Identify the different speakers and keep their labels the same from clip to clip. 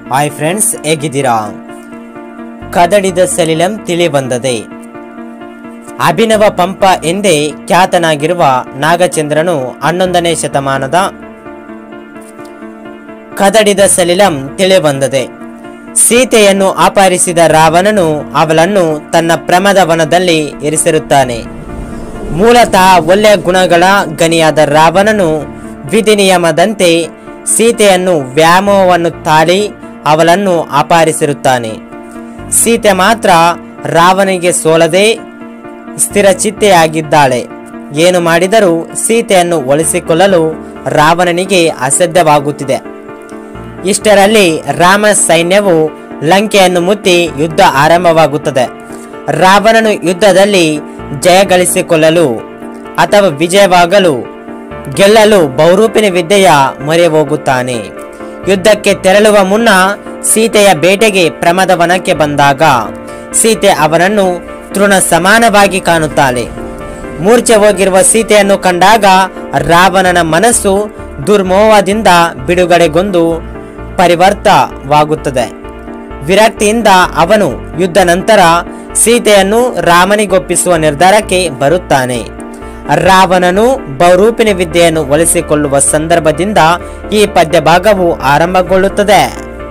Speaker 1: Hi friends ಹೇಗಿದ್ದೀರಾ ಕದಡಿದ ಸಲಿಲಂ ತಿಳಿ ಬಂದದೆ ಅಭಿನವ ಪಂಪ ಎಂದೇ ಖ್ಯಾತನಾಗಿರುವ ನಾಗಚಂದ್ರನು ಹನ್ನೊಂದನೇ ಶತಮಾನದ ಕದಡಿದ ಸಲಿಲಂ ತಿಳಿ ಬಂದದೆ ಸೀತೆಯನ್ನು ಅಪಹರಿಸಿದ ರಾವಣನು ಅವಳನ್ನು ತನ್ನ ಪ್ರಮದ ವನದಲ್ಲಿ ಇರಿಸಿರುತ್ತಾನೆ ಮೂಲತಃ ಒಳ್ಳೆಯ ಗುಣಗಳ ಗನಿಯಾದ ರಾವಣನು ವಿಧಿ ನಿಯಮದಂತೆ ಸೀತೆಯನ್ನು ವ್ಯಾಮೋಹವನ್ನು ತಾಳಿ ಅವಳನ್ನು ಅಪಹರಿಸಿರುತ್ತಾನೆ ಸೀತೆ ಮಾತ್ರ ರಾವಣಿಗೆ ಸೋಲದೆ ಸ್ಥಿರಚಿತ್ತೆಯಾಗಿದ್ದಾಳೆ ಏನು ಮಾಡಿದರೂ ಸೀತೆಯನ್ನು ಒಲಿಸಿಕೊಳ್ಳಲು ರಾವಣನಿಗೆ ಅಸಾಧ್ಯವಾಗುತ್ತಿದೆ ಇಷ್ಟರಲ್ಲಿ ರಾಮ ಸೈನ್ಯವು ಲಂಕೆಯನ್ನು ಮುತ್ತಿ ಯುದ್ಧ ಆರಂಭವಾಗುತ್ತದೆ ರಾವಣನು ಯುದ್ಧದಲ್ಲಿ ಜಯಗಳಿಸಿಕೊಳ್ಳಲು ಅಥವಾ ವಿಜಯವಾಗಲು ಗೆಲ್ಲಲು ಬಹುರೂಪಿನ ವಿದ್ಯೆಯ ಮೊರೆ ಹೋಗುತ್ತಾನೆ ಯುದ್ಧಕ್ಕೆ ತೆರಳುವ ಮುನ್ನ ಸೀತೆಯ ಬೇಟೆಗೆ ಪ್ರಮದ ವನಕ್ಕೆ ಬಂದಾಗ ಸೀತೆ ಅವನನ್ನು ತೃಣ ಸಮಾನವಾಗಿ ಕಾಣುತ್ತಾಳೆ ಮೂರ್ಛೆ ಹೋಗಿರುವ ಸೀತೆಯನ್ನು ಕಂಡಾಗ ರಾವಣನ ಮನಸ್ಸು ದುರ್ಮೋಹದಿಂದ ಬಿಡುಗಡೆಗೊಂಡು ಪರಿವರ್ತವಾಗುತ್ತದೆ ವಿರಕ್ತಿಯಿಂದ ಅವನು ಯುದ್ಧ ನಂತರ ಸೀತೆಯನ್ನು ರಾಮನಿಗೊಪ್ಪಿಸುವ ನಿರ್ಧಾರಕ್ಕೆ ಬರುತ್ತಾನೆ ರಾವಣನು ಬಹುರೂಪಿನ ವಿದ್ಯೆಯನ್ನು ಒಲಿಸಿಕೊಳ್ಳುವ ಸಂದರ್ಭದಿಂದ ಈ ಪದ್ಯ ಭಾಗವು ಆರಂಭಗೊಳ್ಳುತ್ತದೆ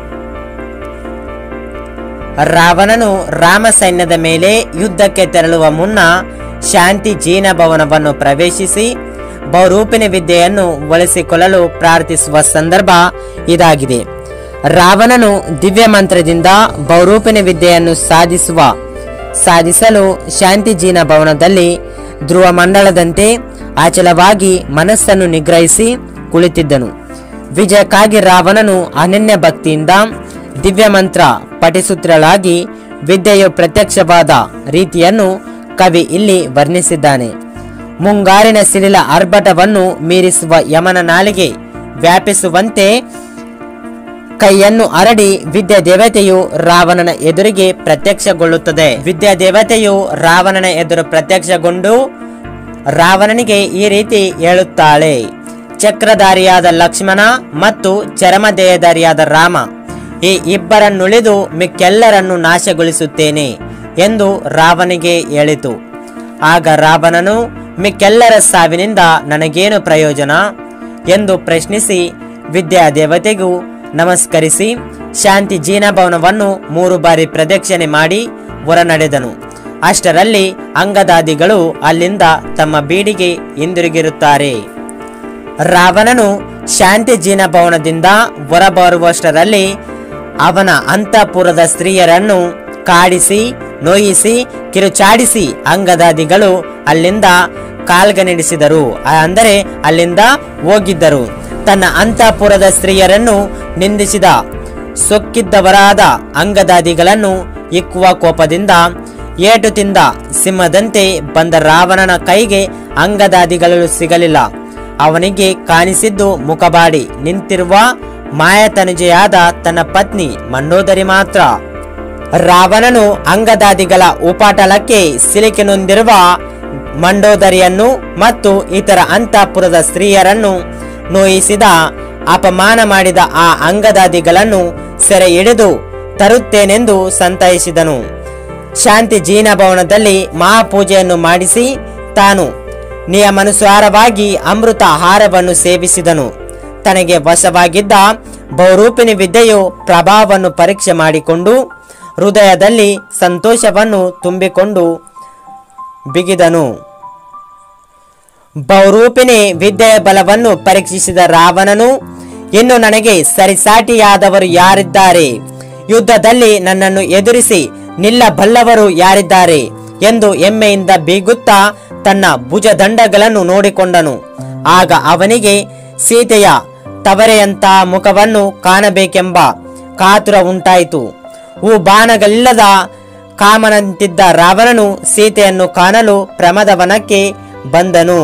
Speaker 1: ರಾವಣನು ರಾಮ ಸೈನ್ಯದ ಮೇಲೆ ಯುದ್ಧಕ್ಕೆ ತೆರಳುವ ಮುನ್ನ ಶಾಂತಿ ಜೀನ ಭವನವನ್ನು ಪ್ರವೇಶಿಸಿ ಬಹುರೂಪಿನ ವಿದ್ಯೆಯನ್ನು ಒಲಿಸಿಕೊಳ್ಳಲು ಪ್ರಾರ್ಥಿಸುವ ಸಂದರ್ಭ ಇದಾಗಿದೆ ರಾವಣನು ದಿವ್ಯ ಮಂತ್ರದಿಂದ ಬಹುರೂಪಿನ ವಿದ್ಯೆಯನ್ನು ಸಾಧಿಸುವ ಸಾಧಿಸಲು ಶಾಂತಿ ಜೀನ ಭವನದಲ್ಲಿ ಧ್ರುವ ಮಂಡಳದಂತೆ ಆಚಲವಾಗಿ ಮನಸ್ಸನ್ನು ನಿಗ್ರಹಿಸಿ ಕುಳಿತಿದ್ದನು ವಿಜಯಕ್ಕಾಗಿ ರಾವಣನು ಅನನ್ಯ ಭಕ್ತಿಯಿಂದ ದಿವ್ಯ ಮಂತ್ರ ಪಠಿಸುತ್ತಿರಲಾಗಿ ವಿದ್ಯೆಯು ಪ್ರತ್ಯಕ್ಷವಾದ ರೀತಿಯನ್ನು ಕವಿ ಇಲ್ಲಿ ವರ್ಣಿಸಿದ್ದಾನೆ ಮುಂಗಾರಿನ ಸಿಡಿಲ ಆರ್ಭಟವನ್ನು ಮೀರಿಸುವ ಯಮನ ನಾಲಿಗೆ ವ್ಯಾಪಿಸುವಂತೆ ಕೈಯನ್ನು ಹರಡಿ ವಿದ್ಯಾ ದೇವತೆಯು ರಾವಣನ ಎದುರಿಗೆ ಪ್ರತ್ಯಕ್ಷಗೊಳ್ಳುತ್ತದೆ ವಿದ್ಯಾ ದೇವತೆಯು ರಾವಣನ ಎದುರು ಪ್ರತ್ಯಕ್ಷಗೊಂಡು ರಾವಣನಿಗೆ ಈ ರೀತಿ ಹೇಳುತ್ತಾಳೆ ಚಕ್ರಧಾರಿಯಾದ ಲಕ್ಷ್ಮಣ ಮತ್ತು ಚರಮದೇಹಧಾರಿಯಾದ ರಾಮ ಈ ಇಬ್ಬರನ್ನುಳಿದು ಮಿಕ್ಕೆಲ್ಲರನ್ನು ನಾಶಗೊಳಿಸುತ್ತೇನೆ ಎಂದು ರಾವನಿಗೆ ಹೇಳಿತು ಆಗ ರಾವಣನು ಮಿಕ್ಕೆಲ್ಲರ ಸಾವಿನಿಂದ ನನಗೇನು ಪ್ರಯೋಜನ ಎಂದು ಪ್ರಶ್ನಿಸಿ ವಿದ್ಯಾ ದೇವತೆಗೂ ನಮಸ್ಕರಿಸಿ ಶಾಂತಿ ಜೀನಭವನವನ್ನು ಮೂರು ಬಾರಿ ಪ್ರದಕ್ಷಿಣೆ ಮಾಡಿ ಹೊರ ನಡೆದನು ಅಷ್ಟರಲ್ಲಿ ಅಂಗದಾದಿಗಳು ಅಲ್ಲಿಂದ ತಮ್ಮ ಬೀಡಿಗೆ ಹಿಂದಿರುಗಿರುತ್ತಾರೆ ರಾವಣನು ಶಾಂತಿ ಜೀನಭವನದಿಂದ ಹೊರಬರುವಷ್ಟರಲ್ಲಿ ಅವನ ಅಂತಃಪುರದ ಸ್ತ್ರೀಯರನ್ನು ಕಾಡಿಸಿ ನೋಯಿಸಿ ಕಿರುಚಾಡಿಸಿ ಅಂಗದಾದಿಗಳು ಅಲ್ಲಿಂದ ಕಾಲ್ಗನಿಡಿಸಿದರು ಅಂದರೆ ಅಲ್ಲಿಂದ ಹೋಗಿದ್ದರು ತನ್ನ ಅಂತಃಪುರದ ಸ್ತ್ರೀಯರನ್ನು ನಿಂದಿಸಿದ ಸೊಕ್ಕಿದ್ದವರಾದ ಅಂಗದಾದಿಗಳನ್ನು ಇಕ್ಕುವ ಕೋಪದಿಂದ ಏಟು ತಿಂದ ಸಿಂಹದಂತೆ ಬಂದ ರಾವಣನ ಕೈಗೆ ಅಂಗದಾದಿಗಳು ಸಿಗಲಿಲ್ಲ ಅವನಿಗೆ ಕಾಣಿಸಿದ್ದು ಮುಖಬಾಡಿ ನಿಂತಿರುವ ಮಾಯತನುಜೆಯಾದ ತನ್ನ ಪತ್ನಿ ಮಂಡೋದರಿ ಮಾತ್ರ ರಾವಣನು ಅಂಗದಾದಿಗಳ ಉಪಾಟಲಕ್ಕೆ ಸಿಲುಕಿ ನೊಂದಿರುವ ಮಂಡೋದರಿಯನ್ನು ಮತ್ತು ಇತರ ಅಂತಃಪುರದ ಸ್ತ್ರೀಯರನ್ನು ನೋಯಿಸಿದ ಅಪಮಾನ ಮಾಡಿದ ಆ ಅಂಗದಾದಿಗಳನ್ನು ಸೆರೆ ಹಿಡಿದು ತರುತ್ತೇನೆಂದು ಸಂತೈಸಿದನು ಶಾಂತಿ ಜೀನಭವನದಲ್ಲಿ ಮಹಾಪೂಜೆಯನ್ನು ಮಾಡಿಸಿ ತಾನು ನಿಯಮಾನುಸಾರವಾಗಿ ಅಮೃತ ಆಹಾರವನ್ನು ಸೇವಿಸಿದನು ತನಗೆ ವಶವಾಗಿದ್ದ ಬಹುರೂಪಿಣಿ ವಿದ್ಯೆಯು ಪ್ರಭಾವವನ್ನು ಪರೀಕ್ಷೆ ಮಾಡಿಕೊಂಡು ಹೃದಯದಲ್ಲಿ ಸಂತೋಷವನ್ನು ತುಂಬಿಕೊಂಡು ಬಿಗಿದನು ಬಹುರೂಪಿಣಿ ವಿದ್ಯೆಯ ಬಲವನ್ನು ಪರೀಕ್ಷಿಸಿದ ರಾವಣನು ಇನ್ನು ನನಗೆ ಸರಿಸಾಟಿಯಾದವರು ಯಾರಿದ್ದಾರೆ ಯುದ್ಧದಲ್ಲಿ ನನ್ನನ್ನು ಎದುರಿಸಿ ನಿಲ್ಲಬಲ್ಲವರು ಯಾರಿದ್ದಾರೆ ಎಂದು ಹೆಮ್ಮೆಯಿಂದ ಬೀಗುತ್ತಾ ತನ್ನ ಭುಜದಂಡಗಳನ್ನು ನೋಡಿಕೊಂಡನು ಆಗ ಅವನಿಗೆ ಸೀತೆಯ ತವರೆಯಂತ ಮುಖವನ್ನು ಕಾಣಬೇಕೆಂಬ ಕಾತುರ ಉಂಟಾಯಿತು ಹೂ ಬಾಣಗಳಿಲ್ಲದ ಕಾಮನಂತಿದ್ದ ರಾವಣನು ಸೀತೆಯನ್ನು ಕಾಣಲು ಪ್ರಮದವನಕ್ಕೆ ಬಂದನು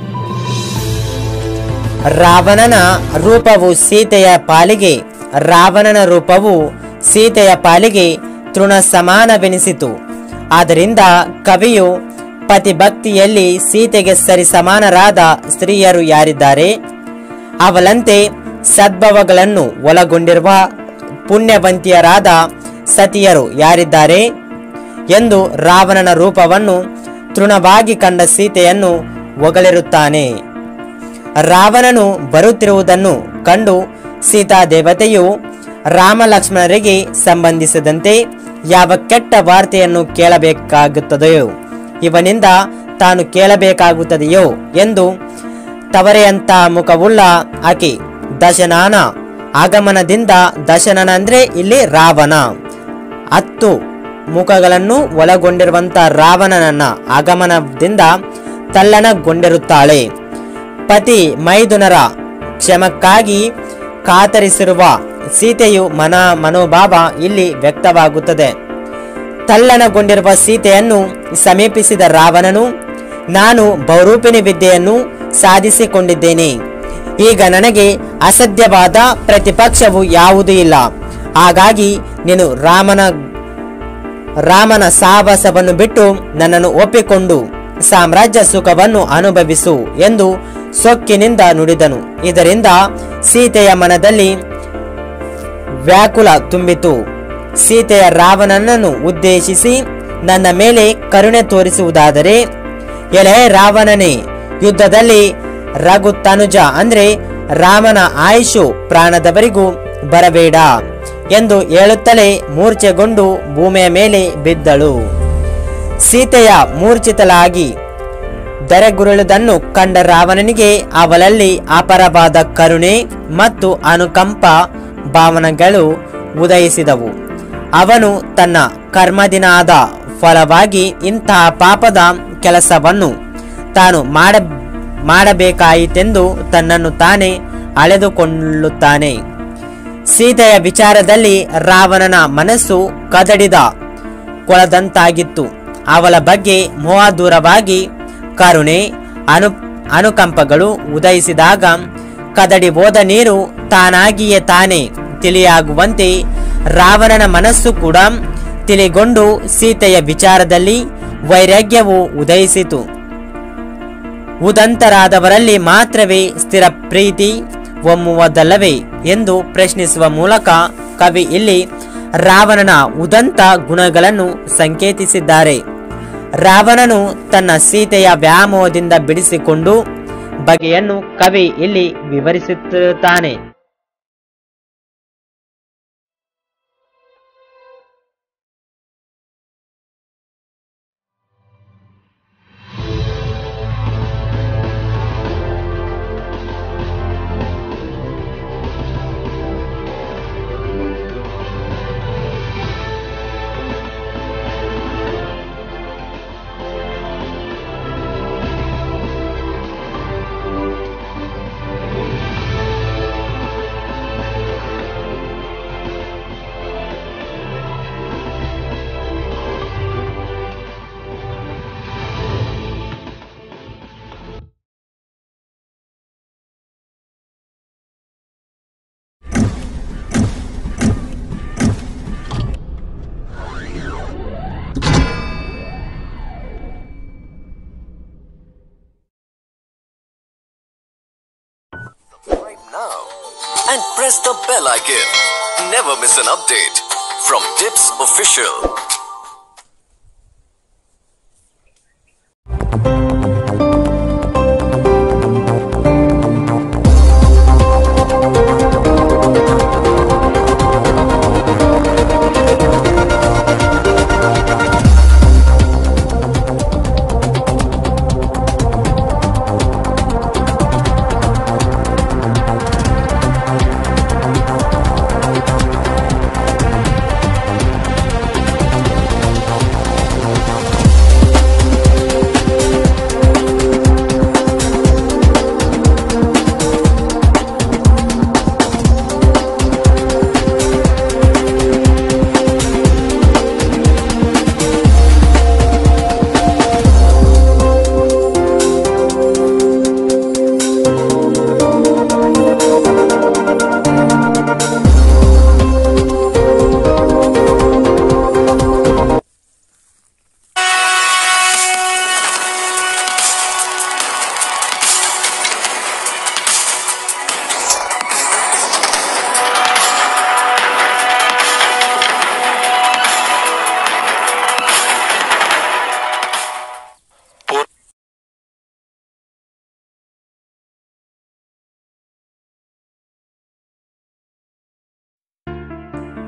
Speaker 1: ರಾವಣನ ರೂಪವು ಸೀತೆಯ ಪಾಲಿಗೆ ರಾವಣನ ರೂಪವು ಸೀತೆಯ ಪಾಲಿಗೆ ತೃಣ ಸಮಾನವೆನಿಸಿತು ಆದ್ದರಿಂದ ಕವಿಯು ಪತಿಭಕ್ತಿಯಲ್ಲಿ ಸೀತೆಗೆ ಸರಿ ಸಮಾನರಾದ ಸ್ತ್ರೀಯರು ಯಾರಿದ್ದಾರೆ ಅವಳಂತೆ ಸದ್ಭವಗಳನ್ನು ಒಳಗೊಂಡಿರುವ ಪುಣ್ಯವಂತಿಯರಾದ ಸತಿಯರು ಯಾರಿದ್ದಾರೆ ಎಂದು ರಾವಣನ ರೂಪವನ್ನು ತೃಣವಾಗಿ ಕಂಡ ಸೀತೆಯನ್ನು ಹೊಗಳಿರುತ್ತಾನೆ ರಾವಣನು ಬರುತ್ತಿರುವುದನ್ನು ಕಂಡು ಸೀತಾದೇವತೆಯು ರಾಮ ಲಕ್ಷ್ಮಣರಿಗೆ ಸಂಬಂಧಿಸಿದಂತೆ ಯಾವ ಕೆಟ್ಟ ವಾರ್ತೆಯನ್ನು ಕೇಳಬೇಕಾಗುತ್ತದೆಯೋ ಇವನಿಂದ ತಾನು ಕೇಳಬೇಕಾಗುತ್ತದೆಯೋ ಎಂದು ತವರೆಯಂತ ಮುಖವುಳ್ಳ ಆಕೆ ದಶನಾನ ಆಗಮನದಿಂದ ದಶನನ ಅಂದ್ರೆ ಇಲ್ಲಿ ರಾವಣ ಹತ್ತು ಮುಖಗಳನ್ನು ಒಳಗೊಂಡಿರುವಂತ ರಾವಣನನ್ನ ಆಗಮನದಿಂದ ತಲ್ಲಣಗೊಂಡಿರುತ್ತಾಳೆ ಪತಿ ಮೈದುನರ ಕ್ಷಮಕ್ಕಾಗಿ ಕಾತರಿಸಿರುವ ಸೀತೆಯು ಮನ ಮನೋಭಾವ ಇಲ್ಲಿ ವ್ಯಕ್ತವಾಗುತ್ತದೆ ತಲ್ಲಣಗೊಂಡಿರುವ ಸೀತೆಯನ್ನು ಸಮೀಪಿಸಿದ ರಾವಣನು ನಾನು ಬಹುರೂಪಿಣಿ ವಿದ್ಯೆಯನ್ನು ಸಾಧಿಸಿಕೊಂಡಿದ್ದೇನೆ ಈಗ ನನಗೆ ಅಸಾಧ್ಯವಾದ ಪ್ರತಿಪಕ್ಷವು ಯಾವುದೂ ಇಲ್ಲ ಹಾಗಾಗಿ ನೀನು ರಾಮನ ರಾಮನ ಸಾಹಸವನ್ನು ಬಿಟ್ಟು ನನ್ನನ್ನು ಒಪ್ಪಿಕೊಂಡು ಸಾಮ್ರಾಜ್ಯ ಸುಖವನ್ನು ಅನುಭವಿಸು ಎಂದು ಸೊಕ್ಕಿನಿಂದ ನುಡಿದನು ಇದರಿಂದ ಸೀತೆಯ ಮನದಲ್ಲಿ ವ್ಯಾಕುಲ ತುಂಬಿತು ಸೀತೆಯ ರಾವಣನನ್ನು ಉದ್ದೇಶಿಸಿ ನನ್ನ ಮೇಲೆ ಕರುಣೆ ತೋರಿಸುವುದಾದರೆ ಎಲೆ ರಾವಣನೇ ಯುದ್ಧದಲ್ಲಿ ರಘು ತನುಜ ಅಂದ್ರೆ ರಾಮನ ಆಯುಷು ಪ್ರಾಣದವರೆಗೂ ಬರಬೇಡ ಎಂದು ಹೇಳುತ್ತಲೇ ಮೂರ್ಛೆಗೊಂಡು ಭೂಮಿಯ ಮೇಲೆ ಬಿದ್ದಳು ಸೀತೆಯ ಮೂರ್ಛಿತಲಾಗಿ ದರೆಗುರುಳುವುದನ್ನು ಕಂಡ ರಾವಣನಿಗೆ ಅವಳಲ್ಲಿ ಅಪರವಾದ ಕರುಣೆ ಮತ್ತು ಅನುಕಂಪ ಭಾವನೆಗಳು ಉದಯಿಸಿದವು ಅವನು ತನ್ನ ಕರ್ಮದಿನಾದ ಫಲವಾಗಿ ಇಂತಹ ಪಾಪದ ಕೆಲಸವನ್ನು ತಾನು ಮಾಡ ಮಾಡಬೇಕಾಯಿತೆಂದು ತನ್ನನ್ನು ತಾನೇ ಅಳೆದುಕೊಳ್ಳುತ್ತಾನೆ ಸೀತೆಯ ವಿಚಾರದಲ್ಲಿ ರಾವಣನ ಮನಸ್ಸು ಕದಡಿದ ಕೊಳದಂತಾಗಿತ್ತು ಅವಳ ಬಗ್ಗೆ ಮೋಹ ದೂರವಾಗಿ ಕರುಣೆ ಅನು ಅನುಕಂಪಗಳು ಉದಯಿಸಿದಾಗ ಕದಡಿ ಹೋದ ನೀರು ತಾನಾಗಿಯೇ ತಾನೇ ತಿಳಿಯಾಗುವಂತೆ ರಾವಣನ ಮನಸ್ಸು ಕೂಡ ತಿಳಿಗೊಂಡು ಸೀತೆಯ ವಿಚಾರದಲ್ಲಿ ವೈರಾಗ್ಯವು ಉದಯಿಸಿತು ಉದಂತರಾದವರಲ್ಲಿ ಮಾತ್ರವೇ ಸ್ಥಿರ ಪ್ರೀತಿ ಒಮ್ಮುವುದಲ್ಲವೇ ಎಂದು ಪ್ರಶ್ನಿಸುವ ಮೂಲಕ ಕವಿ ಇಲ್ಲಿ ರಾವಣನ ಉದಂತ ಗುಣಗಳನ್ನು ಸಂಕೇತಿಸಿದ್ದಾರೆ ರಾವಣನು ತನ್ನ ಸೀತೆಯ ವ್ಯಾಮೋಹದಿಂದ ಬಿಡಿಸಿಕೊಂಡು ಬಗೆಯನ್ನು ಕವಿ ಇಲ್ಲಿ ವಿವರಿಸುತ್ತಿರುತ್ತಾನೆ
Speaker 2: Subscribe now and press the bell icon. Never miss an update from Tips Official.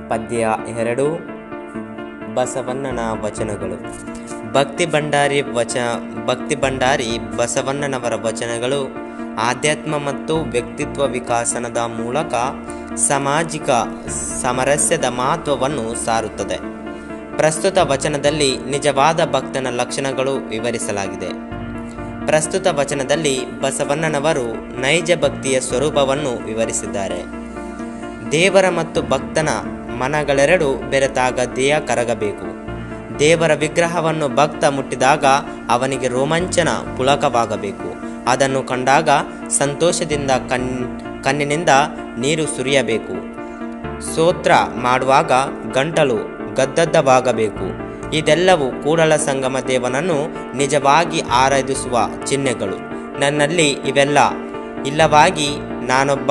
Speaker 1: ಪದ್ಯ ಎರಡು ಬಸವಣ್ಣನ ವಚನಗಳು ಭಕ್ತಿ ಭಂಡಾರಿ ವಚ ಭಕ್ತಿ ಭಂಡಾರಿ ಬಸವಣ್ಣನವರ ವಚನಗಳು ಆಧ್ಯಾತ್ಮ ಮತ್ತು ವ್ಯಕ್ತಿತ್ವ ವಿಕಾಸನದ ಮೂಲಕ ಸಾಮಾಜಿಕ ಸಾಮರಸ್ಯದ ಮಹತ್ವವನ್ನು ಸಾರುತ್ತದೆ ಪ್ರಸ್ತುತ ವಚನದಲ್ಲಿ ನಿಜವಾದ ಭಕ್ತನ ಲಕ್ಷಣಗಳು ವಿವರಿಸಲಾಗಿದೆ ಪ್ರಸ್ತುತ ವಚನದಲ್ಲಿ ಬಸವಣ್ಣನವರು ನೈಜ ಭಕ್ತಿಯ ಸ್ವರೂಪವನ್ನು ವಿವರಿಸಿದ್ದಾರೆ ದೇವರ ಮತ್ತು ಭಕ್ತನ ಮನಗಳೆರಡು ಬೆರೆತಾಗ ದೇಹ ಕರಗಬೇಕು ದೇವರ ವಿಗ್ರಹವನ್ನು ಭಕ್ತ ಮುಟ್ಟಿದಾಗ ಅವನಿಗೆ ರೋಮಾಂಚನ ಪುಳಕವಾಗಬೇಕು ಅದನ್ನು ಕಂಡಾಗ ಸಂತೋಷದಿಂದ ಕಣ್ ಕಣ್ಣಿನಿಂದ ನೀರು ಸುರಿಯಬೇಕು ಸ್ತೋತ್ರ ಮಾಡುವಾಗ ಗಂಟಲು ಗದ್ದದ್ದವಾಗಬೇಕು ಇದೆಲ್ಲವೂ ಕೂಡಲ ಸಂಗಮ ದೇವನನ್ನು ನಿಜವಾಗಿ ಆರಾಧಿಸುವ ಚಿಹ್ನೆಗಳು ನನ್ನಲ್ಲಿ ಇವೆಲ್ಲ ಇಲ್ಲವಾಗಿ ನಾನೊಬ್ಬ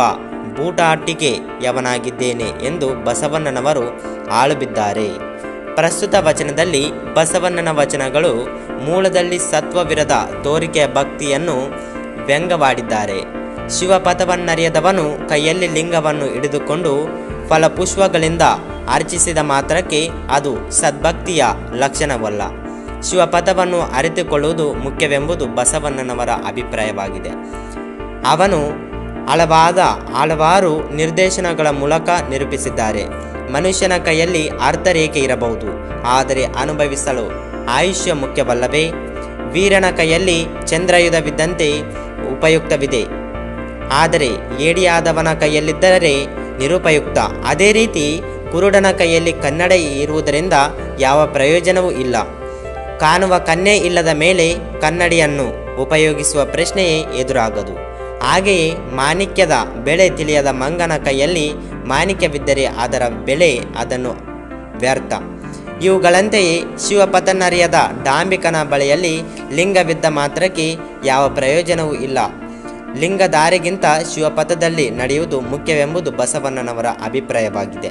Speaker 1: ಬೂಟಾಟಿಕೆಯವನಾಗಿದ್ದೇನೆ ಎಂದು ಬಸವಣ್ಣನವರು ಆಳುಬಿದ್ದಾರೆ ಪ್ರಸ್ತುತ ವಚನದಲ್ಲಿ ಬಸವಣ್ಣನ ವಚನಗಳು ಮೂಲದಲ್ಲಿ ಸತ್ವವಿರದ ತೋರಿಕೆಯ ಭಕ್ತಿಯನ್ನು ವ್ಯಂಗ್ಯವಾಡಿದ್ದಾರೆ ಶಿವಪಥವನ್ನರಿಯದವನು ಕೈಯಲ್ಲಿ ಲಿಂಗವನ್ನು ಹಿಡಿದುಕೊಂಡು ಫಲಪುಷ್ಪಗಳಿಂದ ಅರ್ಚಿಸಿದ ಮಾತ್ರಕ್ಕೆ ಅದು ಸದ್ಭಕ್ತಿಯ ಲಕ್ಷಣವಲ್ಲ ಶಿವಪಥವನ್ನು ಅರಿತುಕೊಳ್ಳುವುದು ಮುಖ್ಯವೆಂಬುದು ಬಸವಣ್ಣನವರ ಅಭಿಪ್ರಾಯವಾಗಿದೆ ಅವನು ಹಲವಾದ ಹಲವಾರು ನಿರ್ದೇಶನಗಳ ಮೂಲಕ ನಿರೂಪಿಸಿದ್ದಾರೆ ಮನುಷ್ಯನ ಕೈಯಲ್ಲಿ ಅರ್ಥರೇಖೆ ಇರಬಹುದು ಆದರೆ ಅನುಭವಿಸಲು ಆಯುಷ್ಯ ಮುಖ್ಯವಲ್ಲವೇ ವೀರನ ಕೈಯಲ್ಲಿ ಚಂದ್ರಯುಧವಿದ್ದಂತೆ ಉಪಯುಕ್ತವಿದೆ ಆದರೆ ಏಡಿಯಾದವನ ಕೈಯಲ್ಲಿದ್ದರೆ ನಿರುಪಯುಕ್ತ ಅದೇ ರೀತಿ ಕುರುಡನ ಕೈಯಲ್ಲಿ ಕನ್ನಡ ಇರುವುದರಿಂದ ಯಾವ ಪ್ರಯೋಜನವೂ ಇಲ್ಲ ಕಾಣುವ ಕನ್ನೆ ಇಲ್ಲದ ಮೇಲೆ ಕನ್ನಡಿಯನ್ನು ಉಪಯೋಗಿಸುವ ಪ್ರಶ್ನೆಯೇ ಎದುರಾಗದು ಹಾಗೆಯೇ ಮಾಣಿಕ್ಯದ ಬೆಳೆ ತಿಳಿಯದ ಮಂಗನ ಕೈಯಲ್ಲಿ ಮಾಣಿಕ್ಯವಿದ್ದರೆ ಅದರ ಬೆಲೆ ಅದನ್ನು ವ್ಯರ್ಥ ಇವುಗಳಂತೆಯೇ ಶಿವಪತನರಿಯದ ಡಾಂಬಿಕನ ಬಳಿಯಲ್ಲಿ ಲಿಂಗವಿದ್ದ ಮಾತ್ರಕ್ಕೆ ಯಾವ ಪ್ರಯೋಜನವೂ ಇಲ್ಲ ಲಿಂಗಧಾರೆಗಿಂತ ಶಿವಪಥದಲ್ಲಿ ನಡೆಯುವುದು ಮುಖ್ಯವೆಂಬುದು ಬಸವಣ್ಣನವರ ಅಭಿಪ್ರಾಯವಾಗಿದೆ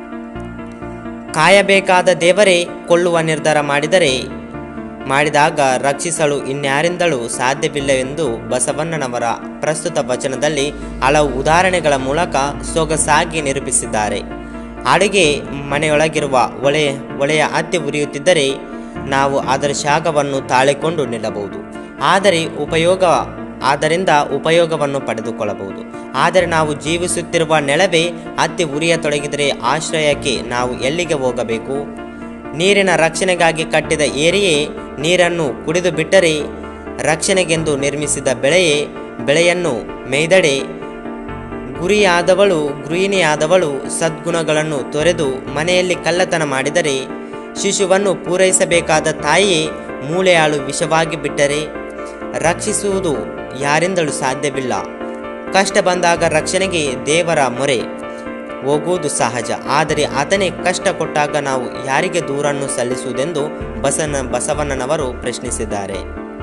Speaker 1: ಕಾಯಬೇಕಾದ ದೇವರೇ ಕೊಳ್ಳುವ ನಿರ್ಧಾರ ಮಾಡಿದರೆ ಮಾಡಿದಾಗ ರಕ್ಷಿಸಲು ಇನ್ಯಾರಿಂದಲೂ ಸಾಧ್ಯವಿಲ್ಲವೆಂದು ಬಸವಣ್ಣನವರ ಪ್ರಸ್ತುತ ವಚನದಲ್ಲಿ ಹಲವು ಉದಾಹರಣೆಗಳ ಮೂಲಕ ಸೊಗಸಾಗಿ ನಿರೂಪಿಸಿದ್ದಾರೆ ಅಡುಗೆ ಮನೆಯೊಳಗಿರುವ ಒಳೆ ಒಳೆಯ ಹತ್ತಿ ಉರಿಯುತ್ತಿದ್ದರೆ ನಾವು ಅದರ ಶಾಖವನ್ನು ತಾಳಿಕೊಂಡು ನಿಲ್ಲಬಹುದು ಆದರೆ ಉಪಯೋಗ ಆದ್ದರಿಂದ ಉಪಯೋಗವನ್ನು ಪಡೆದುಕೊಳ್ಳಬಹುದು ಆದರೆ ನಾವು ಜೀವಿಸುತ್ತಿರುವ ನೆಲವೇ ಹತ್ತಿ ಉರಿಯತೊಡಗಿದರೆ ಆಶ್ರಯಕ್ಕೆ ನಾವು ಎಲ್ಲಿಗೆ ಹೋಗಬೇಕು ನೀರಿನ ರಕ್ಷಣೆಗಾಗಿ ಕಟ್ಟಿದ ಏರಿಯೇ ನೀರನ್ನು ಕುಡಿದು ಬಿಟ್ಟರೆ ರಕ್ಷಣೆಗೆಂದು ನಿರ್ಮಿಸಿದ ಬೆಳೆಯೇ ಬೆಳೆಯನ್ನು ಮೇಯ್ದಡೆ ಗುರಿಯಾದವಳು ಗೃಹಿಣಿಯಾದವಳು ಸದ್ಗುಣಗಳನ್ನು ತೊರೆದು ಮನೆಯಲ್ಲಿ ಕಳ್ಳತನ ಮಾಡಿದರೆ ಶಿಶುವನ್ನು ಪೂರೈಸಬೇಕಾದ ತಾಯಿಯೇ ಮೂಳೆಯಾಳು ವಿಷವಾಗಿ ಬಿಟ್ಟರೆ ರಕ್ಷಿಸುವುದು ಯಾರಿಂದಲೂ ಸಾಧ್ಯವಿಲ್ಲ ಕಷ್ಟ ಬಂದಾಗ ರಕ್ಷಣೆಗೆ ದೇವರ ಮೊರೆ ಹೋಗುವುದು ಸಹಜ ಆದರೆ ಆತನೇ ಕಷ್ಟ ಕೊಟ್ಟಾಗ ನಾವು ಯಾರಿಗೆ ದೂರನ್ನು ಸಲ್ಲಿಸುವುದೆಂದು ಬಸನ ಬಸವಣ್ಣನವರು ಪ್ರಶ್ನಿಸಿದ್ದಾರೆ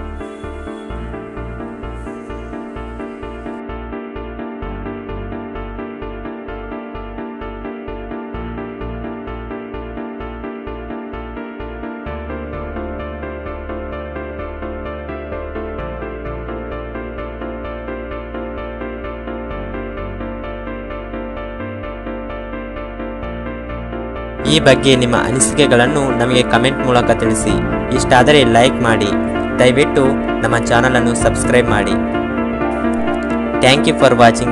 Speaker 1: ಈ ಬಗ್ಗೆ ನಿಮ್ಮ ಅನಿಸಿಕೆಗಳನ್ನು ನಮಗೆ ಕಮೆಂಟ್ ಮೂಲಕ ತಿಳಿಸಿ ಇಷ್ಟಾದರೆ ಲೈಕ್ ಮಾಡಿ ದಯವಿಟ್ಟು ನಮ್ಮ ಚಾನಲನ್ನು ಸಬ್ಸ್ಕ್ರೈಬ್ ಮಾಡಿ thank you for watching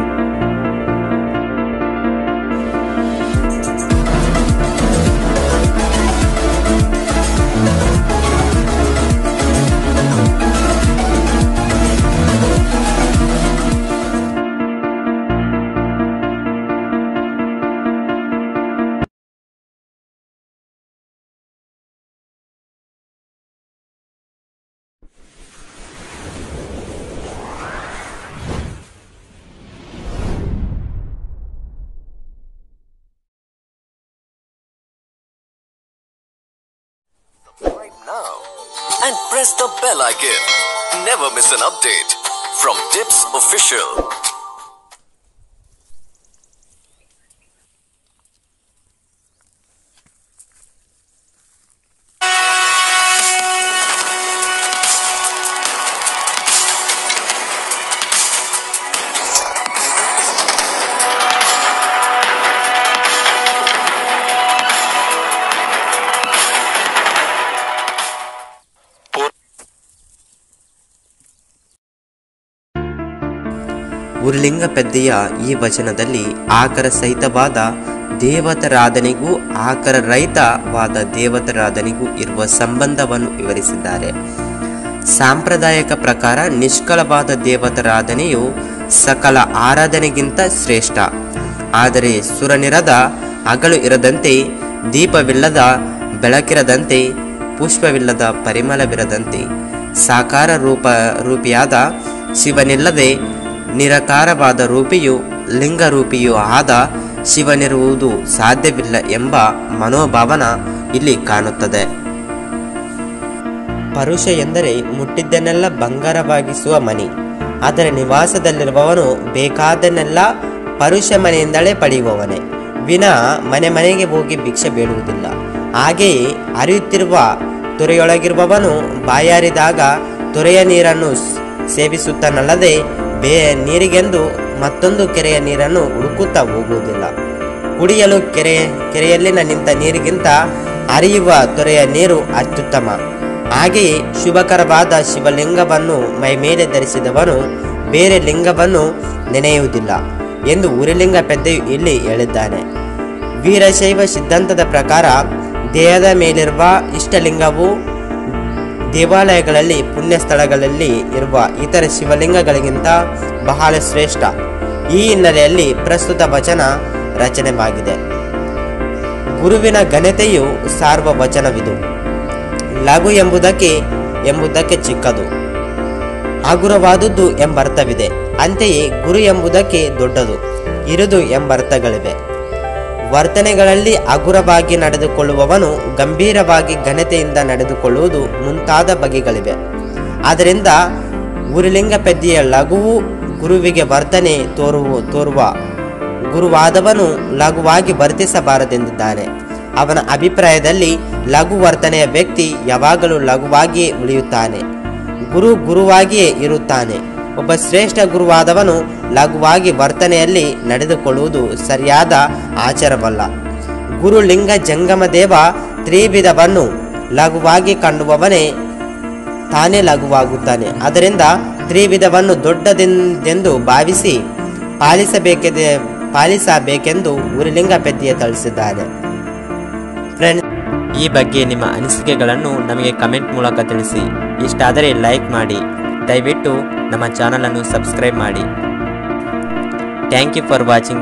Speaker 2: Subscribe now and press the bell icon. Never miss an update from Tips Official.
Speaker 1: ಉರ್ಲಿಂಗ ಪೆದ್ದೆಯ ಈ ವಚನದಲ್ಲಿ ಆಕರ ಸಹಿತವಾದ ದೇವತರಾಧನೆಗೂ ಆಕರ ರಹಿತವಾದ ದೇವತರಾಧನೆಗೂ ಇರುವ ಸಂಬಂಧವನ್ನು ವಿವರಿಸಿದ್ದಾರೆ ಸಾಂಪ್ರದಾಯಿಕ ಪ್ರಕಾರ ನಿಷ್ಕಳವಾದ ದೇವತರಾಧನೆಯು ಸಕಲ ಆರಾಧನೆಗಿಂತ ಶ್ರೇಷ್ಠ ಆದರೆ ಸುರನಿರದ ಹಗಲು ಇರದಂತೆ ದೀಪವಿಲ್ಲದ ಬೆಳಕಿರದಂತೆ ಪುಷ್ಪವಿಲ್ಲದ ಪರಿಮಳವಿರದಂತೆ ಸಾಕಾರ ರೂಪ ರೂಪಿಯಾದ ಶಿವನಿಲ್ಲದೆ ನಿರಾಕಾರವಾದ ರೂಪಿಯು ಲಿಂಗರೂಪಿಯೂ ಆದ ಶಿವನಿರುವುದು ಸಾಧ್ಯವಿಲ್ಲ ಎಂಬ ಮನೋಭಾವನ ಇಲ್ಲಿ ಕಾಣುತ್ತದೆ ಪರುಷ ಎಂದರೆ ಮುಟ್ಟಿದ್ದನ್ನೆಲ್ಲ ಬಂಗಾರವಾಗಿಸುವ ಮನೆ ಅದರ ನಿವಾಸದಲ್ಲಿರುವವನು ಬೇಕಾದನ್ನೆಲ್ಲ ಪರುಷ ಮನೆಯಿಂದಲೇ ಪಡೆಯುವವನೇ ವಿನಾ ಮನೆ ಮನೆಗೆ ಹೋಗಿ ಭಿಕ್ಷೆ ಬೇಡುವುದಿಲ್ಲ ಹಾಗೆಯೇ ಹರಿಯುತ್ತಿರುವ ತೊರೆಯೊಳಗಿರುವವನು ಬಾಯಾರಿದಾಗ ತೊರೆಯ ನೀರನ್ನು ಸ್- ಸೇವಿಸುತ್ತಾನಲ್ಲದೆ ಬೇ ನೀರಿಗೆಂದು ಮತ್ತೊಂದು ಕೆರೆಯ ನೀರನ್ನು ಹುಡುಕುತ್ತಾ ಹೋಗುವುದಿಲ್ಲ ಕುಡಿಯಲು ಕೆರೆ ಕೆರೆಯಲ್ಲಿನ ನಿಂತ ನೀರಿಗಿಂತ ಹರಿಯುವ ತೊರೆಯ ನೀರು ಅತ್ಯುತ್ತಮ ಹಾಗೆಯೇ ಶುಭಕರವಾದ ಶಿವಲಿಂಗವನ್ನು ಮೈ ಮೇಲೆ ಧರಿಸಿದವನು ಬೇರೆ ಲಿಂಗವನ್ನು ನೆನೆಯುವುದಿಲ್ಲ ಎಂದು ಉರಿಲಿಂಗ ಪೆದ್ದೆಯು ಇಲ್ಲಿ ಹೇಳಿದ್ದಾನೆ ವೀರಶೈವ ಸಿದ್ಧಾಂತದ ಪ್ರಕಾರ ದೇಹದ ಮೇಲಿರುವ ಇಷ್ಟಲಿಂಗವು ದೇವಾಲಯಗಳಲ್ಲಿ ಪುಣ್ಯ ಸ್ಥಳಗಳಲ್ಲಿ ಇರುವ ಇತರ ಶಿವಲಿಂಗಗಳಿಗಿಂತ ಬಹಳ ಶ್ರೇಷ್ಠ ಈ ಹಿನ್ನೆಲೆಯಲ್ಲಿ ಪ್ರಸ್ತುತ ವಚನ ರಚನೆಯಾಗಿದೆ ಗುರುವಿನ ಘನತೆಯು ಸಾರ್ವ ವಚನವಿದು ಲಘು ಎಂಬುದಕ್ಕೆ ಎಂಬುದಕ್ಕೆ ಚಿಕ್ಕದು ಹಗುರವಾದುದು ಎಂಬರ್ಥವಿದೆ ಅಂತೆಯೇ ಗುರು ಎಂಬುದಕ್ಕೆ ದೊಡ್ಡದು ಇರುದು ಎಂಬರ್ಥಗಳಿವೆ ವರ್ತನೆಗಳಲ್ಲಿ ಹಗುರವಾಗಿ ನಡೆದುಕೊಳ್ಳುವವನು ಗಂಭೀರವಾಗಿ ಘನತೆಯಿಂದ ನಡೆದುಕೊಳ್ಳುವುದು ಮುಂತಾದ ಬಗೆಗಳಿವೆ ಆದ್ದರಿಂದ ಉರಿಲಿಂಗ ಪೆದ್ದಿಯ ಲಘುವು ಗುರುವಿಗೆ ವರ್ತನೆ ತೋರುವ ತೋರುವ ಗುರುವಾದವನು ಲಘುವಾಗಿ ವರ್ತಿಸಬಾರದೆಂದಿದ್ದಾನೆ ಅವನ ಅಭಿಪ್ರಾಯದಲ್ಲಿ ಲಘು ವರ್ತನೆಯ ವ್ಯಕ್ತಿ ಯಾವಾಗಲೂ ಲಘುವಾಗಿಯೇ ಉಳಿಯುತ್ತಾನೆ ಗುರು ಗುರುವಾಗಿಯೇ ಇರುತ್ತಾನೆ ಒಬ್ಬ ಶ್ರೇಷ್ಠ ಗುರುವಾದವನು ಲಘುವಾಗಿ ವರ್ತನೆಯಲ್ಲಿ ನಡೆದುಕೊಳ್ಳುವುದು ಸರಿಯಾದ ಆಚಾರವಲ್ಲ ಗುರು ಲಿಂಗ ಜಂಗಮ ದೇವ ತ್ರಿವಿಧವನ್ನು ಲಘುವಾಗಿ ಕಂಡುವವನೇ ತಾನೇ ಲಘುವಾಗುತ್ತಾನೆ ಅದರಿಂದ ತ್ರಿವಿಧವನ್ನು ದೊಡ್ಡದೆಂದೆಂದು ಭಾವಿಸಿ ಪಾಲಿಸಬೇಕೆದೆ ಪಾಲಿಸಬೇಕೆಂದು ಉರಿಲಿಂಗ ಪೆದ್ದಿಯ ತಿಳಿಸಿದ್ದಾನೆ ಫ್ರೆಂಡ್ಸ್
Speaker 3: ಈ ಬಗ್ಗೆ ನಿಮ್ಮ ಅನಿಸಿಕೆಗಳನ್ನು ನಮಗೆ ಕಮೆಂಟ್ ಮೂಲಕ ತಿಳಿಸಿ ಇಷ್ಟಾದರೆ ಲೈಕ್ ಮಾಡಿ ದಯವಿಟ್ಟು ನಮ್ಮ ಚಾನಲನ್ನು ಸಬ್ಸ್ಕ್ರೈಬ್ ಮಾಡಿ thank you for watching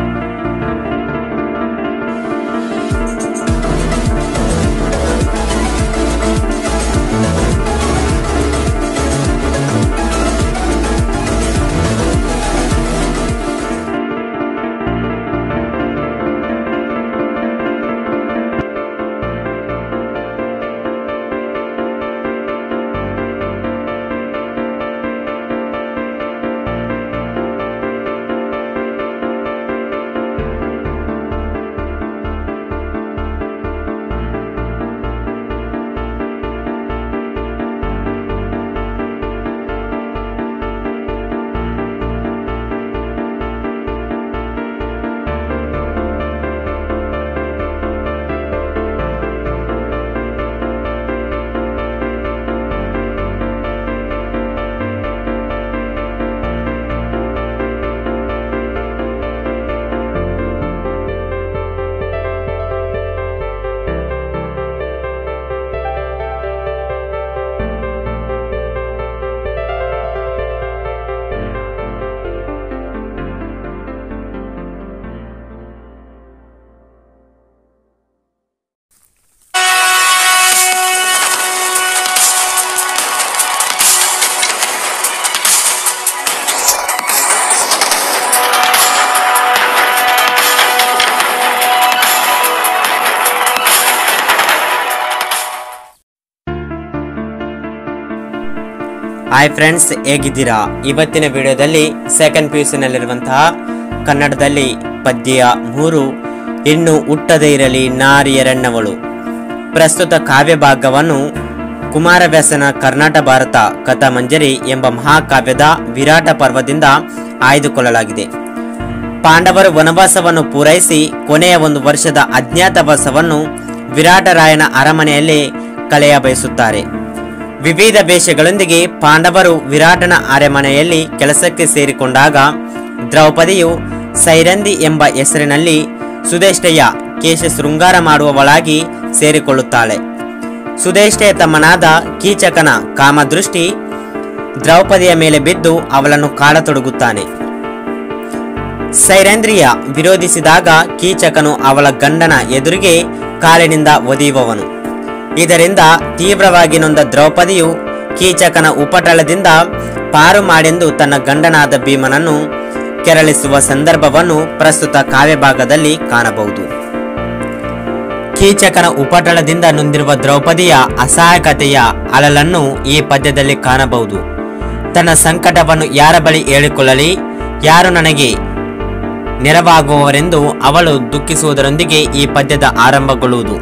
Speaker 3: hi friends ಹೇಗಿದ್ದೀರಾ ಇವತ್ತಿನ ವಿಡಿಯೋದಲ್ಲಿ ಸೆಕೆಂಡ್ ಪಿ ಯು ಸಿನಲ್ಲಿರುವಂತಹ ಕನ್ನಡದಲ್ಲಿ ಪದ್ಯ ಮೂರು ಇನ್ನು ಹುಟ್ಟದೇ ಇರಲಿ ನಾರಿಯರಣ್ಣವಳು ಪ್ರಸ್ತುತ ಕಾವ್ಯ ಭಾಗವನ್ನು ಕುಮಾರವ್ಯಾಸನ ಕರ್ನಾಟ ಭಾರತ ಕಥಾಮಂಜರಿ ಎಂಬ ಮಹಾಕಾವ್ಯದ ವಿರಾಟ ಪರ್ವದಿಂದ ಆಯ್ದುಕೊಳ್ಳಲಾಗಿದೆ ಪಾಂಡವರು ವನವಾಸವನ್ನು ಪೂರೈಸಿ ಕೊನೆಯ ಒಂದು ವರ್ಷದ ಅಜ್ಞಾತವಾಸವನ್ನು ವಿರಾಟರಾಯನ ಅರಮನೆಯಲ್ಲಿ ಕಳೆಯ ಬಯಸುತ್ತಾರೆ ವಿವಿಧ ವೇಷಗಳೊಂದಿಗೆ ಪಾಂಡವರು ವಿರಾಟನ ಅರಮನೆಯಲ್ಲಿ ಕೆಲಸಕ್ಕೆ ಸೇರಿಕೊಂಡಾಗ ದ್ರೌಪದಿಯು ಸೈರಂದಿ ಎಂಬ ಹೆಸರಿನಲ್ಲಿ ಸುಧೇಷ್ಠೆಯ ಕೇಶ ಶೃಂಗಾರ ಮಾಡುವವಳಾಗಿ ಸೇರಿಕೊಳ್ಳುತ್ತಾಳೆ ಸುಧೇಷ್ಠೆಯ ತಮ್ಮನಾದ ಕೀಚಕನ ಕಾಮದೃಷ್ಟಿ ದ್ರೌಪದಿಯ ಮೇಲೆ ಬಿದ್ದು ಅವಳನ್ನು ಕಾಡತೊಡಗುತ್ತಾನೆ ಸೈರೇಂದ್ರಿಯ ವಿರೋಧಿಸಿದಾಗ ಕೀಚಕನು ಅವಳ ಗಂಡನ ಎದುರಿಗೆ ಕಾಲಿನಿಂದ ಒದೆಯುವವನು ಇದರಿಂದ ತೀವ್ರವಾಗಿ ನೊಂದ ದ್ರೌಪದಿಯು ಕೀಚಕನ ಉಪಟಳದಿಂದ ಪಾರು ಮಾಡೆಂದು ತನ್ನ ಗಂಡನಾದ ಭೀಮನನ್ನು ಕೆರಳಿಸುವ ಸಂದರ್ಭವನ್ನು ಪ್ರಸ್ತುತ ಕಾವ್ಯಭಾಗದಲ್ಲಿ ಕಾಣಬಹುದು ಕೀಚಕನ ಉಪಟಳದಿಂದ ನೊಂದಿರುವ ದ್ರೌಪದಿಯ ಅಸಹಾಯಕತೆಯ ಅಳಲನ್ನು ಈ ಪದ್ಯದಲ್ಲಿ ಕಾಣಬಹುದು ತನ್ನ ಸಂಕಟವನ್ನು ಯಾರ ಬಳಿ ಹೇಳಿಕೊಳ್ಳಲಿ ಯಾರು ನನಗೆ ನೆರವಾಗುವವರೆಂದು ಅವಳು ದುಃಖಿಸುವುದರೊಂದಿಗೆ ಈ ಪದ್ಯದ ಆರಂಭಗೊಳ್ಳುವುದು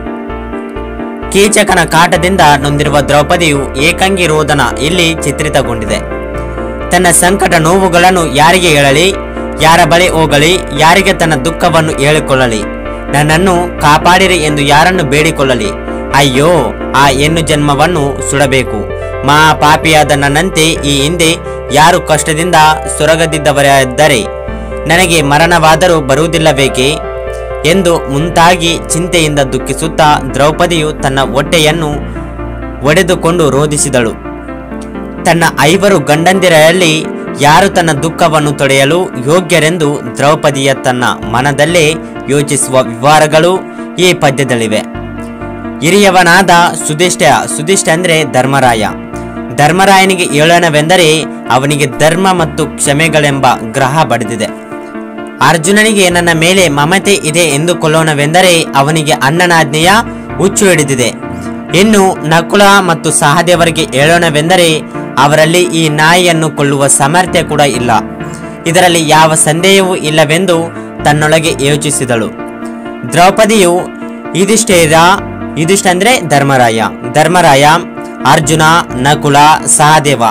Speaker 3: ಕೀಚಕನ ಕಾಟದಿಂದ ನೊಂದಿರುವ ದ್ರೌಪದಿಯು ಏಕಾಂಗಿ ರೋದನ ಇಲ್ಲಿ ಚಿತ್ರಿತಗೊಂಡಿದೆ ತನ್ನ ಸಂಕಟ ನೋವುಗಳನ್ನು ಯಾರಿಗೆ ಹೇಳಲಿ ಯಾರ ಬಳಿ ಹೋಗಲಿ ಯಾರಿಗೆ ತನ್ನ ದುಃಖವನ್ನು ಹೇಳಿಕೊಳ್ಳಲಿ ನನ್ನನ್ನು ಕಾಪಾಡಿರಿ ಎಂದು ಯಾರನ್ನು ಬೇಡಿಕೊಳ್ಳಲಿ ಅಯ್ಯೋ ಆ ಹೆಣ್ಣು ಜನ್ಮವನ್ನು ಸುಡಬೇಕು ಮಾ ಪಾಪಿಯಾದ ನನ್ನಂತೆ ಈ ಹಿಂದೆ ಯಾರು ಕಷ್ಟದಿಂದ ಸೊರಗದಿದ್ದವರಿದ್ದರೆ ನನಗೆ ಮರಣವಾದರೂ ಬರುವುದಿಲ್ಲಬೇಕೇ ಎಂದು ಮುಂತಾಗಿ ಚಿಂತೆಯಿಂದ ದುಃಖಿಸುತ್ತಾ ದ್ರೌಪದಿಯು ತನ್ನ ಹೊಟ್ಟೆಯನ್ನು ಒಡೆದುಕೊಂಡು ರೋಧಿಸಿದಳು ತನ್ನ ಐವರು ಗಂಡಂದಿರಲ್ಲಿ ಯಾರು ತನ್ನ ದುಃಖವನ್ನು ತೊಡೆಯಲು ಯೋಗ್ಯರೆಂದು ದ್ರೌಪದಿಯ ತನ್ನ ಮನದಲ್ಲೇ ಯೋಚಿಸುವ ವಿವರಗಳು ಈ ಪದ್ಯದಲ್ಲಿವೆ ಹಿರಿಯವನಾದ ಸುಧಿಷ್ಠ ಸುಧಿಷ್ಠ ಅಂದ್ರೆ ಧರ್ಮರಾಯ ಧರ್ಮರಾಯನಿಗೆ ಏಳನವೆಂದರೆ ಅವನಿಗೆ ಧರ್ಮ ಮತ್ತು ಕ್ಷಮೆಗಳೆಂಬ ಗ್ರಹ ಬಡಿದಿದೆ ಅರ್ಜುನನಿಗೆ ನನ್ನ ಮೇಲೆ ಮಮತೆ ಇದೆ ಎಂದುಕೊಳ್ಳೋಣವೆಂದರೆ ಅವನಿಗೆ ಅಣ್ಣನಾಜ್ಞೆಯ ಹುಚ್ಚು ಹಿಡಿದಿದೆ ಇನ್ನು ನಕುಲ ಮತ್ತು ಸಹದೇವರಿಗೆ ಹೇಳೋಣವೆಂದರೆ ಅವರಲ್ಲಿ ಈ ನಾಯಿಯನ್ನು ಕೊಲ್ಲುವ ಸಾಮರ್ಥ್ಯ ಕೂಡ ಇಲ್ಲ ಇದರಲ್ಲಿ ಯಾವ ಸಂದೇಹವೂ ಇಲ್ಲವೆಂದು ತನ್ನೊಳಗೆ ಯೋಚಿಸಿದಳು ದ್ರೌಪದಿಯು ಯುಧಿಷ್ಠಿರ ಯುಧಿಷ್ಠ ಅಂದ್ರೆ ಧರ್ಮರಾಯ ಧರ್ಮರಾಯ ಅರ್ಜುನ ನಕುಲ ಸಹದೇವ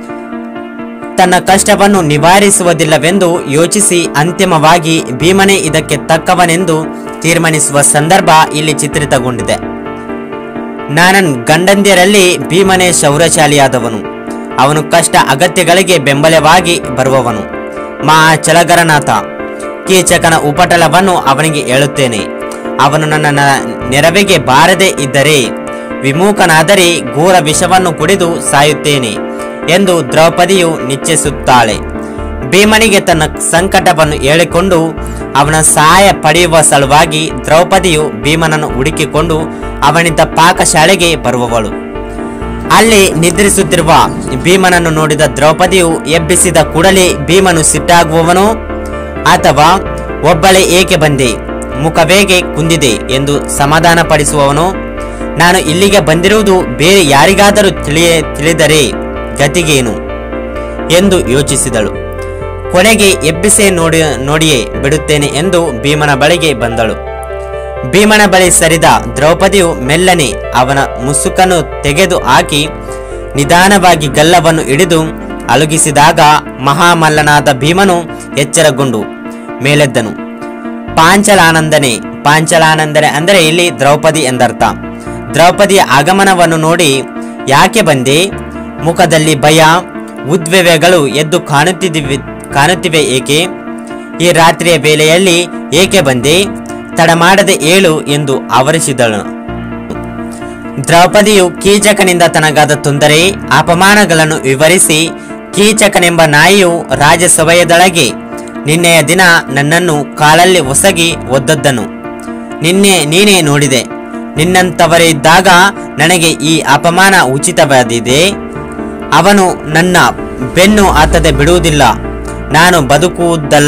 Speaker 3: ತನ್ನ ಕಷ್ಟವನ್ನು ನಿವಾರಿಸುವುದಿಲ್ಲವೆಂದು ಯೋಚಿಸಿ ಅಂತಿಮವಾಗಿ ಭೀಮನೇ ಇದಕ್ಕೆ ತಕ್ಕವನೆಂದು ತೀರ್ಮಾನಿಸುವ ಸಂದರ್ಭ ಇಲ್ಲಿ ಚಿತ್ರಿತಗೊಂಡಿದೆ ನಾನನ್ ಗಂಡಂದಿರಲ್ಲಿ ಭೀಮನೇ ಶೌರ್ಯಶಾಲಿಯಾದವನು ಅವನು ಕಷ್ಟ ಅಗತ್ಯಗಳಿಗೆ ಬೆಂಬಲವಾಗಿ ಬರುವವನು ಮಾ ಚಲಗರನಾಥ ಕೀಚಕನ ಉಪಟಳವನ್ನು ಅವನಿಗೆ ಹೇಳುತ್ತೇನೆ ಅವನು ನನ್ನ ನ- ನೆರವಿಗೆ ಬಾರದೆ ಇದ್ದರೆ ವಿಮುಖನಾದರೆ ಘೋರ ವಿಷವನ್ನು ಕುಡಿದು ಸಾಯುತ್ತೇನೆ ಎಂದು ದ್ರೌಪದಿಯು ನಿಶ್ಚಯಿಸುತ್ತಾಳೆ ಭೀಮನಿಗೆ ತನ್ನ ಸಂಕಟವನ್ನು ಹೇಳಿಕೊಂಡು ಅವನ ಸಹಾಯ ಪಡೆಯುವ ಸಲುವಾಗಿ ದ್ರೌಪದಿಯು ಭೀಮನನ್ನು ಹುಡುಕಿಕೊಂಡು ಅವನಿದ್ದ ಪಾಕಶಾಲೆಗೆ ಬರುವವಳು ಅಲ್ಲಿ ನಿದ್ರಿಸುತ್ತಿರುವ ಭೀಮನನ್ನು ನೋಡಿದ ದ್ರೌಪದಿಯು ಎಬ್ಬಿಸಿದ ಕೂಡಲೇ ಭೀಮನು ಸಿಟ್ಟಾಗುವವನು ಅಥವಾ ಒಬ್ಬಳೇ ಏಕೆ ಬಂದೆ ಮುಖವೇಗೆ ಕುಂದಿದೆ ಎಂದು ಸಮಾಧಾನ ಪಡಿಸುವವನು ನಾನು ಇಲ್ಲಿಗೆ ಬಂದಿರುವುದು ಬೇರೆ ಯಾರಿಗಾದರೂ ತಿಳಿಯ ತಿಳಿದರೆ ಗತಿಗೇನು ಎಂದು ಯೋಚಿಸಿದಳು ಕೊನೆಗೆ ಎಬ್ಬಿಸೆ ನೋಡಿ ನೋಡಿಯೇ ಬಿಡುತ್ತೇನೆ ಎಂದು ಭೀಮನ ಬಳಿಗೆ ಬಂದಳು ಭೀಮನ ಬಳಿ ಸರಿದ ದ್ರೌಪದಿಯು ಮೆಲ್ಲನೆ ಅವನ ಮುಸುಕನ್ನು ತೆಗೆದು ಹಾಕಿ ನಿಧಾನವಾಗಿ ಗಲ್ಲವನ್ನು ಹಿಡಿದು ಅಲುಗಿಸಿದಾಗ ಮಹಾಮಲ್ಲನಾದ ಭೀಮನು ಎಚ್ಚರಗೊಂಡು ಮೇಲೆದ್ದನು ಪಾಂಚಲಾನಂದನೆ ಪಾಂಚಲಾನಂದನೆ ಅಂದರೆ ಇಲ್ಲಿ ದ್ರೌಪದಿ ಎಂದರ್ಥ ದ್ರೌಪದಿಯ ಆಗಮನವನ್ನು ನೋಡಿ ಯಾಕೆ ಬಂದೆ ಮುಖದಲ್ಲಿ ಭಯ ಉದ್ವೇಗಗಳು ಎದ್ದು ಕಾಣುತ್ತಿದ್ದಿವೆ ಕಾಣುತ್ತಿವೆ ಏಕೆ ಈ ರಾತ್ರಿಯ ವೇಳೆಯಲ್ಲಿ ಏಕೆ ಬಂದೆ ತಡ ಮಾಡದೆ ಏಳು ಎಂದು ಆವರಿಸಿದಳು ದ್ರೌಪದಿಯು ಕೀಚಕನಿಂದ ತನಗಾದ ತೊಂದರೆ ಅಪಮಾನಗಳನ್ನು ವಿವರಿಸಿ ಕೀಚಕನೆಂಬ ನಾಯಿಯು ರಾಜಸಭೆಯದೊಳಗೆ ನಿನ್ನೆಯ ದಿನ ನನ್ನನ್ನು ಕಾಲಲ್ಲಿ ಒಸಗಿ ಒದ್ದದ್ದನು ನಿನ್ನೆ ನೀನೇ ನೋಡಿದೆ ನಿನ್ನಂತವರೇ ಇದ್ದಾಗ ನನಗೆ ಈ ಅಪಮಾನ ಉಚಿತವಾದಿದೆ ಅವನು ನನ್ನ ಬೆನ್ನು ಹತ್ತದೆ ಬಿಡುವುದಿಲ್ಲ ನಾನು ಬದುಕುವುದಲ್ಲ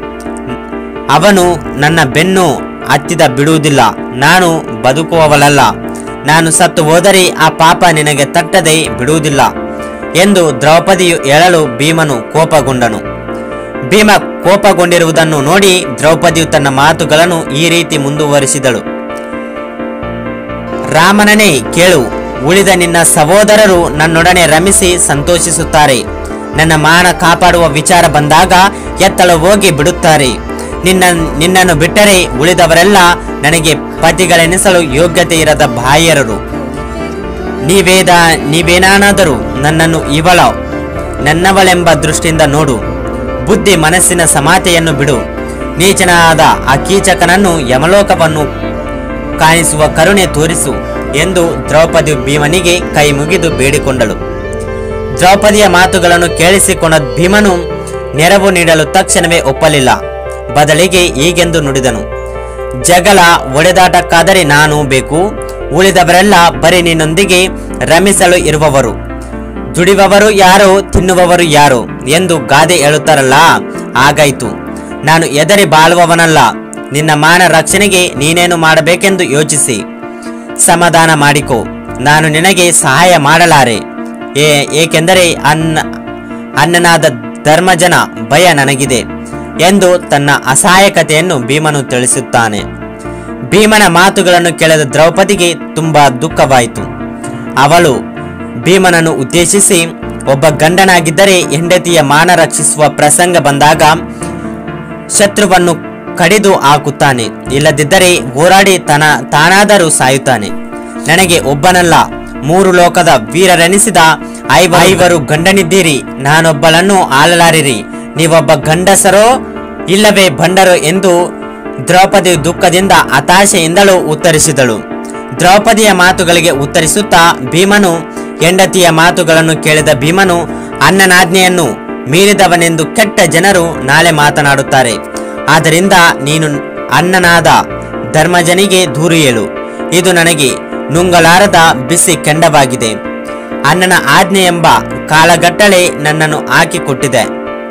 Speaker 3: ಅವನು ನನ್ನ ಬೆನ್ನು ಹತ್ತಿದ ಬಿಡುವುದಿಲ್ಲ ನಾನು ಬದುಕುವವಳಲ್ಲ ನಾನು ಸತ್ತು ಹೋದರೆ ಆ ಪಾಪ ನಿನಗೆ ತಟ್ಟದೆ ಬಿಡುವುದಿಲ್ಲ ಎಂದು ದ್ರೌಪದಿಯು ಹೇಳಲು ಭೀಮನು ಕೋಪಗೊಂಡನು ಭೀಮ ಕೋಪಗೊಂಡಿರುವುದನ್ನು ನೋಡಿ ದ್ರೌಪದಿಯು ತನ್ನ ಮಾತುಗಳನ್ನು ಈ ರೀತಿ ಮುಂದುವರಿಸಿದಳು ರಾಮನನೇ ಕೇಳು ಉಳಿದ ನಿನ್ನ ಸಹೋದರರು ನನ್ನೊಡನೆ ರಮಿಸಿ ಸಂತೋಷಿಸುತ್ತಾರೆ ನನ್ನ ಮಾನ ಕಾಪಾಡುವ ವಿಚಾರ ಬಂದಾಗ ಎತ್ತಲು ಹೋಗಿ ಬಿಡುತ್ತಾರೆ ನಿನ್ನ ನಿನ್ನನ್ನು ಬಿಟ್ಟರೆ ಉಳಿದವರೆಲ್ಲ ನನಗೆ ಪತಿಗಳೆನಿಸಲು ಯೋಗ್ಯತೆ ಇರದ ಬಾಹ್ಯರರು ನೀವೇದ ನೀವೇನಾದರೂ ನನ್ನನ್ನು ಇವಳ ನನ್ನವಳೆಂಬ ದೃಷ್ಟಿಯಿಂದ ನೋಡು ಬುದ್ಧಿ ಮನಸ್ಸಿನ ಸಮಾತೆಯನ್ನು ಬಿಡು ನೀಚನಾದ ಆ ಕೀಚಕನನ್ನು ಯಮಲೋಕವನ್ನು ಕಾಣಿಸುವ ಕರುಣೆ ತೋರಿಸು ಎಂದು ದ್ರೌಪದಿ ಭೀಮನಿಗೆ ಕೈ ಮುಗಿದು ಬೇಡಿಕೊಂಡಳು ದ್ರೌಪದಿಯ ಮಾತುಗಳನ್ನು ಕೇಳಿಸಿಕೊಂಡ ಭೀಮನು ನೆರವು ನೀಡಲು ತಕ್ಷಣವೇ ಒಪ್ಪಲಿಲ್ಲ ಬದಲಿಗೆ ಹೀಗೆಂದು ನುಡಿದನು ಜಗಳ ಒಡೆದಾಟಕ್ಕಾದರೆ ನಾನು ಬೇಕು ಉಳಿದವರೆಲ್ಲ ಬರೀ ನಿನ್ನೊಂದಿಗೆ ರಮಿಸಲು ಇರುವವರು ದುಡಿಯುವವರು ಯಾರು ತಿನ್ನುವವರು ಯಾರು ಎಂದು ಗಾದೆ ಹೇಳುತ್ತಾರಲ್ಲ ಹಾಗಾಯ್ತು ನಾನು ಎದರಿ ಬಾಳುವವನಲ್ಲ ನಿನ್ನ ಮಾನ ರಕ್ಷಣೆಗೆ ನೀನೇನು ಮಾಡಬೇಕೆಂದು ಯೋಚಿಸಿ ಸಮಾಧಾನ ಮಾಡಿಕೊ ನಾನು ನಿನಗೆ ಸಹಾಯ ಮಾಡಲಾರೆ ಏ ಏಕೆಂದರೆ ಅನ್ನ ಅನ್ನನಾದ ಧರ್ಮಜನ ಭಯ ನನಗಿದೆ ಎಂದು ತನ್ನ ಅಸಹಾಯಕತೆಯನ್ನು ಭೀಮನು ತಿಳಿಸುತ್ತಾನೆ ಭೀಮನ ಮಾತುಗಳನ್ನು ಕೇಳಿದ ದ್ರೌಪದಿಗೆ ತುಂಬಾ ದುಃಖವಾಯಿತು ಅವಳು ಭೀಮನನ್ನು ಉದ್ದೇಶಿಸಿ ಒಬ್ಬ ಗಂಡನಾಗಿದ್ದರೆ ಹೆಂಡತಿಯ ಮಾನ ರಕ್ಷಿಸುವ ಪ್ರಸಂಗ ಬಂದಾಗ ಶತ್ರುವನ್ನು ಕಡಿದು ಹಾಕುತ್ತಾನೆ ಇಲ್ಲದಿದ್ದರೆ ಹೋರಾಡಿ ತನ ತಾನಾದರೂ ಸಾಯುತ್ತಾನೆ ನನಗೆ ಒಬ್ಬನಲ್ಲ ಮೂರು ಲೋಕದ ವೀರರೆನಿಸಿದ ಐವ ಐವರು ಗಂಡನಿದ್ದೀರಿ ನಾನೊಬ್ಬಳನ್ನು ಆಳಲಾರಿರಿ ನೀವೊಬ್ಬ ಗಂಡಸರೋ ಇಲ್ಲವೇ ಬಂಡರೋ ಎಂದು ದ್ರೌಪದಿ ದುಃಖದಿಂದ ಹತಾಶೆಯಿಂದಲೂ ಉತ್ತರಿಸಿದಳು ದ್ರೌಪದಿಯ ಮಾತುಗಳಿಗೆ ಉತ್ತರಿಸುತ್ತಾ ಭೀಮನು ಹೆಂಡತಿಯ ಮಾತುಗಳನ್ನು ಕೇಳಿದ ಭೀಮನು ಅನ್ನನಾಜ್ಞೆಯನ್ನು ಮೀರಿದವನೆಂದು ಕೆಟ್ಟ ಜನರು ನಾಳೆ ಮಾತನಾಡುತ್ತಾರೆ ಆದ್ದರಿಂದ ನೀನು ಅನ್ನನಾದ ಧರ್ಮಜನಿಗೆ ದೂರು ಹೇಳು ಇದು ನನಗೆ ನುಂಗಲಾರದ ಬಿಸಿ ಕೆಂಡವಾಗಿದೆ ಅನ್ನನ ಆಜ್ಞೆ ಎಂಬ ಕಾಲಗಟ್ಟಳೆ ನನ್ನನ್ನು ಹಾಕಿಕೊಟ್ಟಿದೆ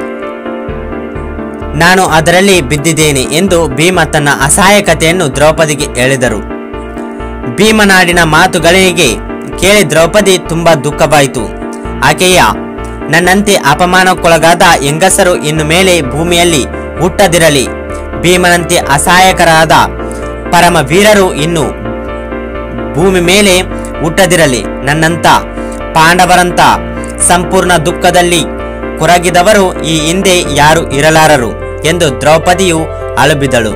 Speaker 3: ನಾನು ಅದರಲ್ಲಿ ಬಿದ್ದಿದ್ದೇನೆ ಎಂದು ಭೀಮ ತನ್ನ ಅಸಹಾಯಕತೆಯನ್ನು ದ್ರೌಪದಿಗೆ ಹೇಳಿದರು ಭೀಮನಾಡಿನ ಮಾತುಗಳಿಗೆ ಕೇಳಿ ದ್ರೌಪದಿ ತುಂಬಾ ದುಃಖವಾಯಿತು ಆಕೆಯ ನನ್ನಂತೆ ಅಪಮಾನಕ್ಕೊಳಗಾದ ಹೆಂಗಸರು ಇನ್ನು ಮೇಲೆ ಭೂಮಿಯಲ್ಲಿ ಹುಟ್ಟದಿರಲಿ ಭೀಮನಂತೆ ಅಸಹಾಯಕರಾದ ಪರಮ ವೀರರು ಇನ್ನು ಭೂಮಿ ಮೇಲೆ ಹುಟ್ಟದಿರಲಿ ನನ್ನಂತ ಪಾಂಡವರಂತ ಸಂಪೂರ್ಣ ದುಃಖದಲ್ಲಿ ಕೊರಗಿದವರು ಈ ಹಿಂದೆ ಯಾರು ಇರಲಾರರು ಎಂದು ದ್ರೌಪದಿಯು ಅಳುಬಿದಳು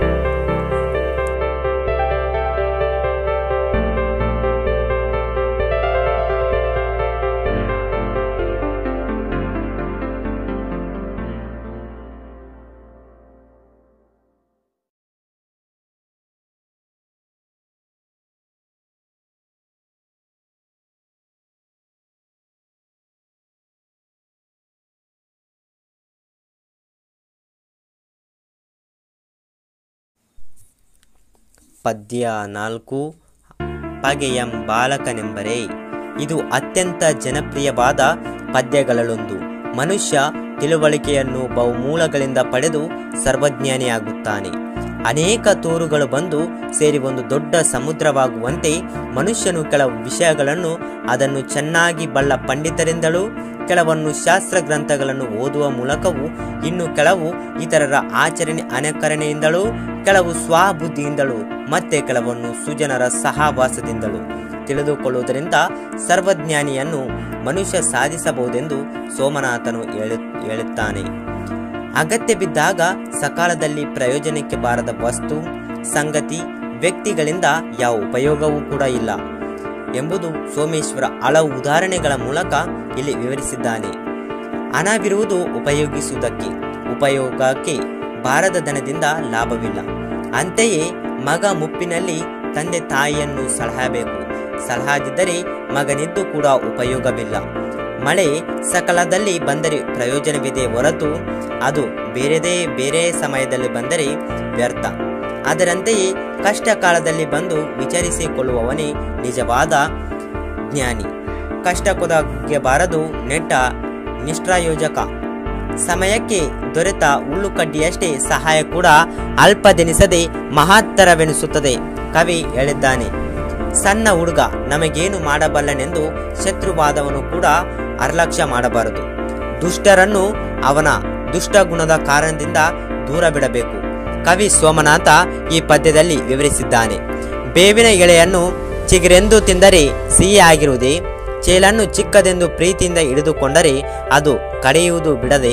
Speaker 1: ಪದ್ಯ ನಾಲ್ಕು ಪಗೆಯಂ ಬಾಲಕನೆಂಬರೆ ಇದು ಅತ್ಯಂತ ಜನಪ್ರಿಯವಾದ ಪದ್ಯಗಳಲ್ಲೊಂದು ಮನುಷ್ಯ ತಿಳುವಳಿಕೆಯನ್ನು ಬಹುಮೂಲಗಳಿಂದ ಪಡೆದು ಸರ್ವಜ್ಞಾನಿಯಾಗುತ್ತಾನೆ ಅನೇಕ ತೋರುಗಳು ಬಂದು ಸೇರಿ ಒಂದು ದೊಡ್ಡ ಸಮುದ್ರವಾಗುವಂತೆ ಮನುಷ್ಯನು ಕೆಲವು ವಿಷಯಗಳನ್ನು ಅದನ್ನು ಚೆನ್ನಾಗಿ ಬಲ್ಲ ಪಂಡಿತರಿಂದಲೂ ಕೆಲವನ್ನು ಶಾಸ್ತ್ರ ಗ್ರಂಥಗಳನ್ನು ಓದುವ ಮೂಲಕವೂ ಇನ್ನು ಕೆಲವು ಇತರರ ಆಚರಣೆ ಅನುಕರಣೆಯಿಂದಲೂ ಕೆಲವು ಸ್ವಬುದ್ಧಿಯಿಂದಲೂ ಮತ್ತೆ ಕೆಲವನ್ನು ಸುಜನರ ಸಹವಾಸದಿಂದಲೂ ತಿಳಿದುಕೊಳ್ಳುವುದರಿಂದ ಸರ್ವಜ್ಞಾನಿಯನ್ನು ಮನುಷ್ಯ ಸಾಧಿಸಬಹುದೆಂದು ಸೋಮನಾಥನು ಹೇಳು ಹೇಳುತ್ತಾನೆ ಅಗತ್ಯ ಬಿದ್ದಾಗ ಸಕಾಲದಲ್ಲಿ ಪ್ರಯೋಜನಕ್ಕೆ ಬಾರದ ವಸ್ತು ಸಂಗತಿ ವ್ಯಕ್ತಿಗಳಿಂದ ಯಾವ ಉಪಯೋಗವೂ ಕೂಡ ಇಲ್ಲ ಎಂಬುದು ಸೋಮೇಶ್ವರ ಹಲವು ಉದಾಹರಣೆಗಳ ಮೂಲಕ ಇಲ್ಲಿ ವಿವರಿಸಿದ್ದಾನೆ ಹಣವಿರುವುದು ಉಪಯೋಗಿಸುವುದಕ್ಕೆ ಉಪಯೋಗಕ್ಕೆ ಬಾರದ ದನದಿಂದ ಲಾಭವಿಲ್ಲ ಅಂತೆಯೇ ಮಗ ಮುಪ್ಪಿನಲ್ಲಿ ತಂದೆ ತಾಯಿಯನ್ನು ಸಲಹಬೇಕು ಸಲಹದಿದ್ದರೆ ಮಗನಿದ್ದು ಕೂಡ ಉಪಯೋಗವಿಲ್ಲ ಮಳೆ ಸಕಾಲದಲ್ಲಿ ಬಂದರೆ ಪ್ರಯೋಜನವಿದೆ ಹೊರತು ಅದು ಬೇರೆದೇ ಬೇರೆ ಸಮಯದಲ್ಲಿ ಬಂದರೆ ವ್ಯರ್ಥ ಅದರಂತೆಯೇ ಕಷ್ಟ ಕಾಲದಲ್ಲಿ ಬಂದು ವಿಚಾರಿಸಿಕೊಳ್ಳುವವನೇ ನಿಜವಾದ ಜ್ಞಾನಿ ಕಷ್ಟ ಕೊದಗಬಾರದು ನೆಟ್ಟ ನಿಷ್ಪ್ರಯೋಜಕ ಸಮಯಕ್ಕೆ ದೊರೆತ ಹುಲ್ಲುಕಡ್ಡಿಯಷ್ಟೇ ಸಹಾಯ ಕೂಡ ಅಲ್ಪದೆನಿಸದೆ ಮಹತ್ತರವೆನಿಸುತ್ತದೆ ಕವಿ ಹೇಳಿದ್ದಾನೆ ಸಣ್ಣ ಹುಡುಗ ನಮಗೇನು ಮಾಡಬಲ್ಲನೆಂದು ಶತ್ರುವಾದವನು ಕೂಡ ಅರ್ಲಕ್ಷ್ಯ ಮಾಡಬಾರದು ದುಷ್ಟರನ್ನು ಅವನ ದುಷ್ಟ ಗುಣದ ಕಾರಣದಿಂದ ದೂರ ಬಿಡಬೇಕು ಕವಿ ಸೋಮನಾಥ ಈ ಪದ್ಯದಲ್ಲಿ ವಿವರಿಸಿದ್ದಾನೆ ಬೇವಿನ ಎಳೆಯನ್ನು ಚಿಗುರೆಂದು ತಿಂದರೆ ಸಿಹಿ ಆಗಿರುವುದೇ ಚೇಲನ್ನು ಚಿಕ್ಕದೆಂದು ಪ್ರೀತಿಯಿಂದ ಹಿಡಿದುಕೊಂಡರೆ ಅದು ಕಡೆಯುವುದು ಬಿಡದೆ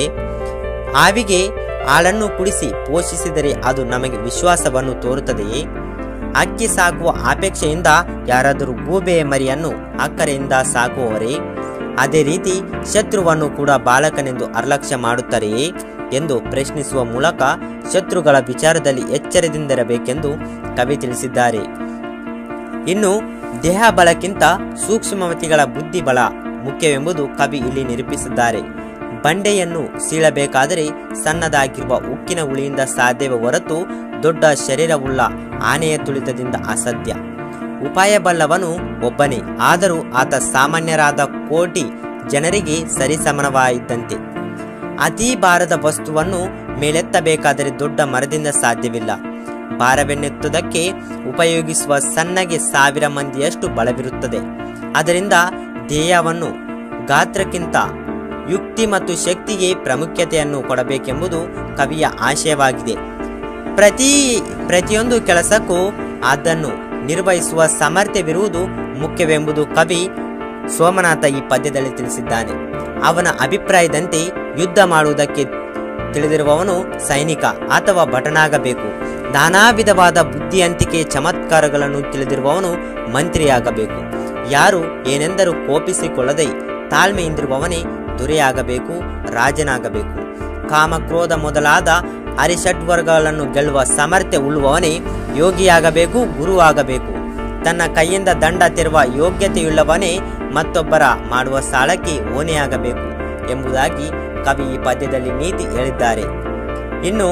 Speaker 1: ಆವಿಗೆ ಹಾಲನ್ನು ಕುಡಿಸಿ ಪೋಷಿಸಿದರೆ ಅದು ನಮಗೆ ವಿಶ್ವಾಸವನ್ನು ತೋರುತ್ತದೆಯೇ ಅಕ್ಕಿ ಸಾಕುವ ಅಪೇಕ್ಷೆಯಿಂದ ಯಾರಾದರೂ ಗೂಬೆಯ ಮರಿಯನ್ನು ಅಕ್ಕರೆಯಿಂದ ಸಾಕುವವರೇ ಅದೇ ರೀತಿ ಶತ್ರುವನ್ನು ಕೂಡ ಬಾಲಕನೆಂದು ಅರ್ಲಕ್ಷ್ಯ ಮಾಡುತ್ತಾರೆಯೇ ಎಂದು ಪ್ರಶ್ನಿಸುವ ಮೂಲಕ ಶತ್ರುಗಳ ವಿಚಾರದಲ್ಲಿ ಎಚ್ಚರದಿಂದಿರಬೇಕೆಂದು ಕವಿ ತಿಳಿಸಿದ್ದಾರೆ ಇನ್ನು ದೇಹ ಬಲಕ್ಕಿಂತ ಸೂಕ್ಷ್ಮಮತಿಗಳ ಬುದ್ಧಿ ಬಲ ಮುಖ್ಯವೆಂಬುದು ಕವಿ ಇಲ್ಲಿ ನಿರೂಪಿಸಿದ್ದಾರೆ ಬಂಡೆಯನ್ನು ಸೀಳಬೇಕಾದರೆ ಸಣ್ಣದಾಗಿರುವ ಉಕ್ಕಿನ ಉಳಿಯಿಂದ ಸಾಧ್ಯವೇ ಹೊರತು ದೊಡ್ಡ ಶರೀರವುಳ್ಳ ಆನೆಯ ತುಳಿತದಿಂದ ಅಸಾಧ್ಯ ಉಪಾಯ ಬಲ್ಲವನು ಒಬ್ಬನೇ ಆದರೂ ಆತ ಸಾಮಾನ್ಯರಾದ ಕೋಟಿ ಜನರಿಗೆ ಸರಿಸಮನವಾಗಿದ್ದಂತೆ ಅತೀ ಭಾರದ ವಸ್ತುವನ್ನು ಮೇಲೆತ್ತಬೇಕಾದರೆ ದೊಡ್ಡ ಮರದಿಂದ ಸಾಧ್ಯವಿಲ್ಲ ಭಾರವೆನ್ನೆತ್ತುವುದಕ್ಕೆ ಉಪಯೋಗಿಸುವ ಸಣ್ಣಗೆ ಸಾವಿರ ಮಂದಿಯಷ್ಟು ಬಲವಿರುತ್ತದೆ ಅದರಿಂದ ಧ್ಯೇಯವನ್ನು ಗಾತ್ರಕ್ಕಿಂತ ಯುಕ್ತಿ ಮತ್ತು ಶಕ್ತಿಗೆ ಪ್ರಾಮುಖ್ಯತೆಯನ್ನು ಕೊಡಬೇಕೆಂಬುದು ಕವಿಯ ಆಶಯವಾಗಿದೆ ಪ್ರತಿ ಪ್ರತಿಯೊಂದು ಕೆಲಸಕ್ಕೂ ಅದನ್ನು ನಿರ್ವಹಿಸುವ ಸಾಮರ್ಥ್ಯವಿರುವುದು ಮುಖ್ಯವೆಂಬುದು ಕವಿ ಸೋಮನಾಥ ಈ ಪದ್ಯದಲ್ಲಿ ತಿಳಿಸಿದ್ದಾನೆ ಅವನ ಅಭಿಪ್ರಾಯದಂತೆ ಯುದ್ಧ ಮಾಡುವುದಕ್ಕೆ ತಿಳಿದಿರುವವನು ಸೈನಿಕ ಅಥವಾ ಭಟನಾಗಬೇಕು ನಾನಾ ವಿಧವಾದ ಬುದ್ಧಿಯಂತಿಕೆ ಚಮತ್ಕಾರಗಳನ್ನು ತಿಳಿದಿರುವವನು ಮಂತ್ರಿಯಾಗಬೇಕು ಯಾರು ಏನೆಂದರೂ ಕೋಪಿಸಿಕೊಳ್ಳದೆ ತಾಳ್ಮೆಯಿಂದಿರುವವನೇ ದೊರೆಯಾಗಬೇಕು ರಾಜನಾಗಬೇಕು ಕಾಮಕ್ರೋಧ ಮೊದಲಾದ ಹರಿಷಡ್ವರ್ಗಗಳನ್ನು ಗೆಲ್ಲುವ ಸಾಮರ್ಥ್ಯ ಉಳ್ಳುವವನೇ ಯೋಗಿಯಾಗಬೇಕು ಗುರುವಾಗಬೇಕು ತನ್ನ ಕೈಯಿಂದ ದಂಡ ತೆರುವ ಯೋಗ್ಯತೆಯುಳ್ಳವನೇ ಮತ್ತೊಬ್ಬರ ಮಾಡುವ ಸಾಲಕ್ಕೆ ಓನೆಯಾಗಬೇಕು ಎಂಬುದಾಗಿ ಕವಿ ಈ ಪದ್ಯದಲ್ಲಿ ನೀತಿ ಹೇಳಿದ್ದಾರೆ ಇನ್ನು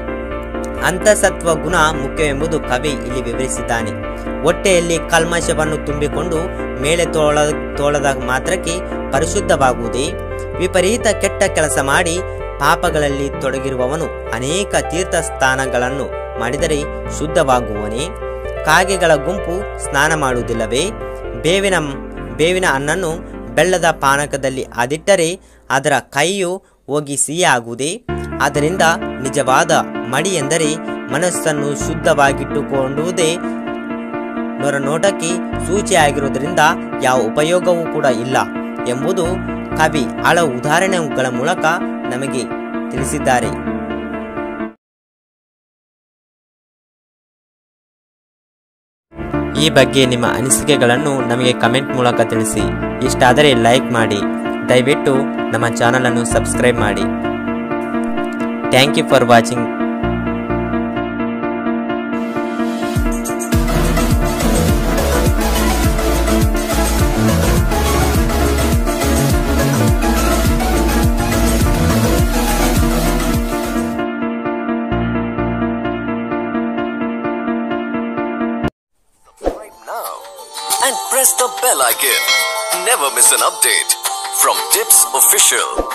Speaker 1: ಅಂತಸತ್ವ ಗುಣ ಮುಖ್ಯವೆಂಬುದು ಕವಿ ಇಲ್ಲಿ ವಿವರಿಸಿದ್ದಾನೆ ಹೊಟ್ಟೆಯಲ್ಲಿ ಕಲ್ಮಶವನ್ನು ತುಂಬಿಕೊಂಡು ಮೇಲೆ ತೋಳ ತೋಳದ ಮಾತ್ರಕ್ಕೆ ಪರಿಶುದ್ಧವಾಗುವುದೇ ವಿಪರೀತ ಕೆಟ್ಟ ಕೆಲಸ ಮಾಡಿ ಪಾಪಗಳಲ್ಲಿ ತೊಡಗಿರುವವನು ಅನೇಕ ತೀರ್ಥ ಸ್ಥಾನಗಳನ್ನು ಮಾಡಿದರೆ ಶುದ್ಧವಾಗುವನೇ ಕಾಗೆಗಳ ಗುಂಪು ಸ್ನಾನ ಮಾಡುವುದಿಲ್ಲವೇ ಬೇವಿನ ಬೇವಿನ ಹಣ್ಣನ್ನು ಬೆಲ್ಲದ ಪಾನಕದಲ್ಲಿ ಅದಿಟ್ಟರೆ ಅದರ ಕೈಯು ಹೋಗಿ ಸಿಹಿಯಾಗುವುದೇ ಆದ್ದರಿಂದ ನಿಜವಾದ ಮಡಿ ಎಂದರೆ ಮನಸ್ಸನ್ನು ಶುದ್ಧವಾಗಿಟ್ಟುಕೊಂಡುವುದೇ ನೊರ ನೋಟಕ್ಕೆ ಸೂಚಿಯಾಗಿರುವುದರಿಂದ ಯಾವ ಉಪಯೋಗವೂ ಕೂಡ ಇಲ್ಲ ಎಂಬುದು ಕವಿ ಹಲವು ಉದಾಹರಣೆಗಳ ಮೂಲಕ ನಮಗೆ ತಿಳಿಸಿದ್ದಾರೆ ಈ ಬಗ್ಗೆ ನಿಮ್ಮ ಅನಿಸಿಕೆಗಳನ್ನು ನಮಗೆ ಕಮೆಂಟ್ ಮೂಲಕ ತಿಳಿಸಿ ಇಷ್ಟಾದರೆ ಲೈಕ್ ಮಾಡಿ ದಯವಿಟ್ಟು ನಮ್ಮ ಚಾನಲನ್ನು ಸಬ್ಸ್ಕ್ರೈಬ್ ಮಾಡಿ thank you for watching
Speaker 2: Subscribe now and press the bell icon. Never miss an update from Tips Official.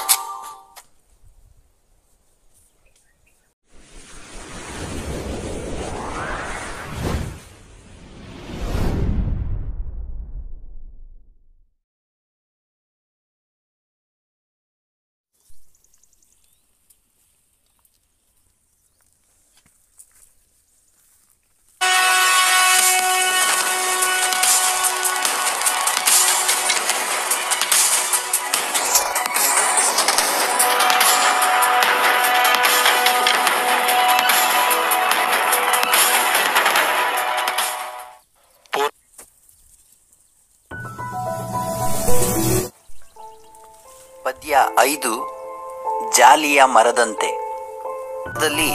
Speaker 4: ಪದ್ಯ ಐದು ಜಾಲಿಯ ಮರದಂತೆ ದಲ್ಲಿ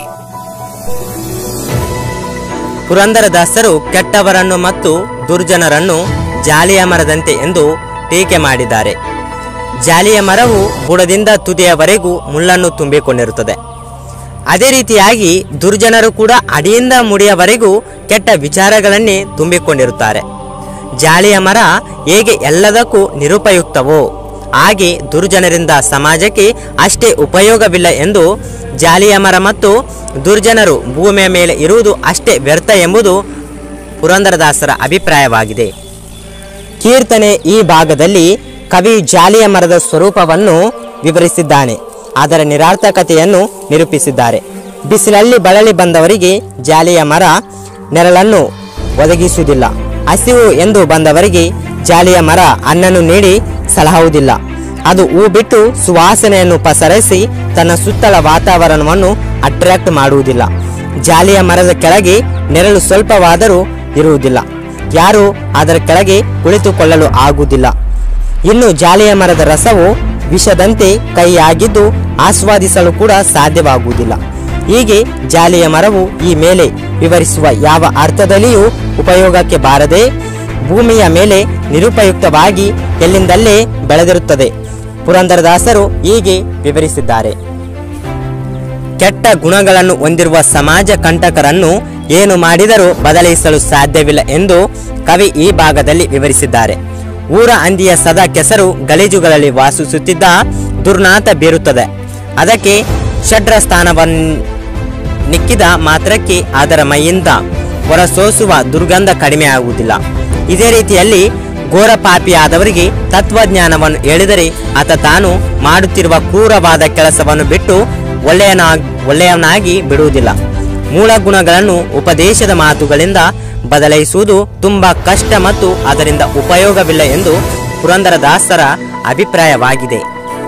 Speaker 1: ಪುರಂದರದಾಸರು ಕೆಟ್ಟವರನ್ನು ಮತ್ತು ದುರ್ಜನರನ್ನು ಜಾಲಿಯ ಮರದಂತೆ ಎಂದು ಟೀಕೆ ಮಾಡಿದ್ದಾರೆ ಜಾಲಿಯ ಮರವು ಬುಡದಿಂದ ತುದಿಯವರೆಗೂ ಮುಳ್ಳನ್ನು ತುಂಬಿಕೊಂಡಿರುತ್ತದೆ ಅದೇ ರೀತಿಯಾಗಿ ದುರ್ಜನರು ಕೂಡ ಅಡಿಯಿಂದ ಮುಡಿಯವರೆಗೂ ಕೆಟ್ಟ ವಿಚಾರಗಳನ್ನೇ ತುಂಬಿಕೊಂಡಿರುತ್ತಾರೆ ಜಾಲಿಯ ಮರ ಹೇಗೆ ಎಲ್ಲದಕ್ಕೂ ನಿರುಪಯುಕ್ತವೋ ಹಾಗೆ ದುರ್ಜನರಿಂದ ಸಮಾಜಕ್ಕೆ ಅಷ್ಟೇ ಉಪಯೋಗವಿಲ್ಲ ಎಂದು ಜಾಲಿಯ ಮರ ಮತ್ತು ದುರ್ಜನರು ಭೂಮಿಯ ಮೇಲೆ ಇರುವುದು ಅಷ್ಟೇ ವ್ಯರ್ಥ ಎಂಬುದು ಪುರಂದರದಾಸರ ಅಭಿಪ್ರಾಯವಾಗಿದೆ ಕೀರ್ತನೆ ಈ ಭಾಗದಲ್ಲಿ ಕವಿ ಜಾಲಿಯ ಮರದ ಸ್ವರೂಪವನ್ನು ವಿವರಿಸಿದ್ದಾನೆ ಅದರ ನಿರಾರ್ಥಕತೆಯನ್ನು ನಿರೂಪಿಸಿದ್ದಾರೆ ಬಿಸಿಲಲ್ಲಿ ಬಳಲಿ ಬಂದವರಿಗೆ ಜಾಲಿಯ ಮರ ನೆರಳನ್ನು ಒದಗಿಸುವುದಿಲ್ಲ ಹಸಿವು ಎಂದು ಬಂದವರಿಗೆ ಜಾಲಿಯ ಮರ ಹಣ್ಣನ್ನು ನೀಡಿ ಸಲಹುವುದಿಲ್ಲ ಅದು ಹೂ ಬಿಟ್ಟು ಸುವಾಸನೆಯನ್ನು ಪಸರಿಸಿ ತನ್ನ ಸುತ್ತಲ ವಾತಾವರಣವನ್ನು ಅಟ್ರಾಕ್ಟ್ ಮಾಡುವುದಿಲ್ಲ
Speaker 3: ಜಾಲಿಯ ಮರದ ಕೆಳಗೆ ನೆರಳು ಸ್ವಲ್ಪವಾದರೂ ಇರುವುದಿಲ್ಲ ಯಾರು ಅದರ ಕೆಳಗೆ ಕುಳಿತುಕೊಳ್ಳಲು ಆಗುವುದಿಲ್ಲ ಇನ್ನು ಜಾಲಿಯ ಮರದ ರಸವು ವಿಷದಂತೆ ಕೈಯಾಗಿದ್ದು ಆಸ್ವಾದಿಸಲು ಕೂಡ ಸಾಧ್ಯವಾಗುವುದಿಲ್ಲ ಹೀಗೆ ಜಾಲಿಯ ಮರವು ಈ ಮೇಲೆ ವಿವರಿಸುವ ಯಾವ ಅರ್ಥದಲ್ಲಿಯೂ ಉಪಯೋಗಕ್ಕೆ ಬಾರದೆ ಭೂಮಿಯ ಮೇಲೆ ನಿರುಪಯುಕ್ತವಾಗಿ ಎಲ್ಲಿಂದಲ್ಲೇ ಬೆಳೆದಿರುತ್ತದೆ ಪುರಂದರದಾಸರು ಹೀಗೆ ವಿವರಿಸಿದ್ದಾರೆ ಕೆಟ್ಟ ಗುಣಗಳನ್ನು ಹೊಂದಿರುವ ಸಮಾಜ ಕಂಟಕರನ್ನು ಏನು ಮಾಡಿದರೂ ಬದಲಿಸಲು ಸಾಧ್ಯವಿಲ್ಲ ಎಂದು ಕವಿ ಈ ಭಾಗದಲ್ಲಿ ವಿವರಿಸಿದ್ದಾರೆ ಊರ ಹಂದಿಯ ಸದಾ ಕೆಸರು ಗಲೀಜುಗಳಲ್ಲಿ ವಾಸಿಸುತ್ತಿದ್ದ ದುರ್ನಾತ ಬೀರುತ್ತದೆ ಅದಕ್ಕೆ ಷಡ್ರ ಸ್ಥಾನವನ್ನು ನಿಕ್ಕಿದ ಮಾತ್ರಕ್ಕೆ ಅದರ ಮೈಯಿಂದ ಹೊರಸೂಸುವ ದುರ್ಗಂಧ ಕಡಿಮೆ ಆಗುವುದಿಲ್ಲ ಇದೇ ರೀತಿಯಲ್ಲಿ ಘೋರ ಪಾಪಿಯಾದವರಿಗೆ ತತ್ವಜ್ಞಾನವನ್ನು ಹೇಳಿದರೆ ಆತ ತಾನು ಮಾಡುತ್ತಿರುವ ಕ್ರೂರವಾದ ಕೆಲಸವನ್ನು ಬಿಟ್ಟು ಒಳ್ಳೆಯನಾ ಒಳ್ಳೆಯವನಾಗಿ ಬಿಡುವುದಿಲ್ಲ ಮೂಲ ಗುಣಗಳನ್ನು ಉಪದೇಶದ ಮಾತುಗಳಿಂದ ಬದಲಾಯಿಸುವುದು ತುಂಬಾ ಕಷ್ಟ ಮತ್ತು ಅದರಿಂದ ಉಪಯೋಗವಿಲ್ಲ ಎಂದು ಪುರಂದರದಾಸರ ಅಭಿಪ್ರಾಯವಾಗಿದೆ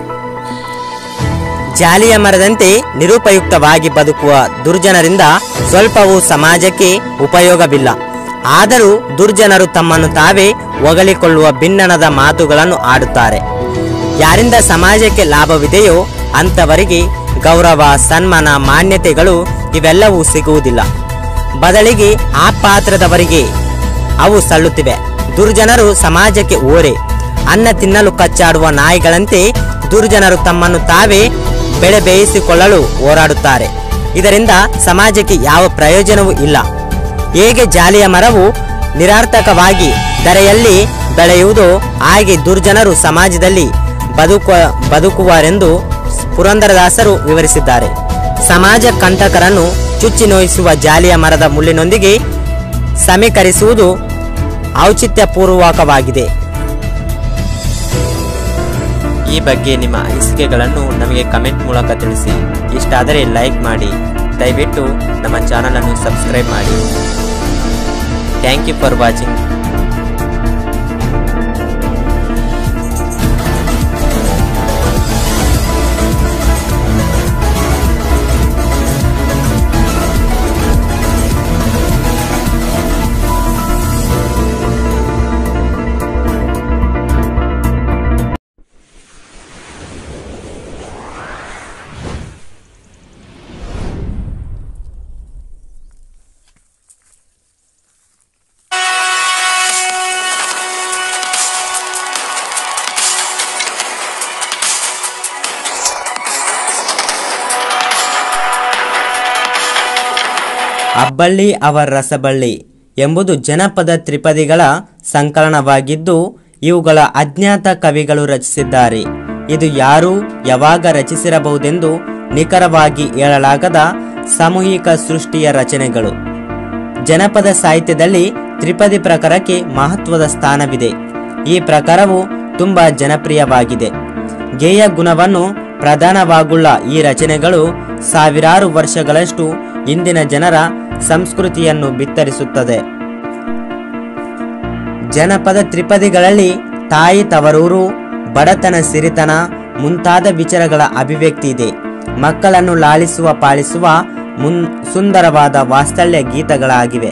Speaker 3: ಜಾಲಿಯ ಮರದಂತೆ ನಿರುಪಯುಕ್ತವಾಗಿ ಬದುಕುವ ದುರ್ಜನರಿಂದ ಸ್ವಲ್ಪವೂ ಸಮಾಜಕ್ಕೆ ಉಪಯೋಗವಿಲ್ಲ ಆದರೂ ದುರ್ಜನರು ತಮ್ಮನ್ನು ತಾವೇ ಹೊಗಳಿಕೊಳ್ಳುವ ಭಿನ್ನಣದ ಮಾತುಗಳನ್ನು ಆಡುತ್ತಾರೆ ಯಾರಿಂದ ಸಮಾಜಕ್ಕೆ ಲಾಭವಿದೆಯೋ ಅಂಥವರಿಗೆ ಗೌರವ ಸನ್ಮಾನ ಮಾನ್ಯತೆಗಳು ಇವೆಲ್ಲವೂ ಸಿಗುವುದಿಲ್ಲ ಬದಲಿಗೆ ಆ ಪಾತ್ರದವರಿಗೆ ಅವು ಸಲ್ಲುತ್ತಿವೆ ದುರ್ಜನರು ಸಮಾಜಕ್ಕೆ ಓರೆ ಅನ್ನ ತಿನ್ನಲು ಕಚ್ಚಾಡುವ ನಾಯಿಗಳಂತೆ ದುರ್ಜನರು ತಮ್ಮನ್ನು ತಾವೇ ಬೆಳೆ ಬೇಯಿಸಿಕೊಳ್ಳಲು ಹೋರಾಡುತ್ತಾರೆ ಇದರಿಂದ ಸಮಾಜಕ್ಕೆ ಯಾವ ಪ್ರಯೋಜನವೂ ಇಲ್ಲ ಹೇಗೆ ಜಾಲಿಯ ಮರವು ನಿರಾರ್ಥಕವಾಗಿ ಧರೆಯಲ್ಲಿ ಬೆಳೆಯುವುದೋ ಹಾಗೆ ದುರ್ಜನರು ಸಮಾಜದಲ್ಲಿ ಬದುಕುವ ಬದುಕುವರೆಂದು ಪುರಂದರದಾಸರು ವಿವರಿಸಿದ್ದಾರೆ ಸಮಾಜ ಕಂಟಕರನ್ನು ಚುಚ್ಚಿ ನೋಯಿಸುವ ಜಾಲಿಯ ಮರದ ಮುಳ್ಳಿನೊಂದಿಗೆ ಸಮೀಕರಿಸುವುದು ಔಚಿತ್ಯಪೂರ್ವಕವಾಗಿದೆ
Speaker 1: ಈ ಬಗ್ಗೆ ನಿಮ್ಮ ಅನಿಸಿಕೆಗಳನ್ನು ನಮಗೆ ಕಮೆಂಟ್ ಮೂಲಕ ತಿಳಿಸಿ ಇಷ್ಟಾದರೆ ಲೈಕ್ ಮಾಡಿ ದಯವಿಟ್ಟು ನಮ್ಮ ಚಾನಲನ್ನು ಸಬ್ಸ್ಕ್ರೈಬ್ ಮಾಡಿ ಥ್ಯಾಂಕ್ ಯು ಫಾರ್ ವಾಚಿಂಗ್ ಅಬ್ಬಳ್ಳಿ ಅವರ ರಸಬಳ್ಳಿ ಎಂಬುದು ಜನಪದ ತ್ರಿಪದಿಗಳ ಸಂಕಲನವಾಗಿದ್ದು ಇವುಗಳ ಅಜ್ಞಾತ ಕವಿಗಳು ರಚಿಸಿದ್ದಾರೆ ಇದು ಯಾರು ಯಾವಾಗ ರಚಿಸಿರಬಹುದೆಂದು ನಿಖರವಾಗಿ ಹೇಳಲಾಗದ ಸಾಮೂಹಿಕ ಸೃಷ್ಟಿಯ ರಚನೆಗಳು ಜನಪದ ಸಾಹಿತ್ಯದಲ್ಲಿ ತ್ರಿಪದಿ ಪ್ರಕಾರಕ್ಕೆ ಮಹತ್ವದ ಸ್ಥಾನವಿದೆ ಈ ಪ್ರಕಾರವು ತುಂಬಾ ಜನಪ್ರಿಯವಾಗಿದೆ ಗೇಯ ಗುಣವನ್ನು ಪ್ರಧಾನವಾಗುಳ್ಳ ಈ ರಚನೆಗಳು ಸಾವಿರಾರು ವರ್ಷಗಳಷ್ಟು ಇಂದಿನ ಜನರ ಸಂಸ್ಕೃತಿಯನ್ನು ಬಿತ್ತರಿಸುತ್ತದೆ ಜನಪದ ತ್ರಿಪದಿಗಳಲ್ಲಿ ತಾಯಿ ತವರೂರು ಬಡತನ ಸಿರಿತನ ಮುಂತಾದ ವಿಚಾರಗಳ ಅಭಿವ್ಯಕ್ತಿ ಇದೆ ಮಕ್ಕಳನ್ನು ಲಾಲಿಸುವ ಪಾಲಿಸುವ ಮುನ್ ಸುಂದರವಾದ ವಾತ್ಸಲ್ಯ ಗೀತಗಳಾಗಿವೆ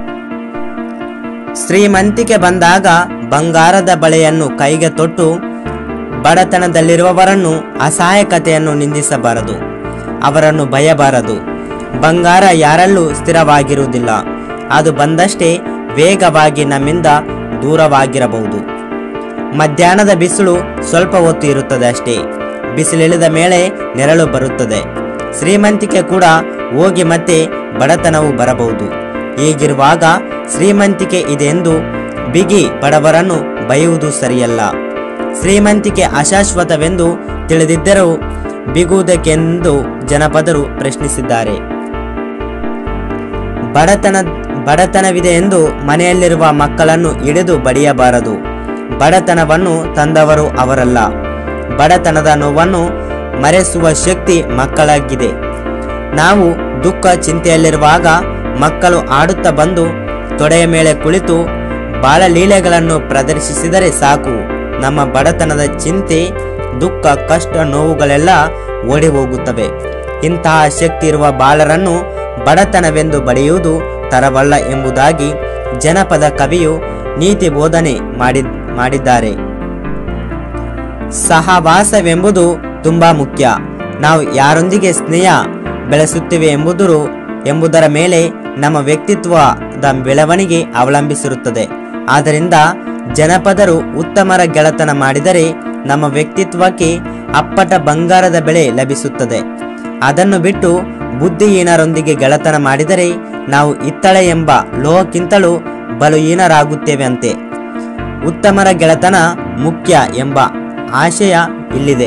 Speaker 1: ಶ್ರೀಮಂತಿಕೆ ಬಂದಾಗ ಬಂಗಾರದ ಬಳೆಯನ್ನು ಕೈಗೆ ತೊಟ್ಟು ಬಡತನದಲ್ಲಿರುವವರನ್ನು ಅಸಹಾಯಕತೆಯನ್ನು ನಿಂದಿಸಬಾರದು ಅವರನ್ನು ಭಯಬಾರದು ಬಂಗಾರ ಯಾರಲ್ಲೂ ಸ್ಥಿರವಾಗಿರುವುದಿಲ್ಲ ಅದು ಬಂದಷ್ಟೇ ವೇಗವಾಗಿ ನಮ್ಮಿಂದ ದೂರವಾಗಿರಬಹುದು ಮಧ್ಯಾಹ್ನದ ಬಿಸಿಲು ಸ್ವಲ್ಪ ಹೊತ್ತು ಇರುತ್ತದೆ ಅಷ್ಟೇ ಬಿಸಿಲಿಳಿದ ಮೇಲೆ ನೆರಳು ಬರುತ್ತದೆ ಶ್ರೀಮಂತಿಕೆ ಕೂಡ ಹೋಗಿ ಮತ್ತೆ ಬಡತನವು ಬರಬಹುದು ಹೀಗಿರುವಾಗ ಶ್ರೀಮಂತಿಕೆ ಇದೆ ಎಂದು ಬಿಗಿ ಬಡವರನ್ನು ಬೈಯುವುದು ಸರಿಯಲ್ಲ ಶ್ರೀಮಂತಿಕೆ ಅಶಾಶ್ವತವೆಂದು ತಿಳಿದಿದ್ದರೂ ಬಿಗುವುದಕ್ಕೆಂದು ಜನಪದರು ಪ್ರಶ್ನಿಸಿದ್ದಾರೆ ಬಡತನ ಬಡತನವಿದೆ ಎಂದು ಮನೆಯಲ್ಲಿರುವ ಮಕ್ಕಳನ್ನು ಹಿಡಿದು ಬಡಿಯಬಾರದು ಬಡತನವನ್ನು ತಂದವರು ಅವರಲ್ಲ ಬಡತನದ ನೋವನ್ನು ಮರೆಸುವ ಶಕ್ತಿ ಮಕ್ಕಳಾಗಿದೆ ನಾವು ದುಃಖ ಚಿಂತೆಯಲ್ಲಿರುವಾಗ ಮಕ್ಕಳು ಆಡುತ್ತಾ ಬಂದು ತೊಡೆಯ ಮೇಲೆ ಕುಳಿತು ಬಾಳಲೀಲೆಗಳನ್ನು ಪ್ರದರ್ಶಿಸಿದರೆ ಸಾಕು ನಮ್ಮ ಬಡತನದ ಚಿಂತೆ ದುಃಖ ಕಷ್ಟ ನೋವುಗಳೆಲ್ಲ ಓಡಿ ಹೋಗುತ್ತವೆ ಇಂತಹ ಶಕ್ತಿ ಇರುವ ಬಾಲರನ್ನು
Speaker 3: ಬಡತನವೆಂದು ಬಡಿಯುವುದು ತರವಲ್ಲ ಎಂಬುದಾಗಿ ಜನಪದ ಕವಿಯು ನೀತಿ ಬೋಧನೆ ಮಾಡಿ ಮಾಡಿದ್ದಾರೆ ಸಹವಾಸವೆಂಬುದು ತುಂಬಾ ಮುಖ್ಯ ನಾವು ಯಾರೊಂದಿಗೆ ಸ್ನೇಹ ಬೆಳೆಸುತ್ತೇವೆ ಎಂಬುದು ಎಂಬುದರ ಮೇಲೆ ನಮ್ಮ ವ್ಯಕ್ತಿತ್ವದ ಬೆಳವಣಿಗೆ ಅವಲಂಬಿಸಿರುತ್ತದೆ ಆದ್ದರಿಂದ ಜನಪದರು ಉತ್ತಮರ ಗೆಳತನ ಮಾಡಿದರೆ ನಮ್ಮ ವ್ಯಕ್ತಿತ್ವಕ್ಕೆ ಅಪ್ಪಟ ಬಂಗಾರದ ಬೆಳೆ ಲಭಿಸುತ್ತದೆ ಅದನ್ನು ಬಿಟ್ಟು ಬುದ್ಧಿಹೀನರೊಂದಿಗೆ ಗೆಳತನ ಮಾಡಿದರೆ ನಾವು ಇತ್ತಳೆ ಎಂಬ ಲೋಹಕ್ಕಿಂತಲೂ ಬಲುಹೀನರಾಗುತ್ತೇವೆ ಅಂತೆ ಉತ್ತಮರ ಗೆಳತನ ಮುಖ್ಯ ಎಂಬ ಆಶಯ ಇಲ್ಲಿದೆ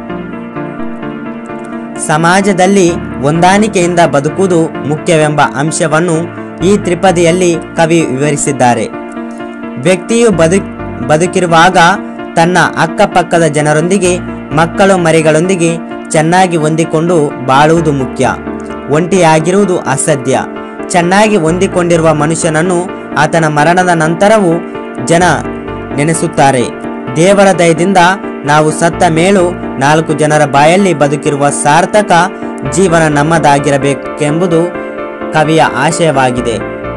Speaker 3: ಸಮಾಜದಲ್ಲಿ ಹೊಂದಾಣಿಕೆಯಿಂದ ಬದುಕುವುದು ಮುಖ್ಯವೆಂಬ ಅಂಶವನ್ನು ಈ ತ್ರಿಪದಿಯಲ್ಲಿ ಕವಿ ವಿವರಿಸಿದ್ದಾರೆ ವ್ಯಕ್ತಿಯು ಬದುಕ್ ಬದುಕಿರುವಾಗ ತನ್ನ ಅಕ್ಕಪಕ್ಕದ ಜನರೊಂದಿಗೆ ಮಕ್ಕಳು ಮರಿಗಳೊಂದಿಗೆ ಚೆನ್ನಾಗಿ ಹೊಂದಿಕೊಂಡು ಬಾಳುವುದು ಮುಖ್ಯ ಒಂಟಿಯಾಗಿರುವುದು ಅಸಾಧ್ಯ ಚೆನ್ನಾಗಿ ಹೊಂದಿಕೊಂಡಿರುವ ಮನುಷ್ಯನನ್ನು ಆತನ ಮರಣದ ನಂತರವೂ ಜನ ನೆನೆಸುತ್ತಾರೆ ದೇವರ ದಯದಿಂದ ನಾವು ಸತ್ತ ಮೇಲೂ ನಾಲ್ಕು ಜನರ ಬಾಯಲ್ಲಿ ಬದುಕಿರುವ ಸಾರ್ಥಕ ಜೀವನ ನಮ್ಮದಾಗಿರಬೇಕೆಂಬುದು ಕವಿಯ ಆಶಯವಾಗಿದೆ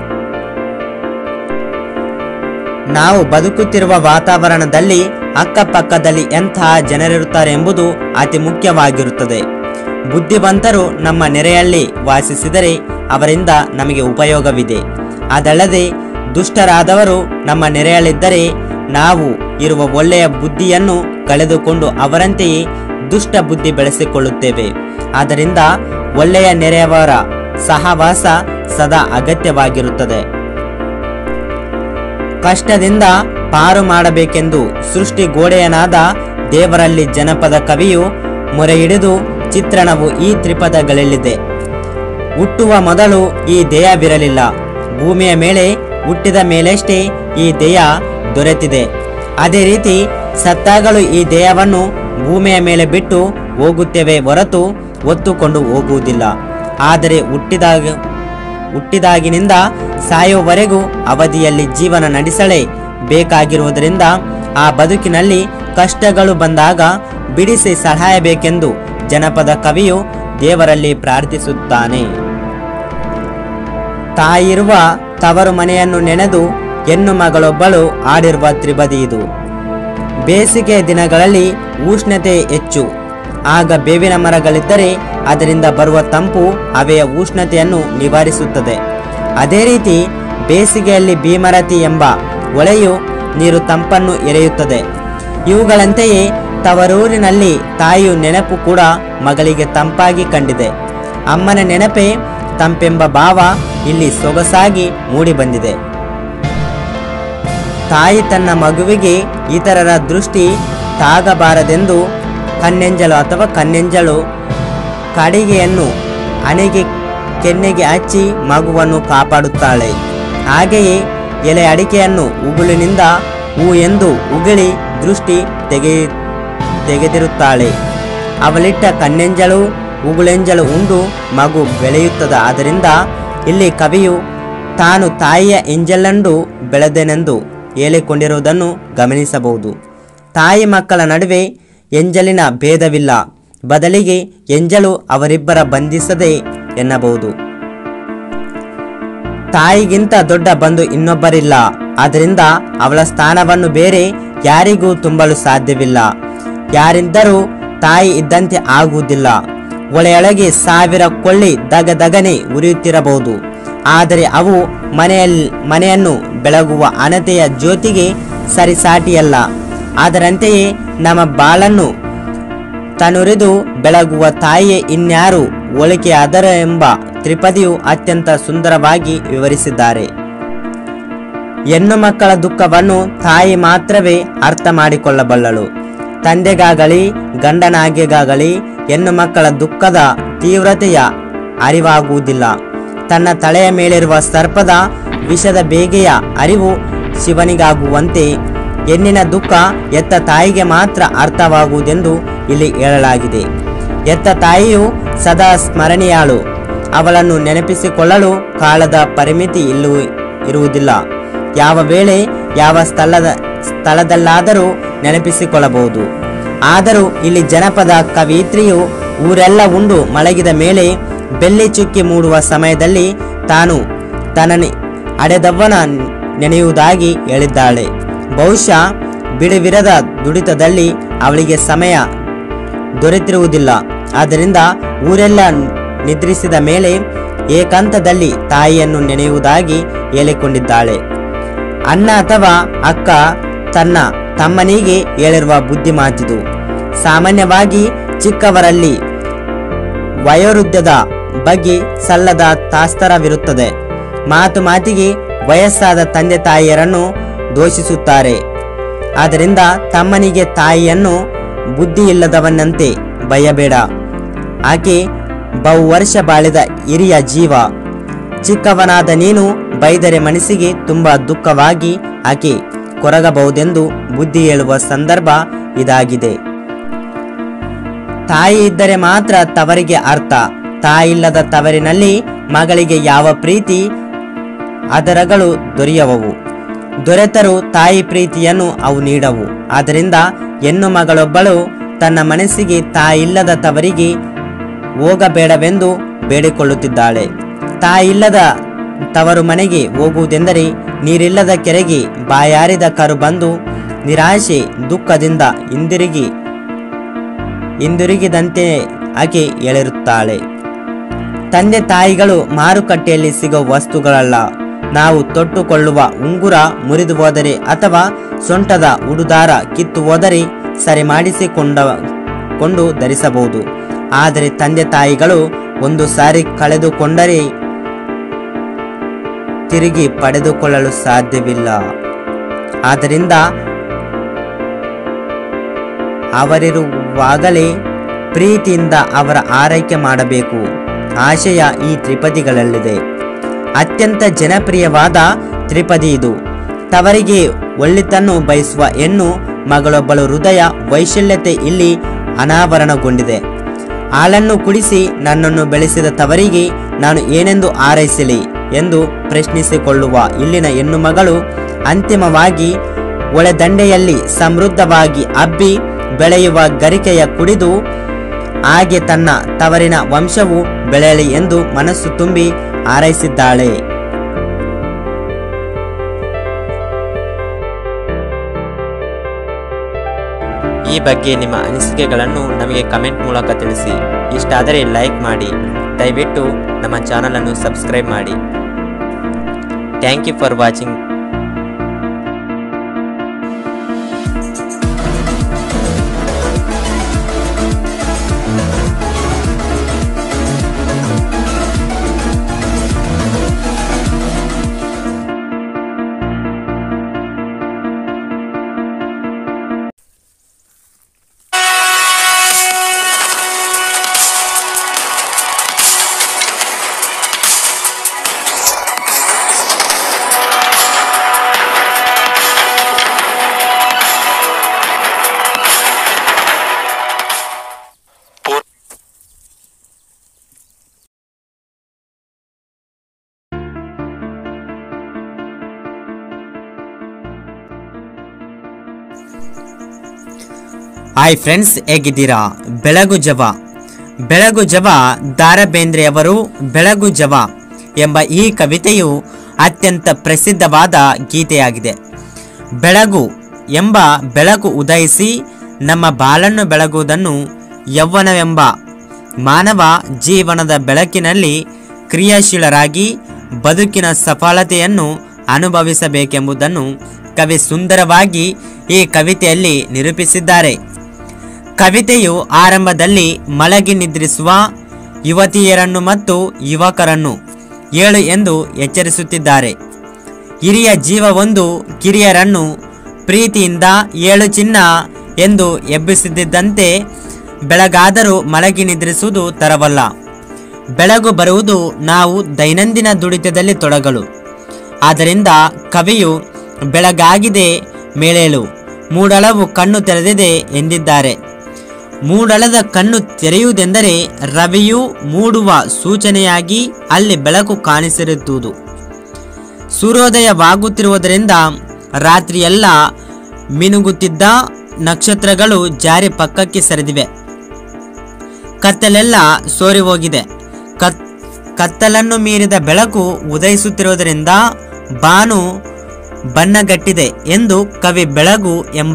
Speaker 3: ನಾವು ಬದುಕುತ್ತಿರುವ ವಾತಾವರಣದಲ್ಲಿ ಅಕ್ಕಪಕ್ಕದಲ್ಲಿ ಎಂತಹ ಜನರಿರುತ್ತಾರೆ ಎಂಬುದು ಅತಿ ಮುಖ್ಯವಾಗಿರುತ್ತದೆ ಬುದ್ಧಿವಂತರು ನಮ್ಮ ನೆರೆಯಲ್ಲಿ ವಾಸಿಸಿದರೆ ಅವರಿಂದ ನಮಗೆ ಉಪಯೋಗವಿದೆ ಅದಲ್ಲದೆ ದುಷ್ಟರಾದವರು ನಮ್ಮ ನೆರೆಯಲ್ಲಿದ್ದರೆ ನಾವು ಇರುವ ಒಳ್ಳೆಯ ಬುದ್ಧಿಯನ್ನು ಕಳೆದುಕೊಂಡು ಅವರಂತೆಯೇ ದುಷ್ಟ ಬುದ್ಧಿ ಬೆಳೆಸಿಕೊಳ್ಳುತ್ತೇವೆ ಆದ್ದರಿಂದ ಒಳ್ಳೆಯ ನೆರೆಯವರ ಸಹವಾಸ ಸದಾ ಅಗತ್ಯವಾಗಿರುತ್ತದೆ ಕಷ್ಟದಿಂದ ಪಾರು ಮಾಡಬೇಕೆಂದು ಸೃಷ್ಟಿ ಗೋಡೆಯನಾದ ದೇವರಲ್ಲಿ ಜನಪದ ಕವಿಯು ಮೊರೆ ಹಿಡಿದು ಚಿತ್ರಣವು ಈ ತ್ರಿಪದಗಳಲ್ಲಿದೆ ಹುಟ್ಟುವ ಮೊದಲು ಈ ದೇಹವಿರಲಿಲ್ಲ ಭೂಮಿಯ ಮೇಲೆ ಹುಟ್ಟಿದ ಮೇಲಷ್ಟೇ ಈ ದೇಹ ದೊರೆತಿದೆ ಅದೇ ರೀತಿ ಸತ್ತಾಗಲೂ ಈ ದೇಹವನ್ನು ಭೂಮಿಯ ಮೇಲೆ ಬಿಟ್ಟು ಹೋಗುತ್ತೇವೆ ಹೊರತು ಒತ್ತುಕೊಂಡು ಹೋಗುವುದಿಲ್ಲ ಆದರೆ ಹುಟ್ಟಿದಾಗ ಹುಟ್ಟಿದಾಗಿನಿಂದ ಸಾಯುವವರೆಗೂ ಅವಧಿಯಲ್ಲಿ ಜೀವನ ನಡೆಸಲೇ ಬೇಕಾಗಿರುವುದರಿಂದ ಆ ಬದುಕಿನಲ್ಲಿ ಕಷ್ಟಗಳು ಬಂದಾಗ ಬಿಡಿಸಿ ಸಹಾಯಬೇಕೆಂದು ಜನಪದ ಕವಿಯು ದೇವರಲ್ಲಿ ಪ್ರಾರ್ಥಿಸುತ್ತಾನೆ ತಾಯಿರುವ ತವರು ಮನೆಯನ್ನು ನೆನೆದು ಹೆಣ್ಣು ಮಗಳೊಬ್ಬಳು ಆಡಿರುವ ತ್ರಿಬದಿ ಇದು ಬೇಸಿಗೆ ದಿನಗಳಲ್ಲಿ ಉಷ್ಣತೆ ಹೆಚ್ಚು ಆಗ ಬೇವಿನ ಮರಗಳಿದ್ದರೆ ಅದರಿಂದ ಬರುವ ತಂಪು ಹವೆಯ ಉಷ್ಣತೆಯನ್ನು ನಿವಾರಿಸುತ್ತದೆ ಅದೇ ರೀತಿ ಬೇಸಿಗೆಯಲ್ಲಿ ಭೀಮರತಿ ಎಂಬ ಹೊಳೆಯು ನೀರು ತಂಪನ್ನು ಎರೆಯುತ್ತದೆ ಇವುಗಳಂತೆಯೇ ತವರೂರಿನಲ್ಲಿ ತಾಯಿಯು ನೆನಪು ಕೂಡ ಮಗಳಿಗೆ ತಂಪಾಗಿ ಕಂಡಿದೆ ಅಮ್ಮನ ನೆನಪೇ ತಂಪೆಂಬ ಭಾವ ಇಲ್ಲಿ ಸೊಗಸಾಗಿ ಮೂಡಿಬಂದಿದೆ ತಾಯಿ ತನ್ನ ಮಗುವಿಗೆ ಇತರರ ದೃಷ್ಟಿ ತಾಗಬಾರದೆಂದು ಕಣ್ಣೆಂಜಲು ಅಥವಾ ಕಣ್ಣೆಂಜಲು ಕಡಿಗೆಯನ್ನು ಹಣೆಗೆ ಕೆನ್ನೆಗೆ ಹಚ್ಚಿ ಮಗುವನ್ನು ಕಾಪಾಡುತ್ತಾಳೆ ಹಾಗೆಯೇ ಎಲೆ ಅಡಿಕೆಯನ್ನು ಉಗುಳಿನಿಂದ ಹೂ ಎಂದು ಉಗುಳಿ ದೃಷ್ಟಿ ತೆಗೆ ತೆಗೆದಿರುತ್ತಾಳೆ ಅವಳಿಟ್ಟ ಕಣ್ಣೆಂಜಲು ಉಗುಳೆಂಜಲು ಉಂಡು ಮಗು ಬೆಳೆಯುತ್ತದೆ ಆದ್ದರಿಂದ ಇಲ್ಲಿ ಕವಿಯು ತಾನು ತಾಯಿಯ ಎಂಜಲಂಡು ಬೆಳೆದೆನೆಂದು ಹೇಳಿಕೊಂಡಿರುವುದನ್ನು ಗಮನಿಸಬಹುದು ತಾಯಿ ಮಕ್ಕಳ ನಡುವೆ ಎಂಜಲಿನ ಭೇದವಿಲ್ಲ ಬದಲಿಗೆ ಎಂಜಲು ಅವರಿಬ್ಬರ ಬಂಧಿಸದೆ ಎನ್ನಬಹುದು ತಾಯಿಗಿಂತ ದೊಡ್ಡ ಬಂಧು ಇನ್ನೊಬ್ಬರಿಲ್ಲ ಆದ್ದರಿಂದ ಅವಳ ಸ್ಥಾನವನ್ನು ಬೇರೆ ಯಾರಿಗೂ ತುಂಬಲು ಸಾಧ್ಯವಿಲ್ಲ ಯಾರಿದ್ದರೂ ತಾಯಿ ಇದ್ದಂತೆ ಆಗುವುದಿಲ್ಲ ಒಳೆಯೊಳಗೆ ಸಾವಿರ ಕೊಳ್ಳಿ ದಗ ದಗನೆ ಉರಿಯುತ್ತಿರಬಹುದು ಆದರೆ ಅವು ಮನೆಯಲ್ಲಿ ಮನೆಯನ್ನು ಬೆಳಗುವ ಅನತೆಯ ಜ್ಯೋತಿಗೆ ಸರಿಸಾಟಿಯಲ್ಲ ಅದರಂತೆಯೇ ನಮ್ಮ ಬಾಳನ್ನು ತನುರಿದು ಬೆಳಗುವ ತಾಯಿಯೇ ಇನ್ಯಾರು ಹೋಲಿಕೆ ಅದರ ಎಂಬ ತ್ರಿಪದಿಯು ಅತ್ಯಂತ ಸುಂದರವಾಗಿ ವಿವರಿಸಿದ್ದಾರೆ ಹೆಣ್ಣು ಮಕ್ಕಳ ದುಃಖವನ್ನು ತಾಯಿ ಮಾತ್ರವೇ ಅರ್ಥ ಮಾಡಿಕೊಳ್ಳಬಲ್ಲಳು ತಂದೆಗಾಗಲಿ ಗಂಡನಾಗೆಗಾಗಲಿ ಹೆಣ್ಣು ಮಕ್ಕಳ ದುಃಖದ ತೀವ್ರತೆಯ ಅರಿವಾಗುವುದಿಲ್ಲ ತನ್ನ ತಲೆಯ ಮೇಲಿರುವ ಸರ್ಪದ ವಿಷದ ಬೇಗೆಯ ಅರಿವು ಶಿವನಿಗಾಗುವಂತೆ ಹೆಣ್ಣಿನ ದುಃಖ ಎತ್ತ ತಾಯಿಗೆ ಮಾತ್ರ ಅರ್ಥವಾಗುವುದೆಂದು ಇಲ್ಲಿ ಹೇಳಲಾಗಿದೆ ಎತ್ತ ತಾಯಿಯು ಸದಾ ಸ್ಮರಣೀಯಾಳು ಅವಳನ್ನು ನೆನಪಿಸಿಕೊಳ್ಳಲು ಕಾಲದ ಪರಿಮಿತಿ ಇಲ್ಲೂ ಇರುವುದಿಲ್ಲ ಯಾವ ವೇಳೆ ಯಾವ ಸ್ಥಳದ ಸ್ಥಳದಲ್ಲಾದರೂ ನೆನಪಿಸಿಕೊಳ್ಳಬಹುದು ಆದರೂ ಇಲ್ಲಿ ಜನಪದ ಕವಿಯಿತ್ರಿಯು ಊರೆಲ್ಲ ಉಂಡು ಮಲಗಿದ ಮೇಲೆ ಬೆಳ್ಳಿ ಚುಕ್ಕಿ ಮೂಡುವ ಸಮಯದಲ್ಲಿ ತಾನು ತನ್ನನ್ನು ಅಡೆದವ್ವನ ನೆನೆಯುವುದಾಗಿ ಹೇಳಿದ್ದಾಳೆ ಬಹುಶಃ ಬಿಡುವಿರದ ದುಡಿತದಲ್ಲಿ ಅವಳಿಗೆ ಸಮಯ ದೊರೆತಿರುವುದಿಲ್ಲ ಆದ್ದರಿಂದ ಊರೆಲ್ಲ ನಿದ್ರಿಸಿದ ಮೇಲೆ ಏಕಾಂತದಲ್ಲಿ ತಾಯಿಯನ್ನು ನೆನೆಯುವುದಾಗಿ ಹೇಳಿಕೊಂಡಿದ್ದಾಳೆ ಅಣ್ಣ ಅಥವಾ ಅಕ್ಕ ತನ್ನ ತಮ್ಮನಿಗೆ ಹೇಳಿರುವ ಬುದ್ಧಿ ಮಾತಿದು ಸಾಮಾನ್ಯವಾಗಿ ಚಿಕ್ಕವರಲ್ಲಿ ವಯೋವೃದ್ಧದ ಬಗ್ಗೆ ಸಲ್ಲದ ತಾಸ್ತರವಿರುತ್ತದೆ ಮಾತು ಮಾತಿಗೆ ವಯಸ್ಸಾದ ತಂದೆ ತಾಯಿಯರನ್ನು ದೋಷಿಸುತ್ತಾರೆ ಆದ್ದರಿಂದ ತಮ್ಮನಿಗೆ ತಾಯಿಯನ್ನು ಬುದ್ಧಿ ಇಲ್ಲದವನಂತೆ ಬಯಬೇಡ ಆಕೆ ಬಹು ವರ್ಷ ಬಾಳಿದ ಹಿರಿಯ ಜೀವ ಚಿಕ್ಕವನಾದ ನೀನು ಬೈದರೆ ಮನಸ್ಸಿಗೆ ತುಂಬಾ ದುಃಖವಾಗಿ ಆಕೆ ಕೊರಗಬಹುದೆಂದು ಬುದ್ಧಿ ಹೇಳುವ ಸಂದರ್ಭ ಇದಾಗಿದೆ ತಾಯಿ ಇದ್ದರೆ ಮಾತ್ರ ತವರಿಗೆ ಅರ್ಥ ತಾಯಿಲ್ಲದ ತವರಿನಲ್ಲಿ ಮಗಳಿಗೆ ಯಾವ ಪ್ರೀತಿ ಅದರಗಳು ದೊರೆಯುವವು ದೊರೆತರೂ ತಾಯಿ ಪ್ರೀತಿಯನ್ನು ಅವು ನೀಡವು ಆದ್ದರಿಂದ ಹೆಣ್ಣು ಮಗಳೊಬ್ಬಳು ತನ್ನ ಮನಸ್ಸಿಗೆ ತಾಯಿಲ್ಲದ ತವರಿಗೆ ಹೋಗಬೇಡವೆಂದು ಬೇಡಿಕೊಳ್ಳುತ್ತಿದ್ದಾಳೆ ತಾಯಿಲ್ಲದ ತವರು ಮನೆಗೆ ಹೋಗುವುದೆಂದರೆ ನೀರಿಲ್ಲದ ಕೆರೆಗೆ ಬಾಯಾರಿದ ಕರು ಬಂದು ನಿರಾಶೆ ದುಃಖದಿಂದ ಹಿಂದಿರುಗಿ ಹಿಂದಿರುಗಿದಂತೆ ಆಕೆ ಹೇಳಿರುತ್ತಾಳೆ ತಂದೆ ತಾಯಿಗಳು ಮಾರುಕಟ್ಟೆಯಲ್ಲಿ ಸಿಗುವ ವಸ್ತುಗಳಲ್ಲ ನಾವು ತೊಟ್ಟುಕೊಳ್ಳುವ ಉಂಗುರ ಮುರಿದು ಹೋದರೆ ಅಥವಾ ಸೊಂಟದ ಉಡುದಾರ ಕಿತ್ತು ಹೋದರೆ ಸರಿ ಮಾಡಿಸಿಕೊಂಡ ಕೊಂಡು ಧರಿಸಬಹುದು ಆದರೆ ತಂದೆ ತಾಯಿಗಳು ಒಂದು ಸಾರಿ ಕಳೆದುಕೊಂಡರೆ ತಿರುಗಿ ಪಡೆದುಕೊಳ್ಳಲು ಸಾಧ್ಯವಿಲ್ಲ ಆದ್ದರಿಂದ ಅವರಿರುವಾಗಲೇ ಪ್ರೀತಿಯಿಂದ ಅವರ ಆರೈಕೆ ಮಾಡಬೇಕು ಆಶಯ ಈ ತ್ರಿಪದಿಗಳಲ್ಲಿದೆ ಅತ್ಯಂತ ಜನಪ್ರಿಯವಾದ ತ್ರಿಪದಿ ಇದು ತವರಿಗೆ ಒಳ್ಳೆತನ್ನು ಬಯಸುವ ಹೆಣ್ಣು ಮಗಳೊಬ್ಬಳು ಹೃದಯ ವೈಶಲ್ಯತೆ ಇಲ್ಲಿ ಅನಾವರಣಗೊಂಡಿದೆ ಹಾಲನ್ನು ಕುಡಿಸಿ ನನ್ನನ್ನು ಬೆಳೆಸಿದ ತವರಿಗೆ ನಾನು ಏನೆಂದು ಆರೈಸಲಿ ಎಂದು ಪ್ರಶ್ನಿಸಿಕೊಳ್ಳುವ ಇಲ್ಲಿನ ಹೆಣ್ಣು ಮಗಳು ಅಂತಿಮವಾಗಿ ಒಳೆದಂಡೆಯಲ್ಲಿ ಸಮೃದ್ಧವಾಗಿ ಹಬ್ಬಿ ಬೆಳೆಯುವ ಗರಿಕೆಯ ಕುಡಿದು ಹಾಗೆ ತನ್ನ ತವರಿನ ವಂಶವು ಬೆಳೆಯಲಿ ಎಂದು ಮನಸ್ಸು ತುಂಬಿ ಹಾರೈಸಿದ್ದಾಳೆ
Speaker 1: ಈ ಬಗ್ಗೆ ನಿಮ್ಮ ಅನಿಸಿಕೆಗಳನ್ನು ನಮಗೆ ಕಮೆಂಟ್ ಮೂಲಕ ತಿಳಿಸಿ ಇಷ್ಟಾದರೆ ಲೈಕ್ ಮಾಡಿ ದಯವಿಟ್ಟು ನಮ್ಮ ಚಾನಲನ್ನು ಸಬ್ಸ್ಕ್ರೈಬ್ ಮಾಡಿ thank you for watching
Speaker 3: hi friends ಹೇಗಿದ್ದೀರಾ ಬೆಳಗು ಜವ ಬೆಳಗು ಜವ ದಾರ ಬೇಂದ್ರೆಯವರು ಬೆಳಗು ಜವ ಎಂಬ ಈ ಕವಿತೆಯು ಅತ್ಯಂತ ಪ್ರಸಿದ್ಧವಾದ ಗೀತೆಯಾಗಿದೆ ಬೆಳಗು ಎಂಬ ಬೆಳಕು ಉದಯಿಸಿ ನಮ್ಮ ಬಾಳನ್ನು ಬೆಳಗುವುದನ್ನು ಯೌವನವೆಂಬ ಮಾನವ ಜೀವನದ ಬೆಳಕಿನಲ್ಲಿ ಕ್ರಿಯಾಶೀಲರಾಗಿ ಬದುಕಿನ ಸಫಲತೆಯನ್ನು ಅನುಭವಿಸಬೇಕೆಂಬುದನ್ನು ಕವಿ ಸುಂದರವಾಗಿ ಈ ಕವಿತೆಯಲ್ಲಿ ನಿರೂಪಿಸಿದ್ದಾರೆ ಕವಿತೆಯು ಆರಂಭದಲ್ಲಿ ಮಲಗಿ ನಿದ್ರಿಸುವ ಯುವತಿಯರನ್ನು ಮತ್ತು ಯುವಕರನ್ನು ಏಳು ಎಂದು ಎಚ್ಚರಿಸುತ್ತಿದ್ದಾರೆ ಹಿರಿಯ ಜೀವವೊಂದು ಕಿರಿಯರನ್ನು ಪ್ರೀತಿಯಿಂದ ಏಳು ಚಿನ್ನ ಎಂದು ಎಬ್ಬಿಸುತ್ತಿದ್ದಂತೆ ಬೆಳಗಾದರೂ ಮಲಗಿ ನಿದ್ರಿಸುವುದು ತರವಲ್ಲ ಬೆಳಗು ಬರುವುದು ನಾವು ದೈನಂದಿನ ದುಡಿತದಲ್ಲಿ ತೊಡಗಲು ಆದ್ದರಿಂದ ಕವಿಯು ಬೆಳಗಾಗಿದೆ ಮೇಲೇಳು ಮೂಡಳವು ಕಣ್ಣು ತೆರೆದಿದೆ ಎಂದಿದ್ದಾರೆ ಮೂಡಳದ ಕಣ್ಣು ತೆರೆಯುವುದೆಂದರೆ ರವಿಯು ಮೂಡುವ ಸೂಚನೆಯಾಗಿ ಅಲ್ಲಿ ಬೆಳಕು ಕಾಣಿಸಿರುತ್ತದೆ ಸೂರ್ಯೋದಯವಾಗುತ್ತಿರುವುದರಿಂದ ರಾತ್ರಿಯೆಲ್ಲ ಮಿನುಗುತ್ತಿದ್ದ ನಕ್ಷತ್ರಗಳು ಜಾರಿ ಪಕ್ಕಕ್ಕೆ ಸರಿದಿವೆ ಕತ್ತಲೆಲ್ಲ ಸೋರಿ ಹೋಗಿದೆ ಕತ್ ಕತ್ತಲನ್ನು ಮೀರಿದ ಬೆಳಕು ಉದಯಿಸುತ್ತಿರುವುದರಿಂದ ಬಾನು ಬಣ್ಣಗಟ್ಟಿದೆ ಎಂದು ಕವಿ ಬೆಳಗು ಎಂಬ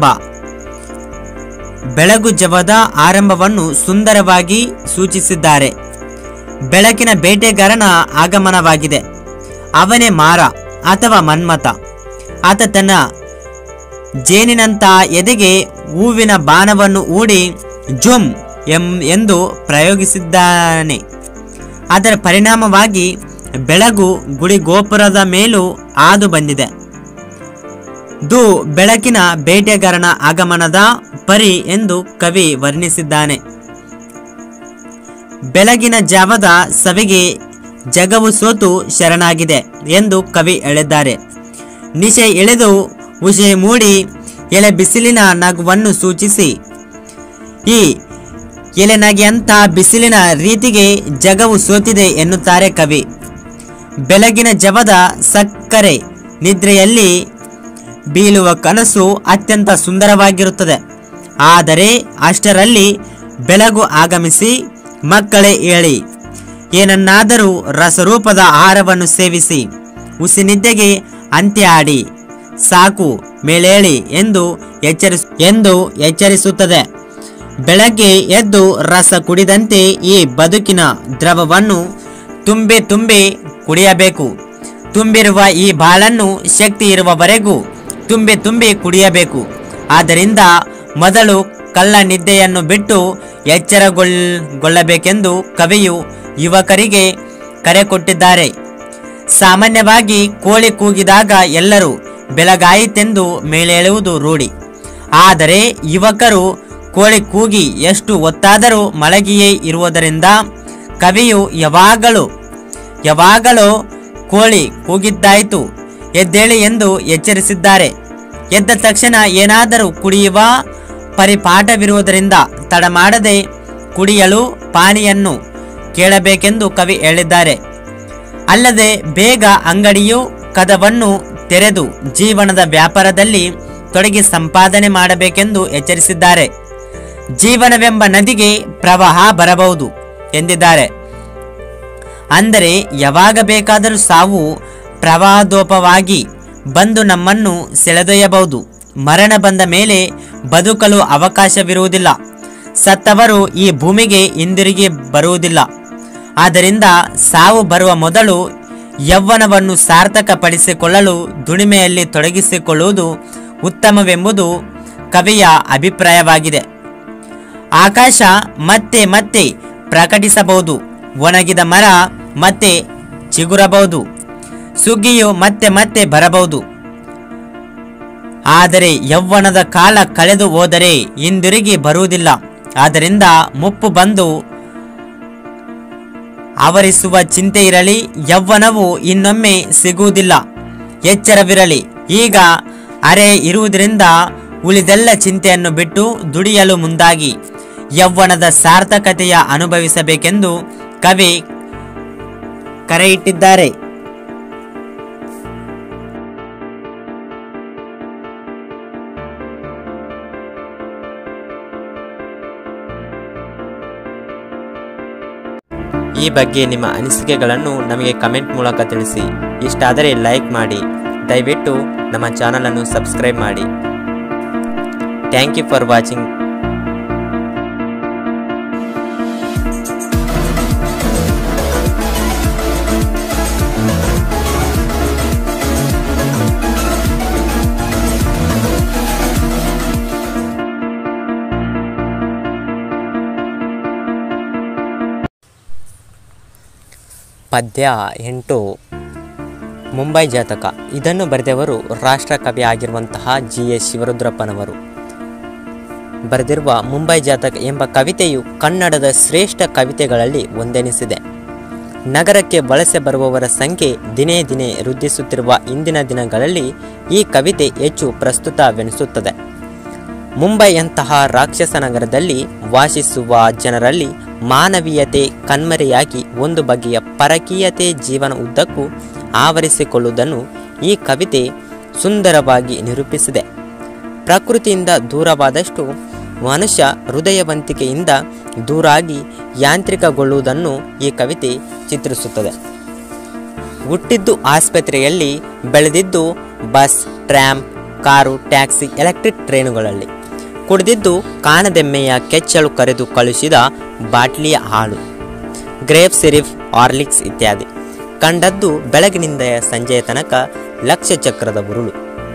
Speaker 3: ಬೆಳಗು ಜವದ ಆರಂಭವನ್ನು ಸುಂದರವಾಗಿ ಸೂಚಿಸಿದ್ದಾರೆ ಬೆಳಕಿನ ಬೇಟೆಗಾರನ ಆಗಮನವಾಗಿದೆ ಅವನೇ ಮಾರ ಅಥವಾ ಮನ್ಮಥ ಆತ ತನ್ನ ಜೇನಿನಂತ ಎದೆಗೆ ಹೂವಿನ ಬಾಣವನ್ನು ಹೂಡಿ ಜುಮ್ ಎಂ ಎಂದು ಪ್ರಯೋಗಿಸಿದ್ದಾನೆ ಅದರ ಪರಿಣಾಮವಾಗಿ ಬೆಳಗು ಗುಡಿ ಗೋಪುರದ ಮೇಲೂ ಹಾದು ಬಂದಿದೆ ದು ಬೆಳಕಿನ ಬೇಟೆಗಾರನ ಆಗಮನದ ಪರಿ ಎಂದು ಕವಿ ವರ್ಣಿಸಿದ್ದಾನೆ ಬೆಳಗಿನ ಜಾವದ ಸವಿಗೆ ಜಗವು ಸೋತು ಶರಣಾಗಿದೆ ಎಂದು ಕವಿ ಹೇಳಿದ್ದಾರೆ ನಿಶೆ ಎಳೆದು ಉಷೆ ಮೂಡಿ ಎಲೆ ಬಿಸಿಲಿನ ನಗುವನ್ನು ಸೂಚಿಸಿ ಈ ಎಲೆ ನಗೆಯಂಥ ಬಿಸಿಲಿನ ರೀತಿಗೆ ಜಗವು ಸೋತಿದೆ ಎನ್ನುತ್ತಾರೆ ಕವಿ ಬೆಳಗಿನ ಜವದ ಸಕ್ಕರೆ ನಿದ್ರೆಯಲ್ಲಿ ಬೀಳುವ ಕನಸು ಅತ್ಯಂತ ಸುಂದರವಾಗಿರುತ್ತದೆ ಆದರೆ ಅಷ್ಟರಲ್ಲಿ ಬೆಳಗು ಆಗಮಿಸಿ ಮಕ್ಕಳೇ ಹೇಳಿ ಏನನ್ನಾದರೂ ರಸರೂಪದ ಆಹಾರವನ್ನು ಸೇವಿಸಿ ಉಸಿನಿದ್ದೆಗೆ ಅಂತ್ಯ ಆಡಿ ಸಾಕು ಮೇಲೇಳಿ ಎಂದು ಎಚ್ಚರಿಸ ಎಂದು ಎಚ್ಚರಿಸುತ್ತದೆ ಬೆಳಗ್ಗೆ ಎದ್ದು ರಸ ಕುಡಿದಂತೆ ಈ ಬದುಕಿನ ದ್ರವವನ್ನು ತುಂಬಿ ತುಂಬಿ ಕುಡಿಯಬೇಕು ತುಂಬಿರುವ ಈ ಬಾಳನ್ನು ಶಕ್ತಿ ಇರುವವರೆಗೂ ತುಂಬಿ ತುಂಬಿ ಕುಡಿಯಬೇಕು ಆದ್ದರಿಂದ ಮೊದಲು ಕಳ್ಳ ನಿದ್ದೆಯನ್ನು ಬಿಟ್ಟು ಎಚ್ಚರಗೊಳ್ಳಬೇಕೆಂದು ಕವಿಯು ಯುವಕರಿಗೆ ಕರೆ ಕೊಟ್ಟಿದ್ದಾರೆ ಸಾಮಾನ್ಯವಾಗಿ ಕೋಳಿ ಕೂಗಿದಾಗ ಎಲ್ಲರೂ ಬೆಳಗಾಯಿತೆಂದು ಮೇಲೇಳುವುದು ರೂಢಿ ಆದರೆ ಯುವಕರು ಕೋಳಿ ಕೂಗಿ ಎಷ್ಟು ಹೊತ್ತಾದರೂ ಮಲಗಿಯೇ ಇರುವುದರಿಂದ ಕವಿಯು ಯಾವಾಗಲೂ ಯಾವಾಗಲೂ ಕೋಳಿ ಕೂಗಿದ್ದಾಯಿತು ಎದ್ದೇಳಿ ಎಂದು ಎಚ್ಚರಿಸಿದ್ದಾರೆ ಎದ್ದ ತಕ್ಷಣ ಏನಾದರೂ ಕುಡಿಯುವ ಪರಿಪಾಠವಿರುವುದರಿಂದ ತಡ ಮಾಡದೆ ಕುಡಿಯಲು ಪಾನಿಯನ್ನು ಕೇಳಬೇಕೆಂದು ಕವಿ ಹೇಳಿದ್ದಾರೆ ಅಲ್ಲದೆ ಬೇಗ ಅಂಗಡಿಯು ಕದವನ್ನು ತೆರೆದು ಜೀವನದ ವ್ಯಾಪಾರದಲ್ಲಿ ತೊಡಗಿ ಸಂಪಾದನೆ ಮಾಡಬೇಕೆಂದು ಎಚ್ಚರಿಸಿದ್ದಾರೆ ಜೀವನವೆಂಬ ನದಿಗೆ ಪ್ರವಾಹ ಬರಬಹುದು ಎಂದಿದ್ದಾರೆ ಅಂದರೆ ಯಾವಾಗ ಬೇಕಾದರೂ ಸಾವು ಪ್ರವಾಹದೋಪವಾಗಿ ಬಂದು ನಮ್ಮನ್ನು ಸೆಳೆದೊಯ್ಯಬಹುದು ಮರಣ ಬಂದ ಮೇಲೆ ಬದುಕಲು ಅವಕಾಶವಿರುವುದಿಲ್ಲ ಸತ್ತವರು ಈ ಭೂಮಿಗೆ ಹಿಂದಿರುಗಿ ಬರುವುದಿಲ್ಲ ಆದ್ದರಿಂದ ಸಾವು ಬರುವ ಮೊದಲು ಯೌವನವನ್ನು ಸಾರ್ಥಕಪಡಿಸಿಕೊಳ್ಳಲು ದುಡಿಮೆಯಲ್ಲಿ ತೊಡಗಿಸಿಕೊಳ್ಳುವುದು ಉತ್ತಮವೆಂಬುದು ಕವಿಯ ಅಭಿಪ್ರಾಯವಾಗಿದೆ ಆಕಾಶ ಮತ್ತೆ ಮತ್ತೆ ಪ್ರಕಟಿಸಬಹುದು ಒಣಗಿದ ಮರ ಮತ್ತೆ ಚಿಗುರಬಹುದು ಸುಗ್ಗಿಯು ಮತ್ತೆ ಮತ್ತೆ ಬರಬಹುದು ಆದರೆ ಯೌವನದ ಕಾಲ ಕಳೆದು ಹೋದರೆ ಹಿಂದಿರುಗಿ ಬರುವುದಿಲ್ಲ ಆದ್ದರಿಂದ ಮುಪ್ಪು ಬಂದು ಆವರಿಸುವ ಚಿಂತೆ ಇರಲಿ ಯೌವನವು ಇನ್ನೊಮ್ಮೆ ಸಿಗುವುದಿಲ್ಲ ಎಚ್ಚರವಿರಲಿ ಈಗ ಅರೆ ಇರುವುದರಿಂದ ಉಳಿದೆಲ್ಲ ಚಿಂತೆಯನ್ನು ಬಿಟ್ಟು ದುಡಿಯಲು ಮುಂದಾಗಿ ಯೌವನದ ಸಾರ್ಥಕತೆಯ ಅನುಭವಿಸಬೇಕೆಂದು ಕವಿ ಕರೆಯಿಟ್ಟಿದ್ದಾರೆ
Speaker 1: ಈ ಬಗ್ಗೆ ನಿಮ್ಮ ಅನಿಸಿಕೆಗಳನ್ನು ನಮಗೆ ಕಮೆಂಟ್ ಮೂಲಕ ತಿಳಿಸಿ ಇಷ್ಟಾದರೆ ಲೈಕ್ ಮಾಡಿ ದಯವಿಟ್ಟು ನಮ್ಮ ಚಾನಲನ್ನು ಸಬ್ಸ್ಕ್ರೈಬ್ ಮಾಡಿ ಥ್ಯಾಂಕ್ ಯು ಫಾರ್ ವಾಚಿಂಗ್ ಪದ್ಯ ಎಂಟು ಮುಂಬೈ ಜಾತಕ ಇದನ್ನು ಬರೆದವರು ರಾಷ್ಟ್ರಕವಿ ಆಗಿರುವಂತಹ ಜಿ ಎಸ್ ಶಿವರುದ್ರಪ್ಪನವರು ಬರೆದಿರುವ ಮುಂಬೈ ಜಾತಕ ಎಂಬ ಕವಿತೆಯು ಕನ್ನಡದ ಶ್ರೇಷ್ಠ ಕವಿತೆಗಳಲ್ಲಿ ಒಂದೆನಿಸಿದೆ ನಗರಕ್ಕೆ ವಲಸೆ ಬರುವವರ ಸಂಖ್ಯೆ ದಿನೇ ದಿನೇ ವೃದ್ಧಿಸುತ್ತಿರುವ ಇಂದಿನ ದಿನಗಳಲ್ಲಿ ಈ ಕವಿತೆ ಹೆಚ್ಚು ಪ್ರಸ್ತುತವೆನಿಸುತ್ತದೆ ಮುಂಬೈಯಂತಹ ರಾಕ್ಷಸ ನಗರದಲ್ಲಿ ವಾಸಿಸುವ ಜನರಲ್ಲಿ ಮಾನವೀಯತೆ ಕಣ್ಮರೆಯಾಗಿ ಒಂದು ಬಗೆಯ ಪರಕೀಯತೆ ಜೀವನ ಉದ್ದಕ್ಕೂ ಆವರಿಸಿಕೊಳ್ಳುವುದನ್ನು ಈ ಕವಿತೆ ಸುಂದರವಾಗಿ ನಿರೂಪಿಸಿದೆ ಪ್ರಕೃತಿಯಿಂದ ದೂರವಾದಷ್ಟು ಮನುಷ್ಯ ಹೃದಯವಂತಿಕೆಯಿಂದ ದೂರಾಗಿ ಯಾಂತ್ರಿಕಗೊಳ್ಳುವುದನ್ನು ಈ ಕವಿತೆ ಚಿತ್ರಿಸುತ್ತದೆ ಹುಟ್ಟಿದ್ದು ಆಸ್ಪತ್ರೆಯಲ್ಲಿ ಬೆಳೆದಿದ್ದು bus tram car taxi electric ಟ್ರೈನುಗಳಲ್ಲಿ ಕುಡಿದಿದ್ದು ಕಾಣದೆಮ್ಮೆಯ ಕೆಚ್ಚಲು ಕರೆದು ಕಳುಹಿಸಿದ ಬಾಟ್ಲಿಯ ಹಾಲು ಗ್ರೇಪ್ ಸಿರಿಫ್ ಆರ್ಲಿಕ್ಸ್ ಇತ್ಯಾದಿ ಕಂಡದ್ದು ಬೆಳಗಿನಿಂದ ಸಂಜೆಯ ತನಕ ಲಕ್ಷ ಚಕ್ರದ ಉರುಳು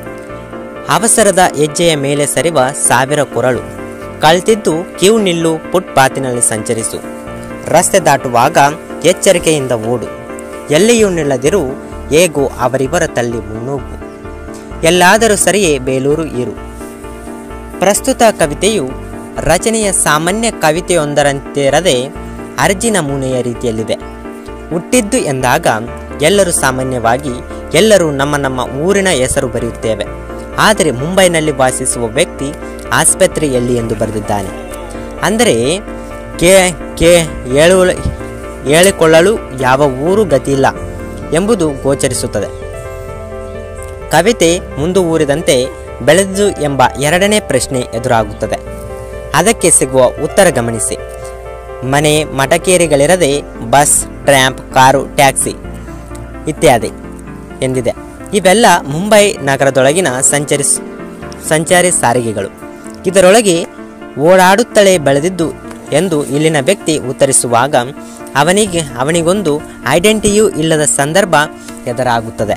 Speaker 1: ಅವಸರದ ಹೆಜ್ಜೆಯ ಮೇಲೆ ಸರಿವ ಸಾವಿರ ಕೊರಳು ಕಳ್ತಿದ್ದು ಕ್ಯೂ ನಿಲ್ಲು ಫುಟ್ಪಾತಿನಲ್ಲಿ ಸಂಚರಿಸು ರಸ್ತೆ ದಾಟುವಾಗ ಎಚ್ಚರಿಕೆಯಿಂದ ಓಡು ಎಲ್ಲಿಯೂ ನಿಲ್ಲದಿರು ಹೇಗೋ ಅವರಿವರ ತಲ್ಲಿ ಮುನ್ನೂಗು ಎಲ್ಲಾದರೂ ಸರಿಯೇ ಬೇಲೂರು ಇರು ಪ್ರಸ್ತುತ ಕವಿತೆಯು ರಚನೆಯ ಸಾಮಾನ್ಯ ಕವಿತೆಯೊಂದರಂತಿರದೆ ಅರ್ಜಿ ನಮೂನೆಯ ರೀತಿಯಲ್ಲಿದೆ ಹುಟ್ಟಿದ್ದು ಎಂದಾಗ ಎಲ್ಲರೂ ಸಾಮಾನ್ಯವಾಗಿ ಎಲ್ಲರೂ ನಮ್ಮ ನಮ್ಮ ಊರಿನ ಹೆಸರು ಬರೆಯುತ್ತೇವೆ ಆದರೆ ಮುಂಬೈನಲ್ಲಿ ವಾಸಿಸುವ ವ್ಯಕ್ತಿ ಆಸ್ಪತ್ರೆಯಲ್ಲಿ ಎಂದು ಬರೆದಿದ್ದಾನೆ ಅಂದರೆ ಕೇ ಕೇ ಹೇಳು ಹೇಳಿಕೊಳ್ಳಲು ಯಾವ ಊರು ಗತಿಯಿಲ್ಲ ಎಂಬುದು ಗೋಚರಿಸುತ್ತದೆ ಕವಿತೆ ಮುಂದುವೂರಿದಂತೆ ಬೆಳೆದು ಎಂಬ ಎರಡನೇ ಪ್ರಶ್ನೆ ಎದುರಾಗುತ್ತದೆ ಅದಕ್ಕೆ ಸಿಗುವ ಉತ್ತರ ಗಮನಿಸಿ ಮನೆ ಮಟಕೇರಿಗಳಿರದೆ ಬಸ್ ಟ್ರ್ಯಾಂಪ್ ಕಾರು ಟ್ಯಾಕ್ಸಿ ಇತ್ಯಾದಿ ಎಂದಿದೆ ಇವೆಲ್ಲ ಮುಂಬೈ ನಗರದೊಳಗಿನ ಸಂಚರಿಸ್ ಸಂಚಾರಿ ಸಾರಿಗೆಗಳು ಇದರೊಳಗೆ ಓಡಾಡುತ್ತಲೇ ಬೆಳೆದಿದ್ದು ಎಂದು ಇಲ್ಲಿನ ವ್ಯಕ್ತಿ ಉತ್ತರಿಸುವಾಗ ಅವನಿಗೆ ಅವನಿಗೊಂದು ಐಡೆಂಟಿಟಿಯೂ ಇಲ್ಲದ ಸಂದರ್ಭ ಎದುರಾಗುತ್ತದೆ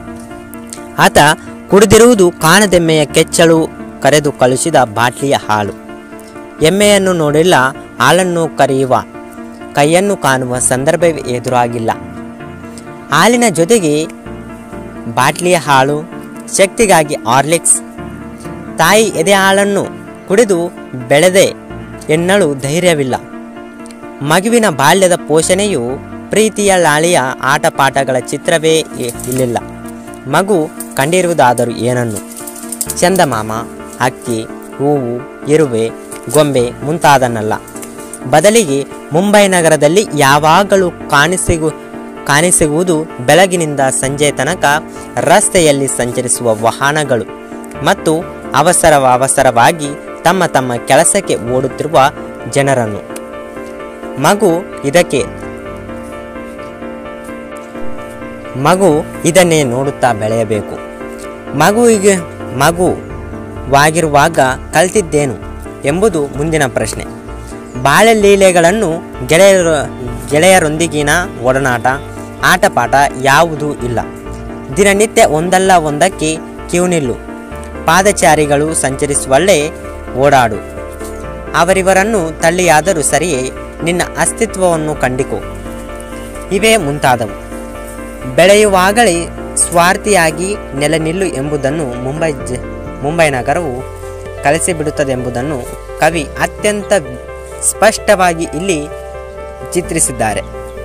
Speaker 1: ಆತ ಕುಡಿದಿರುವುದು ಕಾಣದೆಮ್ಮೆಯ ಕೆಚ್ಚಲು ಕರೆದು ಕಳುಹಿಸಿದ ಬಾಟ್ಲಿಯ ಹಾಲು ಎಮ್ಮೆಯನ್ನು ನೋಡಿಲ್ಲ ಹಾಲನ್ನು ಕರೆಯುವ ಕೈಯನ್ನು ಕಾಣುವ ಸಂದರ್ಭವೇ ಎದುರಾಗಿಲ್ಲ ಹಾಲಿನ ಜೊತೆಗೆ ಬಾಟ್ಲಿಯ ಹಾಲು ಶಕ್ತಿಗಾಗಿ ಆರ್ಲಿಕ್ಸ್ ತಾಯಿ ಎದೆ ಹಾಲನ್ನು ಕುಡಿದು ಬೆಳೆದೆ ಎನ್ನಲು ಧೈರ್ಯವಿಲ್ಲ ಮಗುವಿನ ಬಾಲ್ಯದ ಪೋಷಣೆಯು ಪ್ರೀತಿಯ ಲಾಳಿಯ ಆಟಪಾಠಗಳ ಚಿತ್ರವೇ ಇ- ಇಲ್ಲಿಲ್ಲ ಮಗು ಕಂಡಿರುವುದಾದರೂ ಏನನ್ನು ಚಂದಮಾಮ ಅಕ್ಕಿ ಹೂವು ಇರುವೆ ಗೊಂಬೆ ಮುಂತಾದನ್ನಲ್ಲ ಬದಲಿಗೆ ಮುಂಬೈ ನಗರದಲ್ಲಿ ಯಾವಾಗಲೂ ಕಾಣಿಸಿಗು ಕಾಣಿಸಿಗುವುದು ಬೆಳಗಿನಿಂದ ಸಂಜೆ ತನಕ ರಸ್ತೆಯಲ್ಲಿ ಸಂಚರಿಸುವ ವಾಹನಗಳು ಮತ್ತು ಅವಸರ ಅವಸರವಾಗಿ ತಮ್ಮ ತಮ್ಮ ಕೆಲಸಕ್ಕೆ ಓಡುತ್ತಿರುವ ಜನರನ್ನು ಮಗು ಇದಕ್ಕೆ ಮಗು ಇದನ್ನೇ ನೋಡುತ್ತಾ ಬೆಳೆಯಬೇಕು ಮಗುವಿಗೆ ಮಗುವಾಗಿರುವಾಗ ಕಲ್ತಿದ್ದೇನು ಎಂಬುದು ಮುಂದಿನ ಪ್ರಶ್ನೆ ಬಾಳೆ ಲೀಲೆಗಳನ್ನು ಗೆಳೆಯರ ಗೆಳೆಯರೊಂದಿಗಿನ ಒಡನಾಟ ಆಟಪಾಠ ಯಾವುದೂ ಇಲ್ಲ ದಿನನಿತ್ಯ ಒಂದಲ್ಲ ಒಂದಕ್ಕೆ ಕಿವುನಿಲ್ಲು ಪಾದಚಾರಿಗಳು ಸಂಚರಿಸುವಲ್ಲೇ ಓಡಾಡು ಅವರಿವರನ್ನು ತಳ್ಳಿಯಾದರೂ ಸರಿಯೇ ನಿನ್ನ ಅಸ್ತಿತ್ವವನ್ನು ಕಂಡಿಕೋ ಇವೇ ಮುಂತಾದವು ಬೆಳೆಯುವಾಗಲೇ ಸ್ವಾರ್ಥಿಯಾಗಿ ನೆಲೆ ನಿಲ್ಲು ಎಂಬುದನ್ನು ಮುಂಬೈ ಜ ಮುಂಬೈ ನಗರವು ಕಲಿಸಿಬಿಡುತ್ತದೆಂಬುದನ್ನು ಕವಿ ಅತ್ಯಂತ ಸ್ಪಷ್ಟವಾಗಿ ಇಲ್ಲಿ ಚಿತ್ರಿಸಿದ್ದಾರೆ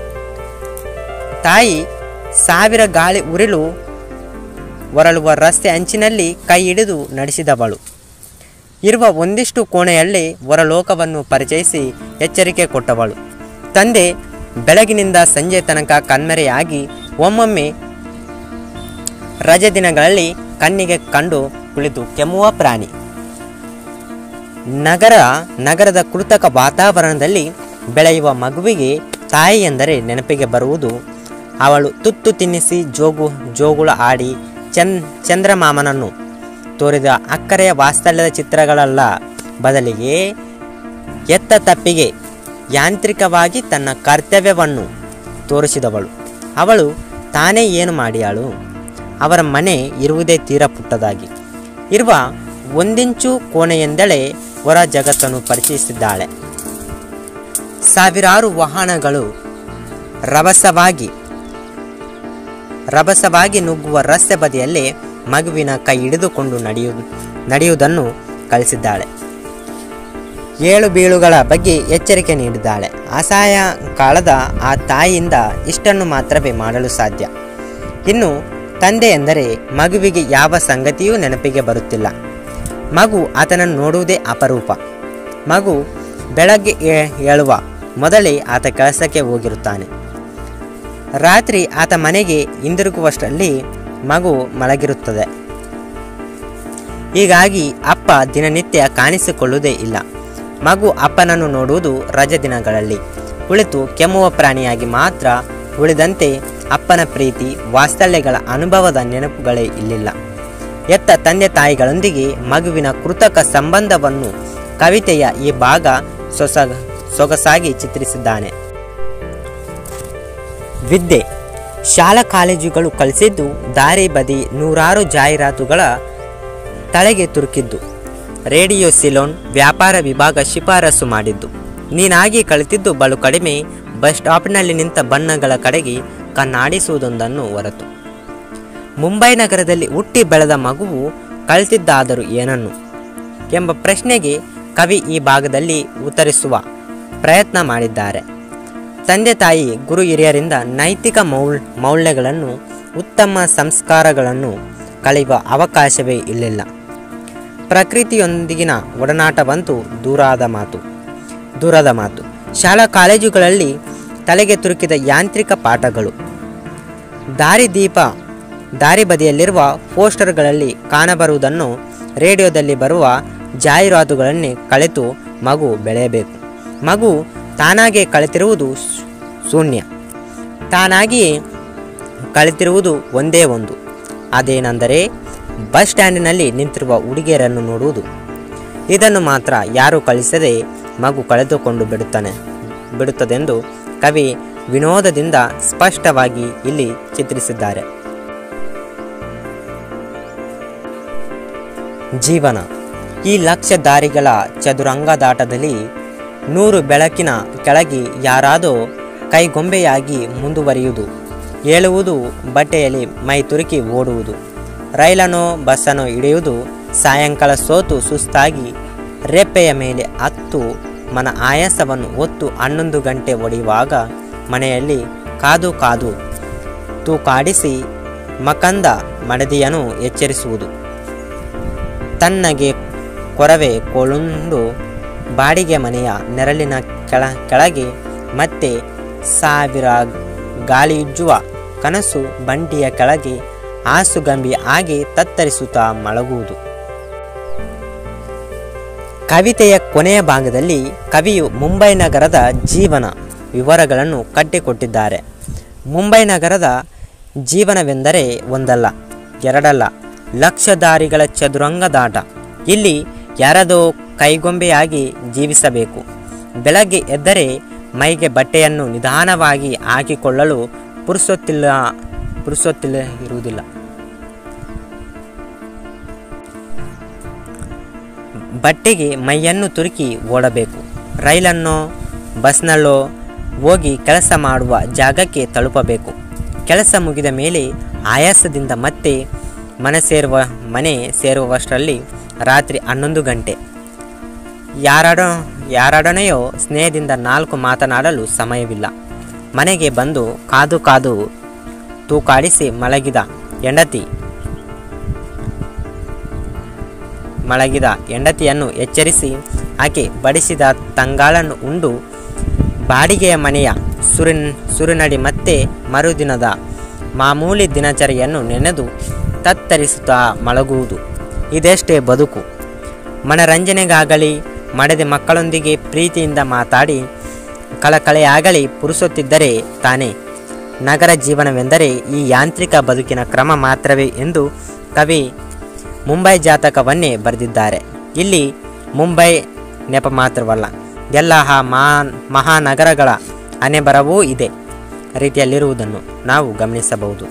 Speaker 1: ತಾಯಿ ಸಾವಿರ ಗಾಳಿ ಉರಿಲು ಹೊರಳುವ ರಸ್ತೆ ಅಂಚಿನಲ್ಲಿ ಕೈ ಹಿಡಿದು ನಡೆಸಿದವಳು ಇರುವ ಒಂದಿಷ್ಟು ಕೋಣೆಯಲ್ಲಿ ಹೊರಲೋಕವನ್ನು ಪರಿಚಯಿಸಿ ಎಚ್ಚರಿಕೆ ಕೊಟ್ಟವಳು ತಂದೆ ಬೆಳಗಿನಿಂದ ಸಂಜೆ ತನಕ ಕಣ್ಮೆರೆಯಾಗಿ ಒಮ್ಮೊಮ್ಮೆ ರಜೆ ದಿನಗಳಲ್ಲಿ ಕಣ್ಣಿಗೆ ಕಂಡು ಕುಳಿತು ಕೆಮ್ಮುವ ಪ್ರಾಣಿ ನಗರ ನಗರದ ಕೃತಕ ವಾತಾವರಣದಲ್ಲಿ ಬೆಳೆಯುವ ಮಗುವಿಗೆ ತಾಯಿ ಎಂದರೆ ನೆನಪಿಗೆ ಬರುವುದು ಅವಳು ತುತ್ತು ತಿನ್ನಿಸಿ ಜೋಗು ಜೋಗುಳ ಆಡಿ ಚಂದ್ ಚಂದ್ರಮಾಮನನ್ನು ತೋರಿದ ಅಕ್ಕರೆಯ ವಾತ್ಸಲ್ಯದ ಚಿತ್ರಗಳಲ್ಲ ಬದಲಿಗೆ ಎತ್ತ ತಪ್ಪಿಗೆ ಯಾಂತ್ರಿಕವಾಗಿ ತನ್ನ ಕರ್ತವ್ಯವನ್ನು ತೋರಿಸಿದವಳು ಅವಳು ತಾನೇ ಏನು ಮಾಡಿಯಾಳು ಅವರ ಮನೆ ಇರುವುದೇ ತೀರ ಪುಟ್ಟದಾಗಿ ಇರುವ ಒಂದಿಂಚು ಕೋಣೆಯೆಂದಲೇ ಹೊರ ಜಗತ್ತನ್ನು ಪರಿಚಯಿಸಿದ್ದಾಳೆ ಸಾವಿರಾರು ವಾಹನಗಳು ರಭಸವಾಗಿ ರಭಸವಾಗಿ ನುಗ್ಗುವ ರಸ್ತೆ ಬದಿಯಲ್ಲೇ ಮಗುವಿನ ಕೈ ಹಿಡಿದುಕೊಂಡು ನಡೆಯು ನಡೆಯುವುದನ್ನು ಕಲಿಸಿದ್ದಾಳೆ ಏಳು ಬೀಳುಗಳ ಬಗ್ಗೆ ಎಚ್ಚರಿಕೆ ನೀಡಿದ್ದಾಳೆ ಅಸಹಾಯ ಕಾಲದ ಆ ತಾಯಿಯಿಂದ ಇಷ್ಟನ್ನು ಮಾತ್ರವೇ ಮಾಡಲು ಸಾಧ್ಯ ಇನ್ನು ತಂದೆ ಎಂದರೆ ಮಗುವಿಗೆ ಯಾವ ಸಂಗತಿಯೂ ನೆನಪಿಗೆ ಬರುತ್ತಿಲ್ಲ ಮಗು ಆತನನ್ನು ನೋಡುವುದೇ ಅಪರೂಪ ಮಗು ಬೆಳಗ್ಗೆ ಏ- ಏಳುವ ಮೊದಲೇ ಆತ ಕೆಲಸಕ್ಕೆ ಹೋಗಿರುತ್ತಾನೆ ರಾತ್ರಿ ಆತ ಮನೆಗೆ ಹಿಂದಿರುಗುವಷ್ಟರಲ್ಲಿ ಮಗು ಮಲಗಿರುತ್ತದೆ ಹೀಗಾಗಿ ಅಪ್ಪ ದಿನನಿತ್ಯ ಕಾಣಿಸಿಕೊಳ್ಳುವುದೇ ಇಲ್ಲ ಮಗು ಅಪ್ಪನನ್ನು ನೋಡುವುದು ರಜೆ ದಿನಗಳಲ್ಲಿ ಕುಳಿತು ಕೆಮ್ಮುವ ಪ್ರಾಣಿಯಾಗಿ ಮಾತ್ರ ಉಳಿದಂತೆ ಅಪ್ಪನ ಪ್ರೀತಿ ವಾತ್ಸಲ್ಯಗಳ ಅನುಭವದ ನೆನಪುಗಳೇ ಇಲ್ಲಿಲ್ಲ ಎತ್ತ ತಂದೆ ತಾಯಿಗಳೊಂದಿಗೆ ಮಗುವಿನ ಕೃತಕ ಸಂಬಂಧವನ್ನು ಕವಿತೆಯ ಈ ಭಾಗ ಸೊಸಗ ಸೊಗಸಾಗಿ ಚಿತ್ರಿಸಿದ್ದಾನೆ ವಿದ್ಯೆ ಶಾಲಾ ಕಾಲೇಜುಗಳು ಕಲಿಸಿದ್ದು ದಾರಿ ಬದಿ ನೂರಾರು ಜಾಹೀರಾತುಗಳ ತಲೆಗೆ ತುರುಕಿದ್ದು ರೇಡಿಯೋ ಸಿಲೋನ್ ವ್ಯಾಪಾರ ವಿಭಾಗ ಶಿಫಾರಸು ಮಾಡಿದ್ದು ನೀನಾಗಿ ಕಲಿತಿದ್ದು ಬಲು ಕಡಿಮೆ ಬಸ್ ಸ್ಟಾಪ್ನಲ್ಲಿ ನಿಂತ ಬಣ್ಣಗಳ ಕಡೆಗೆ ಕಣ್ಣಾಡಿಸುವುದೊಂದನ್ನು ಹೊರತು ಮುಂಬೈ ನಗರದಲ್ಲಿ ಹುಟ್ಟಿ ಬೆಳೆದ ಮಗುವು ಕಲಿತಿದ್ದಾದರೂ ಏನನ್ನು ಎಂಬ ಪ್ರಶ್ನೆಗೆ ಕವಿ ಈ ಭಾಗದಲ್ಲಿ ಉತ್ತರಿಸುವ ಪ್ರಯತ್ನ ಮಾಡಿದ್ದಾರೆ ತಂದೆ ತಾಯಿ ಗುರು ಹಿರಿಯರಿಂದ ನೈತಿಕ ಮೌಲ್ ಮೌಲ್ಯಗಳನ್ನು ಉತ್ತಮ ಸಂಸ್ಕಾರಗಳನ್ನು ಕಳೆಯುವ ಅವಕಾಶವೇ ಇರಲಿಲ್ಲ ಪ್ರಕೃತಿಯೊಂದಿಗಿನ ಒಡನಾಟವಂತೂ ದೂರಾದ ಮಾತು ದೂರದ ಮಾತು ಶಾಲಾ ಕಾಲೇಜುಗಳಲ್ಲಿ ತಲೆಗೆ ತುರುಕಿದ ಯಾಂತ್ರಿಕ ಪಾಠಗಳು ದಾರಿದೀಪ ದಾರಿ ಬದಿಯಲ್ಲಿರುವ ಪೋಸ್ಟರ್ಗಳಲ್ಲಿ ಕಾಣಬರುವುದನ್ನು ರೇಡಿಯೋದಲ್ಲಿ ಬರುವ ಜಾಹೀರಾತುಗಳನ್ನೇ ಕಳೆತು ಮಗು ಬೆಳೆಯಬೇಕು ಮಗು ತಾನಾಗೇ ಕಳೆತಿರುವುದು ಶೂ- ಶೂನ್ಯ ತಾನಾಗಿಯೇ ಕಳೆತಿರುವುದು ಒಂದೇ ಒಂದು ಅದೇನೆಂದರೆ ಬಸ್ ಸ್ಟ್ಯಾಂಡಿನಲ್ಲಿ ನಿಂತಿರುವ ಹುಡುಗಿಯರನ್ನು ನೋಡುವುದು ಇದನ್ನು ಮಾತ್ರ ಯಾರೂ ಕಳಿಸದೆ ಮಗು ಕಳೆದುಕೊಂಡು ಬಿಡುತ್ತಾನೆ ಬಿಡುತ್ತದೆಂದು ಕವಿ ವಿನೋದದಿಂದ ಸ್ಪಷ್ಟವಾಗಿ ಇಲ್ಲಿ ಚಿತ್ರಿಸಿದ್ದಾರೆ ಜೀವನ ಈ ಲಕ್ಷ ದಾರಿಗಳ ಚದುರಂಗದಾಟದಲ್ಲಿ ನೂರು ಬೆಳಕಿನ ಕೆಳಗೆ ಯಾರಾದೋ ಕೈಗೊಂಬೆಯಾಗಿ ಮುಂದುವರಿಯುವುದು ಏಳುವುದು ಬಟ್ಟೆಯಲ್ಲಿ ಮೈ ತುರುಕಿ ಓಡುವುದು ರೈಲನೋ ಬಸ್ಸನೋ ಹಿಡಿಯುವುದು ಸಾಯಂಕಾಲ ಸೋತು ಸುಸ್ತಾಗಿ ರೆಪ್ಪೆಯ ಮೇಲೆ ಹತ್ತು ಮನ ಆಯಾಸವನ್ನು ಹೊತ್ತು ಹನ್ನೊಂದು ಗಂಟೆ ಒಡೆಯುವಾಗ ಮನೆಯಲ್ಲಿ ಕಾದು ಕಾದು ತೂಕಾಡಿಸಿ ಮಕಂದ ಮಡದಿಯನ್ನು ಎಚ್ಚರಿಸುವುದು ತನ್ನಗೆ ಕೊರವೆ ಕೊಳ್ಳುಂಡು ಬಾಡಿಗೆ ಮನೆಯ ನೆರಳಿನ ಕೆಳ ಕೆಳಗೆ ಮತ್ತೆ ಸಾವಿರ ಗಾಳಿಯುಜ್ಜುವ ಕನಸು ಬಂಡಿಯ ಕೆಳಗೆ ಹಾಸುಗಂಬಿ ಆಗಿ ತತ್ತರಿಸುತ್ತಾ ಮಲಗುವುದು ಕವಿತೆಯ ಕೊನೆಯ ಭಾಗದಲ್ಲಿ ಕವಿಯು ಮುಂಬೈ ನಗರದ ಜೀವನ ವಿವರಗಳನ್ನು ಕಟ್ಟಿಕೊಟ್ಟಿದ್ದಾರೆ ಮುಂಬೈ ನಗರದ ಜೀವನವೆಂದರೆ ಒಂದಲ್ಲ ಎರಡಲ್ಲ ಲಕ್ಷ ದಾರಿಗಳ ಚದುರಂಗದಾಟ ಇಲ್ಲಿ ಯಾರದೋ ಕೈಗೊಂಬೆಯಾಗಿ ಜೀವಿಸಬೇಕು ಬೆಳಗ್ಗೆ ಎದ್ದರೆ ಮೈಗೆ ಬಟ್ಟೆಯನ್ನು ನಿಧಾನವಾಗಿ ಹಾಕಿಕೊಳ್ಳಲು ಪುರುಸೊತ್ತಿಲ್ಲ ಪುರುಸೊತ್ತಿಲ್ಲ ಇರುವುದಿಲ್ಲ ಬಟ್ಟೆಗೆ ಮೈಯನ್ನು ತುರುಕಿ ಓಡಬೇಕು ರೈಲನ್ನೋ ಬಸ್ನಲ್ಲೋ ಹೋಗಿ ಕೆಲಸ ಮಾಡುವ ಜಾಗಕ್ಕೆ ತಲುಪಬೇಕು ಕೆಲಸ ಮುಗಿದ ಮೇಲೆ ಆಯಾಸದಿಂದ ಮತ್ತೆ ಮನೆ ಸೇರುವ ಮನೆ ಸೇರುವಷ್ಟರಲ್ಲಿ ರಾತ್ರಿ ಹನ್ನೊಂದು ಗಂಟೆ ಯಾರಡ ಯಾರೊಡನೆಯೋ ಸ್ನೇಹದಿಂದ ನಾಲ್ಕು ಮಾತನಾಡಲು ಸಮಯವಿಲ್ಲ ಮನೆಗೆ ಬಂದು ಕಾದು ಕಾದು ತೂಕಾಡಿಸಿ ಮಲಗಿದ ಹೆಂಡತಿ ಮಲಗಿದ ಹೆಂಡತಿಯನ್ನು ಎಚ್ಚರಿಸಿ ಆಕೆ ಬಡಿಸಿದ ತಂಗಾಳನ್ನು ಉಂಡು ಬಾಡಿಗೆಯ ಮನೆಯ ಸುರಿನ್ ಸುರಿನಡಿ ಮತ್ತೆ ಮರುದಿನದ ಮಾಮೂಲಿ ದಿನಚರಿಯನ್ನು ನೆನೆದು ತತ್ತರಿಸುತ್ತಾ ಮಲಗುವುದು ಇದೆಷ್ಟೇ ಬದುಕು ಮನರಂಜನೆಗಾಗಲಿ ಮಡದೆ ಮಕ್ಕಳೊಂದಿಗೆ ಪ್ರೀತಿಯಿಂದ ಮಾತಾಡಿ ಕಳಕಳೆಯಾಗಲಿ ಪುರುಸುತ್ತಿದ್ದರೆ ತಾನೇ ನಗರ ಜೀವನವೆಂದರೆ ಈ ಯಾಂತ್ರಿಕ ಬದುಕಿನ ಕ್ರಮ ಮಾತ್ರವೇ ಎಂದು ಕವಿ ಮುಂಬೈ ಜಾತಕವನ್ನೇ ಬರೆದಿದ್ದಾರೆ ಇಲ್ಲಿ ಮುಂಬೈ ನೆಪ ಮಾತ್ರವಲ್ಲ ಎಲ್ಲ ಆ ಮಹಾನ್ ಮಹಾನಗರಗಳ ಹಣೆಬರವೂ ಇದೆ ರೀತಿಯಲ್ಲಿರುವುದನ್ನು ನಾವು ಗಮನಿಸಬಹುದು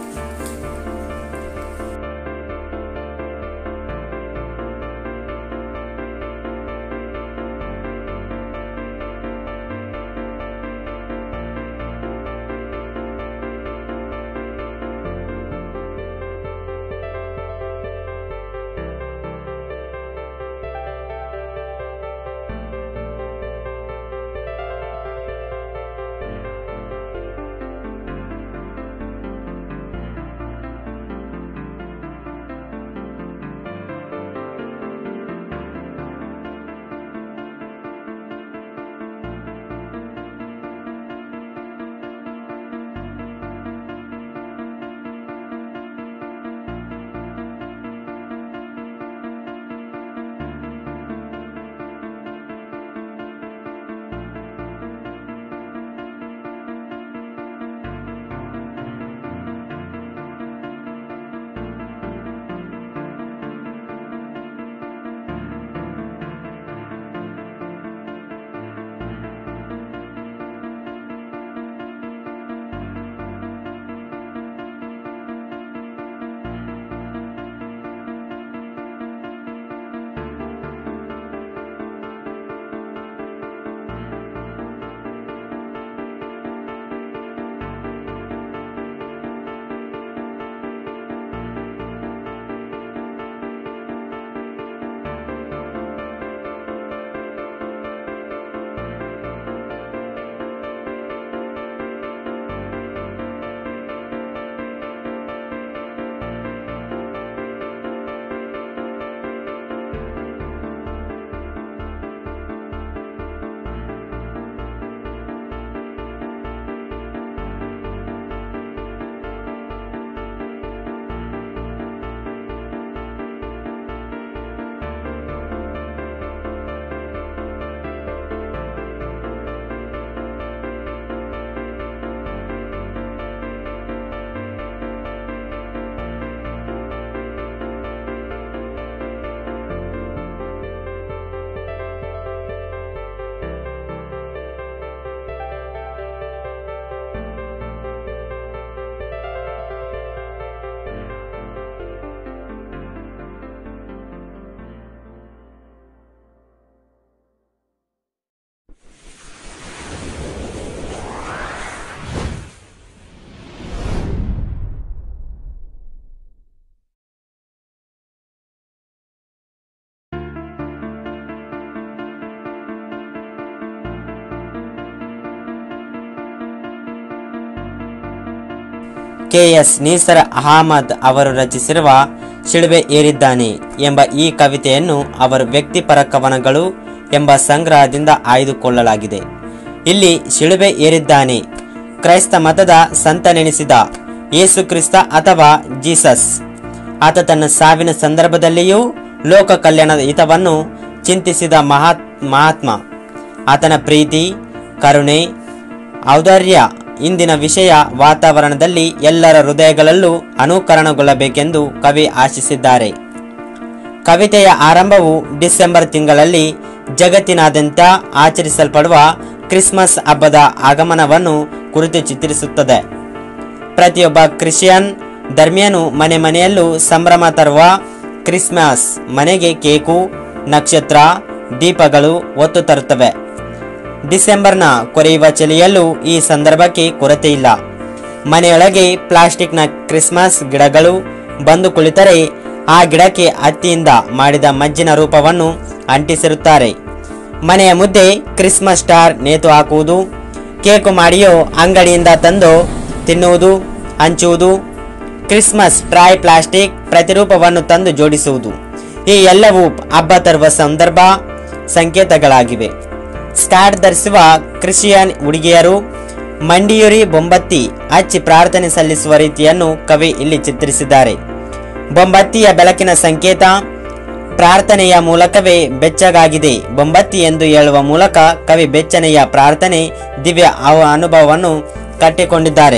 Speaker 1: ಕೆ ಎಸ್ ನೀಸರ್ ಅಹಮದ್ ಅವರು ರಚಿಸಿರುವ ಶಿಳುಬೆ ಏರಿದ್ದಾನೆ ಎಂಬ ಈ ಕವಿತೆಯನ್ನು ಅವರು ವ್ಯಕ್ತಿಪರ ಕವನಗಳು ಎಂಬ ಸಂಗ್ರಹದಿಂದ ಆಯ್ದುಕೊಳ್ಳಲಾಗಿದೆ ಇಲ್ಲಿ ಶಿಳುಬೆ ಏರಿದ್ದಾನೆ ಕ್ರೈಸ್ತ ಮತದ ಸಂತನೆನಿಸಿದ ಯೇಸು ಕ್ರಿಸ್ತ ಅಥವಾ ಜೀಸಸ್ ಆತ ತನ್ನ ಸಾವಿನ ಸಂದರ್ಭದಲ್ಲಿಯೂ ಲೋಕ ಕಲ್ಯಾಣದ ಹಿತವನ್ನು ಚಿಂತಿಸಿದ ಮಹಾತ್ ಮಹಾತ್ಮ ಆತನ ಪ್ರೀತಿ ಕರುಣೆ ಔದಾರ್ಯ ಇಂದಿನ ವಿಷಯ ವಾತಾವರಣದಲ್ಲಿ ಎಲ್ಲರ ಹೃದಯಗಳಲ್ಲೂ ಅನುಕರಣಗೊಳ್ಳಬೇಕೆಂದು ಕವಿ ಆಶಿಸಿದ್ದಾರೆ ಕವಿತೆಯ ಆರಂಭವು ಡಿಸೆಂಬರ್ ತಿಂಗಳಲ್ಲಿ ಜಗತ್ತಿನಾದ್ಯಂತ ಆಚರಿಸಲ್ಪಡುವ ಕ್ರಿಸ್ಮಸ್ ಹಬ್ಬದ ಆಗಮನವನ್ನು ಕುರಿತು ಚಿತ್ರಿಸುತ್ತದೆ ಪ್ರತಿಯೊಬ್ಬ ಕ್ರಿಶ್ಚಿಯನ್ ಧರ್ಮೀಯನು ಮನೆ ಮನೆಯಲ್ಲೂ ಸಂಭ್ರಮ ತರುವ ಕ್ರಿಸ್ಮಸ್ ಮನೆಗೆ ಕೇಕು ನಕ್ಷತ್ರ ದೀಪಗಳು ಒತ್ತು ತರುತ್ತವೆ ಡಿಸೆಂಬರ್ನ ಕೊರೆಯುವ ಚಳಿಯಲ್ಲೂ ಈ ಸಂದರ್ಭಕ್ಕೆ ಕೊರತೆ ಇಲ್ಲ ಮನೆಯೊಳಗೆ ಪ್ಲಾಸ್ಟಿಕ್ನ ಕ್ರಿಸ್ಮಸ್ ಗಿಡಗಳು ಬಂದು ಕುಳಿತರೆ ಆ ಗಿಡಕ್ಕೆ ಹತ್ತಿಯಿಂದ ಮಾಡಿದ ಮಜ್ಜಿನ ರೂಪವನ್ನು ಅಂಟಿಸಿರುತ್ತಾರೆ ಮನೆಯ ಮುದ್ದೆ ಕ್ರಿಸ್ಮಸ್ ಸ್ಟಾರ್ ನೇತು ಹಾಕುವುದು ಕೇಕು ಮಾಡಿಯೋ ಅಂಗಡಿಯಿಂದ ತಂದು ತಿನ್ನುವುದು ಹಂಚುವುದು ಕ್ರಿಸ್ಮಸ್ ಟ್ರಾಯ್ ಪ್ಲಾಸ್ಟಿಕ್ ಪ್ರತಿರೂಪವನ್ನು ತಂದು ಜೋಡಿಸುವುದು ಈ ಎಲ್ಲವೂ ಹಬ್ಬ ತರುವ ಸಂದರ್ಭ ಸಂಕೇತಗಳಾಗಿವೆ ಸ್ಟಾರ್ ಧರಿಸುವ ಕ್ರಿಶ್ಚಿಯನ್ ಹುಡುಗಿಯರು ಮಂಡಿಯುರಿ ಬೊಂಬತ್ತಿ ಹಚ್ಚಿ ಪ್ರಾರ್ಥನೆ ಸಲ್ಲಿಸುವ ರೀತಿಯನ್ನು ಕವಿ ಇಲ್ಲಿ ಚಿತ್ರಿಸಿದ್ದಾರೆ ಬೊಂಬತ್ತಿಯ ಬೆಳಕಿನ ಸಂಕೇತ ಪ್ರಾರ್ಥನೆಯ ಮೂಲಕವೇ ಬೆಚ್ಚಗಾಗಿದೆ ಬೊಂಬತ್ತಿ ಎಂದು ಹೇಳುವ ಮೂಲಕ ಕವಿ ಬೆಚ್ಚನೆಯ ಪ್ರಾರ್ಥನೆ ದಿವ್ಯ ಅವ- ಅನುಭವವನ್ನು ಕಟ್ಟಿಕೊಂಡಿದ್ದಾರೆ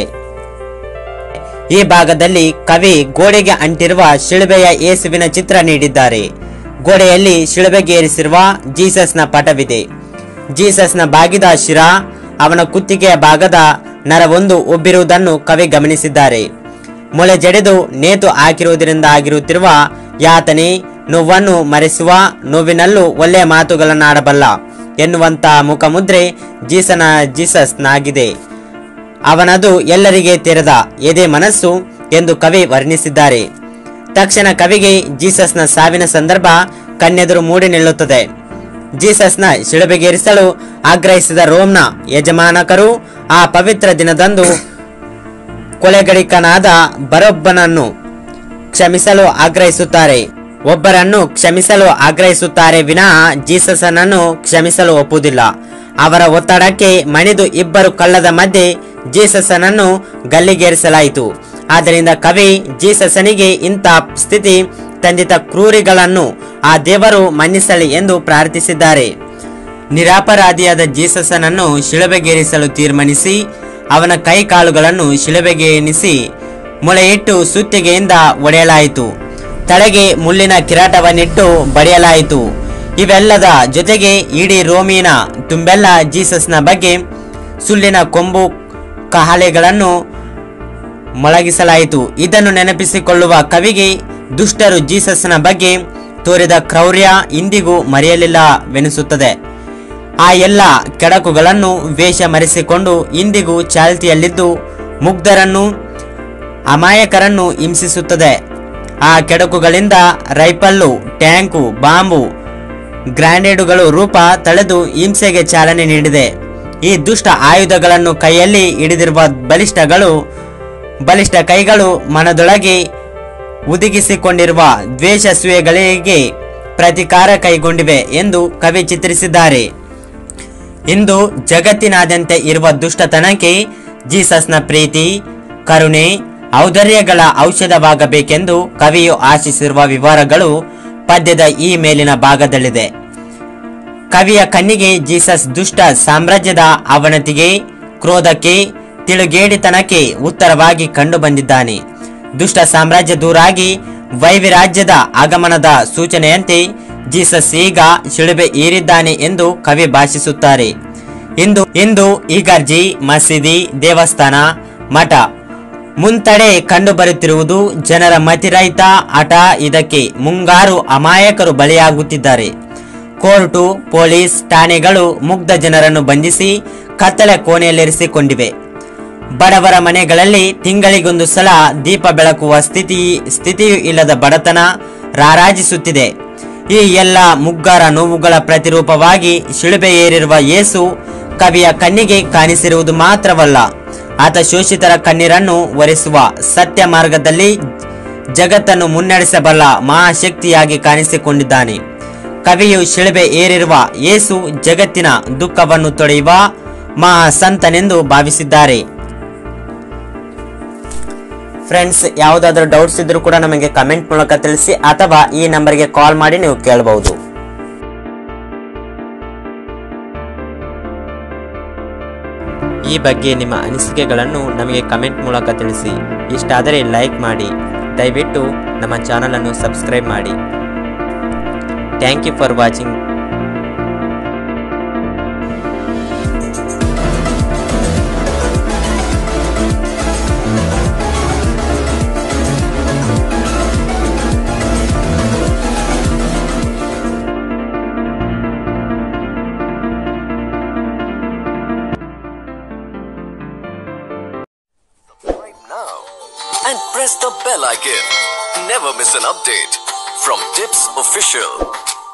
Speaker 1: ಈ ಭಾಗದಲ್ಲಿ ಕವಿ ಗೋಡೆಗೆ ಅಂಟಿರುವ ಶಿಳುಬೆಯ ಯೇಸುವಿನ ಚಿತ್ರ ನೀಡಿದ್ದಾರೆ ಗೋಡೆಯಲ್ಲಿ ಶಿಳುಬೆಗೇರಿಸಿರುವ ಜೀಸಸ್ನ ಪಟವಿದೆ ಜೀಸಸ್ನ ಬಾಗಿದ ಶಿರ ಅವನ ಕುತ್ತಿಗೆಯ ಭಾಗದ ನರವೊಂದು ಉಬ್ಬಿರುವುದನ್ನು ಕವಿ ಗಮನಿಸಿದ್ದಾರೆ ಮೊಳೆ ಜಡೆದು ನೇತು ಹಾಕಿರುವುದರಿಂದ ಆಗಿರುತ್ತಿರುವ ಯಾತನೆ ನೋವನ್ನು ಮರೆಸುವ ನೋವಿನಲ್ಲೂ ಒಳ್ಳೆಯ ಮಾತುಗಳನ್ನಾಡಬಲ್ಲ ಎನ್ನುವಂತ ಮುಖಮುದ್ರೆ ಜೀಸನ ಜೀಸಸ್ನಾಗಿದೆ ಅವನದು ಎಲ್ಲರಿಗೆ ತೆರೆದ ಎದೆ ಮನಸ್ಸು ಎಂದು ಕವಿ ವರ್ಣಿಸಿದ್ದಾರೆ ತಕ್ಷಣ ಕವಿಗೆ ಜೀಸಸ್ನ ಸಾವಿನ ಸಂದರ್ಭ ಕಣ್ಣೆದುರು ಮೂಡಿ ನಿಲ್ಲುತ್ತದೆ ಜೀಸಸ್ನ ಶಿಳುಬೆಗೇರಿಸಲು ಆಗ್ರಹಿಸಿದ ರೋಮ್ನ ಯಜಮಾನಕರು ಆ ಪವಿತ್ರ ದಿನದಂದು ಕೊಲೆಗಡಿಕನಾದ ಬರೊಬ್ಬನನ್ನು ಕ್ಷಮಿಸಲು ಆಗ್ರಹಿಸುತ್ತಾರೆ ಒಬ್ಬರನ್ನು ಕ್ಷಮಿಸಲು ಆಗ್ರಹಿಸುತ್ತಾರೆ ವಿನಃ ಜೀಸಸನನ್ನು ಕ್ಷಮಿಸಲು ಒಪ್ಪುವುದಿಲ್ಲ ಅವರ ಒತ್ತಡಕ್ಕೆ ಮಣಿದು ಇಬ್ಬರು ಕಳ್ಳದ ಮಧ್ಯೆ ಜೀಸಸನನ್ನು ಗಲ್ಲಿಗೇರಿಸಲಾಯಿತು ಆದ್ದರಿಂದ ಕವಿ ಜೀಸಸನಿಗೆ ಇಂಥ ಸ್ಥಿತಿ ತಂದಿತ ಕ್ರೂರಿಗಳನ್ನು ಆ ದೇವರು ಮನ್ನಿಸಲಿ ಎಂದು ಪ್ರಾರ್ಥಿಸಿದ್ದಾರೆ ನಿರಾಪರಾಧಿಯಾದ ಜೀಸಸನನ್ನು ಶಿಲುಬೆಗೇರಿಸಲು ತೀರ್ಮಾನಿಸಿ ಅವನ ಕೈ ಕಾಲುಗಳನ್ನು ಶಿಲುಬೆಗೆ ಎಣಿಸಿ ಮೊಳೆಯಿಟ್ಟು ಸುತ್ತಿಗೆಯಿಂದ ಒಡೆಯಲಾಯಿತು ತಲೆಗೆ ಮುಳ್ಳಿನ ಕಿರಾಟವನ್ನಿಟ್ಟು ಬಡಿಯಲಾಯಿತು ಇವೆಲ್ಲದ ಜೊತೆಗೆ ಇಡೀ ರೋಮಿನ ತುಂಬೆಲ್ಲ ಜೀಸಸ್ನ ಬಗ್ಗೆ ಸುಳ್ಳಿನ ಕೊಂಬು ಕಹಳೆಗಳನ್ನು ಮೊಳಗಿಸಲಾಯಿತು ಇದನ್ನು ನೆನಪಿಸಿಕೊಳ್ಳುವ ಕವಿಗೆ ದುಷ್ಟರು ಜೀಸಸ್ನ ಬಗ್ಗೆ ತೋರಿದ ಕ್ರೌರ್ಯ ಇಂದಿಗೂ ಮರೆಯಲಿಲ್ಲವೆನಿಸುತ್ತದೆ ಆ ಎಲ್ಲ ಕೆಡಕುಗಳನ್ನು ವೇಷ ಮರೆಸಿಕೊಂಡು ಇಂದಿಗೂ ಚಾಲ್ತಿಯಲ್ಲಿದ್ದು ಮುಗ್ಧರನ್ನು ಅಮಾಯಕರನ್ನು ಹಿಂಸಿಸುತ್ತದೆ ಆ ಕೆಡಕುಗಳಿಂದ ರೈಫಲ್ಲು ಟ್ಯಾಂಕು ಬಾಂಬು ಗ್ರಾನೇಡುಗಳು ರೂಪ ತಳೆದು ಹಿಂಸೆಗೆ ಚಾಲನೆ ನೀಡಿದೆ ಈ ದುಷ್ಟ ಆಯುಧಗಳನ್ನು ಕೈಯಲ್ಲಿ ಹಿಡಿದಿರುವ ಬಲಿಷ್ಠಗಳು ಬಲಿಷ್ಠ ಕೈಗಳು ಮನದೊಳಗೆ ಉದುಗಿಸಿಕೊಂಡಿರುವ ದ್ವೇಷಾಸೂಯೆಗಳಿಗೆ ಪ್ರತಿಕಾರ ಕೈಗೊಂಡಿವೆ ಎಂದು ಕವಿ ಚಿತ್ರಿಸಿದ್ದಾರೆ ಇಂದು ಜಗತ್ತಿನಾದ್ಯಂತ ಇರುವ ದುಷ್ಟತನಕ್ಕೆ ಜೀಸಸ್ನ ಪ್ರೀತಿ ಕರುಣೆ ಔದಾರ್ಯಗಳ ಔಷಧವಾಗಬೇಕೆಂದು ಕವಿಯು ಆಶಿಸಿರುವ ವಿವರಗಳು ಪದ್ಯದ ಈ ಮೇಲಿನ ಭಾಗದಲ್ಲಿದೆ ಕವಿಯ ಕಣ್ಣಿಗೆ ಜೀಸಸ್ ದುಷ್ಟ ಸಾಮ್ರಾಜ್ಯದ ಅವನತಿಗೆ ಕ್ರೋಧಕ್ಕೆ ತಿಳುಗೇಡಿತನಕ್ಕೆ ಉತ್ತರವಾಗಿ ಕಂಡು ಬಂದಿದ್ದಾನೆ ದುಷ್ಟ ಸಾಮ್ರಾಜ್ಯ ದೂರಾಗಿ ವೈವಿರಾಜ್ಯದ ಆಗಮನದ ಸೂಚನೆಯಂತೆ ಜೀಸಸ್ ಈಗ ಶಿಳುಬೆ ಏರಿದ್ದಾನೆ ಎಂದು ಕವಿ ಭಾಷಿಸುತ್ತಾರೆ ಇಂದು ಇಂದು ಈಗರ್ಜಿ ಮಸೀದಿ ದೇವಸ್ಥಾನ ಮಠ ಮುಂತಡೆ ಕಂಡುಬರುತ್ತಿರುವುದು ಜನರ ಮತಿರಹಿತ ಹಠ ಇದಕ್ಕೆ ಮುಂಗಾರು ಅಮಾಯಕರು ಬಲಿಯಾಗುತ್ತಿದ್ದಾರೆ ಕೋರ್ಟು ಪೊಲೀಸ್ ಠಾಣೆಗಳು ಮುಗ್ಧ ಜನರನ್ನು ಬಂಧಿಸಿ ಕತ್ತಲೆ ಕೋಣೆಯಲ್ಲಿರಿಸಿಕೊಂಡಿವೆ ಬಡವರ ಮನೆಗಳಲ್ಲಿ ತಿಂಗಳಿಗೊಂದು ಸಲ ದೀಪ ಬೆಳಕುವ ಸ್ಥಿತಿ ಸ್ಥಿತಿಯೂ ಇಲ್ಲದ ಬಡತನ ರಾರಾಜಿಸುತ್ತಿದೆ ಈ ಎಲ್ಲ ಮುಗ್ಗರ ನೋವುಗಳ ಪ್ರತಿರೂಪವಾಗಿ ಶಿಳುಬೆ ಏರಿರುವ ಯೇಸು ಕವಿಯ ಕಣ್ಣಿಗೆ ಕಾಣಿಸಿರುವುದು ಮಾತ್ರವಲ್ಲ
Speaker 3: ಆತ ಶೋಷಿತರ ಕಣ್ಣೀರನ್ನು ಒರೆಸುವ ಸತ್ಯ ಮಾರ್ಗದಲ್ಲಿ ಜಗತ್ತನ್ನು ಮುನ್ನಡೆಸಬಲ್ಲ ಮಹಾಶಕ್ತಿಯಾಗಿ ಕಾಣಿಸಿಕೊಂಡಿದ್ದಾನೆ ಕವಿಯು ಶಿಳಬೆ ಏರಿರುವ ಯೇಸು ಜಗತ್ತಿನ ದುಃಖವನ್ನು ತೊಳೆಯುವ ಮಹಾ ಸಂತನೆಂದು ಭಾವಿಸಿದ್ದಾರೆ ಫ್ರೆಂಡ್ಸ್ ಯಾವುದಾದ್ರೂ ಡೌಟ್ಸ್ ಇದ್ರೂ ಕೂಡ ನಮಗೆ ಕಮೆಂಟ್ ಮೂಲಕ ತಿಳಿಸಿ ಅಥವಾ ಈ ನಂಬರ್ಗೆ ಕಾಲ್ ಮಾಡಿ ನೀವು ಕೇಳಬಹುದು
Speaker 1: ಈ ಬಗ್ಗೆ ನಿಮ್ಮ ಅನಿಸಿಕೆಗಳನ್ನು ನಮಗೆ ಕಮೆಂಟ್ ಮೂಲಕ ತಿಳಿಸಿ ಇಷ್ಟಾದರೆ ಲೈಕ್ ಮಾಡಿ ದಯವಿಟ್ಟು ನಮ್ಮ ಚಾನಲನ್ನು ಸಬ್ಸ್ಕ್ರೈಬ್ ಮಾಡಿ thank you for watching
Speaker 2: Subscribe now and press the bell icon. Never miss an update from Tips Official.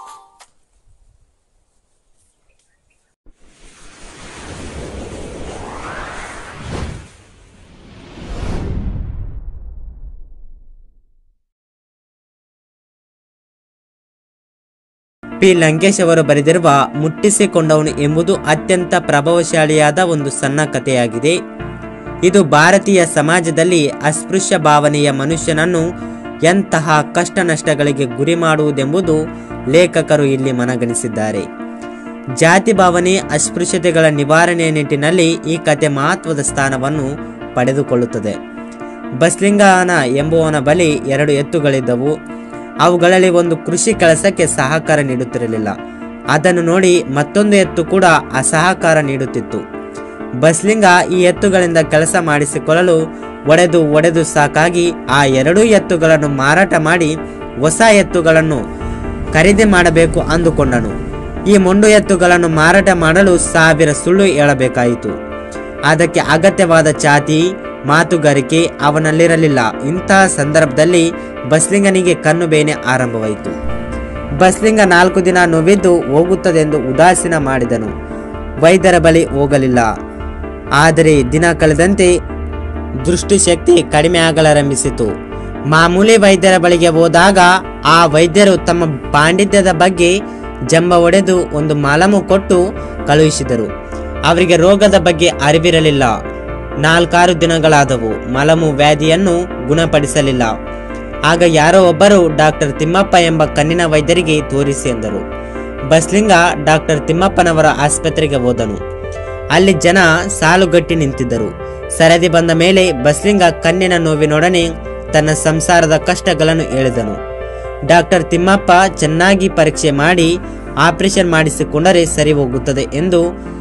Speaker 3: P Lankesh ಅವರು ಬರೆದಿರುವ ಮುಟ್ಟಿಸಿಕೊಂಡವನು ಎಂಬುದು ಅತ್ಯಂತ ಪ್ರಭಾವಶಾಲಿಯಾದ ಒಂದು ಸಣ್ಣ ಕಥೆಯಾಗಿದೆ ಇದು ಭಾರತೀಯ ಸಮಾಜದಲ್ಲಿ ಅಸ್ಪೃಶ್ಯ ಭಾವನೆಯ ಮನುಷ್ಯನನ್ನು ಎಂತಹ ಕಷ್ಟ ನಷ್ಟಗಳಿಗೆ ಗುರಿ ಮಾಡುವುದೆಂಬುದು ಲೇಖಕರು ಇಲ್ಲಿ ಮನಗಣಿಸಿದ್ದಾರೆ ಜಾತಿ ಭಾವನೆ ಅಸ್ಪೃಶ್ಯತೆಗಳ ನಿವಾರಣೆಯ ನಿಟ್ಟಿನಲ್ಲಿ ಈ ಕತೆ ಮಹತ್ವದ ಸ್ಥಾನವನ್ನು ಪಡೆದುಕೊಳ್ಳುತ್ತದೆ ಬಸ್ಲಿಂಗನ ಎಂಬುವನ ಬಳಿ ಎರಡು ಎತ್ತುಗಳಿದ್ದವು ಅವುಗಳಲ್ಲಿ ಒಂದು ಕೃಷಿ ಕೆಲಸಕ್ಕೆ ಸಹಕಾರ ನೀಡುತ್ತಿರಲಿಲ್ಲ ಅದನ್ನು ನೋಡಿ ಮತ್ತೊಂದು ಎತ್ತು ಕೂಡ ಅಸಹಕಾರ ನೀಡುತ್ತಿತ್ತು ಬಸ್ಲಿಂಗ ಈ ಎತ್ತುಗಳಿಂದ ಕೆಲಸ ಮಾಡಿಸಿಕೊಳ್ಳಲು ಒಡೆದು ಒಡೆದು ಸಾಕಾಗಿ ಆ ಎರಡೂ ಎತ್ತುಗಳನ್ನು ಮಾರಾಟ ಮಾಡಿ ಹೊಸ ಎತ್ತುಗಳನ್ನು ಖರೀದಿ ಮಾಡಬೇಕು ಅಂದುಕೊಂಡನು ಈ ಮೊಂಡು ಎತ್ತುಗಳನ್ನು ಮಾರಾಟ ಮಾಡಲು ಸಾವಿರ ಸುಳ್ಳು ಹೇಳಬೇಕಾಯಿತು ಅದಕ್ಕೆ ಅಗತ್ಯವಾದ ಚಾತಿ ಮಾತುಗಾರಿಕೆ ಅವನಲ್ಲಿರಲಿಲ್ಲ ಇಂತಹ ಸಂದರ್ಭದಲ್ಲಿ ಬಸ್ಲಿಂಗನಿಗೆ ಕಣ್ಣು ಬೇನೆ ಆರಂಭವಾಯಿತು ಬಸ್ಲಿಂಗ ನಾಲ್ಕು ದಿನ ನೋವಿದ್ದು ಹೋಗುತ್ತದೆಂದು ಉದಾಸೀನ ಮಾಡಿದನು ವೈದ್ಯರ ಬಳಿ ಹೋಗಲಿಲ್ಲ ಆದರೆ ದಿನ ಕಳೆದಂತೆ ದೃಷ್ಟಿಶಕ್ತಿ ಕಡಿಮೆ ಆಗಲಾರಂಭಿಸಿತು ಮಾಮೂಲಿ ವೈದ್ಯರ ಬಳಿಗೆ ಹೋದಾಗ ಆ ವೈದ್ಯರು ತಮ್ಮ ಪಾಂಡಿತ್ಯದ ಬಗ್ಗೆ ಜಂಬ ಹೊಡೆದು ಒಂದು ಮಲಮು ಕೊಟ್ಟು ಕಳುಹಿಸಿದರು ಅವರಿಗೆ ರೋಗದ ಬಗ್ಗೆ ಅರಿವಿರಲಿಲ್ಲ ನಾಲ್ಕಾರು ದಿನಗಳಾದವು ಮಲಮು ವ್ಯಾಧಿಯನ್ನು ಗುಣಪಡಿಸಲಿಲ್ಲ ಆಗ ಯಾರೋ ಒಬ್ಬರು ಡಾಕ್ಟರ್ ತಿಮ್ಮಪ್ಪ ಎಂಬ ಕಣ್ಣಿನ ವೈದ್ಯರಿಗೆ ತೋರಿಸಿ ಎಂದರು ಬಸ್ಲಿಂಗ ಡಾಕ್ಟರ್ ತಿಮ್ಮಪ್ಪನವರ ಆಸ್ಪತ್ರೆಗೆ ಹೋದನು ಅಲ್ಲಿ ಜನ ಸಾಲುಗಟ್ಟಿ ನಿಂತಿದ್ದರು ಸರದಿ ಬಂದ ಮೇಲೆ ಬಸ್ಲಿಂಗ ಕಣ್ಣಿನ ನೋವಿನೊಡನೆ ತನ್ನ ಸಂಸಾರದ ಕಷ್ಟಗಳನ್ನು ಹೇಳಿದನು ಡಾಕ್ಟರ್ ತಿಮ್ಮಪ್ಪ ಚೆನ್ನಾಗಿ ಪರೀಕ್ಷೆ ಮಾಡಿ ಆಪರೇಷನ್ ಮಾಡಿಸಿಕೊಂಡರೆ ಸರಿ ಹೋಗುತ್ತದೆ ಎಂದು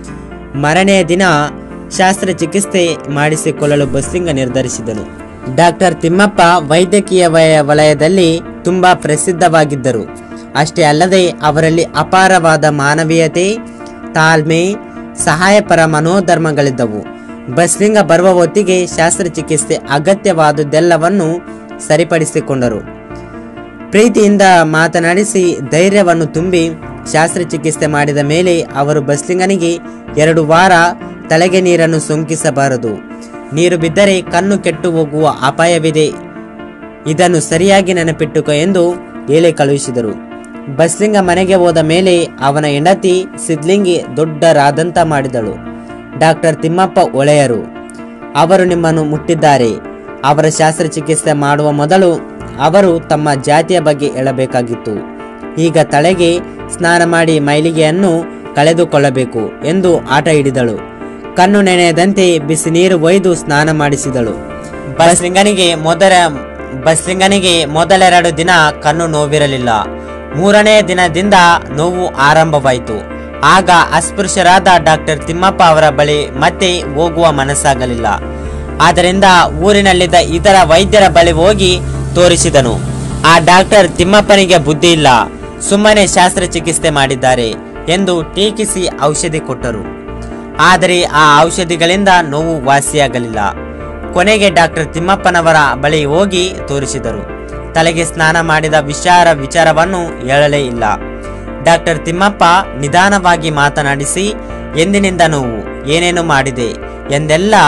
Speaker 3: ಮರನೆಯ ದಿನ ಶಸ್ತ್ರಚಿಕಿತ್ಸೆ ಮಾಡಿಸಿಕೊಳ್ಳಲು ಬಸ್ಲಿಂಗ ನಿರ್ಧರಿಸಿದನು ಡಾಕ್ಟರ್ ತಿಮ್ಮಪ್ಪ ವೈದ್ಯಕೀಯ ವಯ- ವಲಯದಲ್ಲಿ ತುಂಬಾ ಪ್ರಸಿದ್ಧವಾಗಿದ್ದರು ಅಷ್ಟೇ ಅಲ್ಲದೆ ಅವರಲ್ಲಿ ಅಪಾರವಾದ ಮಾನವೀಯತೆ ತಾಳ್ಮೆ ಸಹಾಯಪರ ಮನೋಧರ್ಮಗಳಿದ್ದವು ಬಸ್ಲಿಂಗ ಬರುವ ಹೊತ್ತಿಗೆ ಶಸ್ತ್ರಚಿಕಿತ್ಸೆ ಅಗತ್ಯವಾದುದೆಲ್ಲವನ್ನು ಸರಿಪಡಿಸಿಕೊಂಡರು ಪ್ರೀತಿಯಿಂದ ಮಾತನಾಡಿಸಿ ಧೈರ್ಯವನ್ನು ತುಂಬಿ ಶಸ್ತ್ರಚಿಕಿತ್ಸೆ ಮಾಡಿದ ಮೇಲೆ ಅವರು ಬಸ್ಲಿಂಗನಿಗೆ ಎರಡು ವಾರ ತಲೆಗೆ ನೀರನ್ನು ಸೋಂಕಿಸಬಾರದು ನೀರು ಬಿದ್ದರೆ ಕಣ್ಣು ಕೆಟ್ಟು ಹೋಗುವ ಅಪಾಯವಿದೆ ಇದನ್ನು ಸರಿಯಾಗಿ ನೆನಪಿಟ್ಟುಕೋ ಎಂದು ಹೇಳಿ ಕಳುಹಿಸಿದರು ಬಸ್ಲಿಂಗ ಮನೆಗೆ ಹೋದ ಮೇಲೆ ಅವನ ಹೆಂಡತಿ ಸಿದ್ಲಿಂಗಿ ದೊಡ್ಡರಾದಂತ ಮಾಡಿದಳು ಡಾಕ್ಟರ್ ತಿಮ್ಮಪ್ಪ ಒಳೆಯರು ಅವರು ನಿಮ್ಮನ್ನು ಮುಟ್ಟಿದ್ದಾರೆ ಅವರ ಶಸ್ತ್ರಚಿಕಿತ್ಸೆ ಮಾಡುವ ಮೊದಲು ಅವರು ತಮ್ಮ ಜಾತಿಯ ಬಗ್ಗೆ ಹೇಳಬೇಕಾಗಿತ್ತು ಈಗ ತಲೆಗೆ ಸ್ನಾನ ಮಾಡಿ ಮೈಲಿಗೆಯನ್ನು ಕಳೆದುಕೊಳ್ಳಬೇಕು ಎಂದು ಆಟ ಹಿಡಿದಳು ಕಣ್ಣು ನೆನೆಯದಂತೆ ಬಿಸಿ ನೀರು ಒಯ್ದು ಸ್ನಾನ ಮಾಡಿಸಿದಳು ಬಸ್ಲಿಂಗನಿಗೆ ಮೊದಲ ಬಸ್ಲಿಂಗನಿಗೆ ಮೊದಲೆರಡು ದಿನ ಕಣ್ಣು ನೋವಿರಲಿಲ್ಲ ಮೂರನೇ ದಿನದಿಂದ ನೋವು ಆರಂಭವಾಯಿತು ಆಗ ಅಸ್ಪೃಶ್ಯರಾದ ಡಾಕ್ಟರ್ ತಿಮ್ಮಪ್ಪ ಅವರ ಬಳಿ ಮತ್ತೆ ಹೋಗುವ ಮನಸ್ಸಾಗಲಿಲ್ಲ ಆದ್ದರಿಂದ ಊರಿನಲ್ಲಿದ್ದ ಇತರ ವೈದ್ಯರ ಬಳಿ ಹೋಗಿ ತೋರಿಸಿದನು ಆ ಡಾಕ್ಟರ್ ತಿಮ್ಮಪ್ಪನಿಗೆ ಬುದ್ಧಿ ಇಲ್ಲ ಸುಮ್ಮನೆ ಶಸ್ತ್ರಚಿಕಿತ್ಸೆ ಮಾಡಿದ್ದಾರೆ ಎಂದು ಟೀಕಿಸಿ ಔಷಧಿ ಕೊಟ್ಟರು ಆದರೆ ಆ ಔಷಧಿಗಳಿಂದ ನೋವು ವಾಸಿಯಾಗಲಿಲ್ಲ ಕೊನೆಗೆ ಡಾಕ್ಟರ್ ತಿಮ್ಮಪ್ಪನವರ ಬಳಿ ಹೋಗಿ ತೋರಿಸಿದರು ತಲೆಗೆ ಸ್ನಾನ ಮಾಡಿದ ವಿಚಾರ ವಿಚಾರವನ್ನು ಹೇಳಲೇ ಇಲ್ಲ ಡಾಕ್ಟರ್ ತಿಮ್ಮಪ್ಪ ನಿಧಾನವಾಗಿ ಮಾತನಾಡಿಸಿ ಎಂದಿನಿಂದ ನೋವು ಏನೇನು ಮಾಡಿದೆ ಎಂದೆಲ್ಲ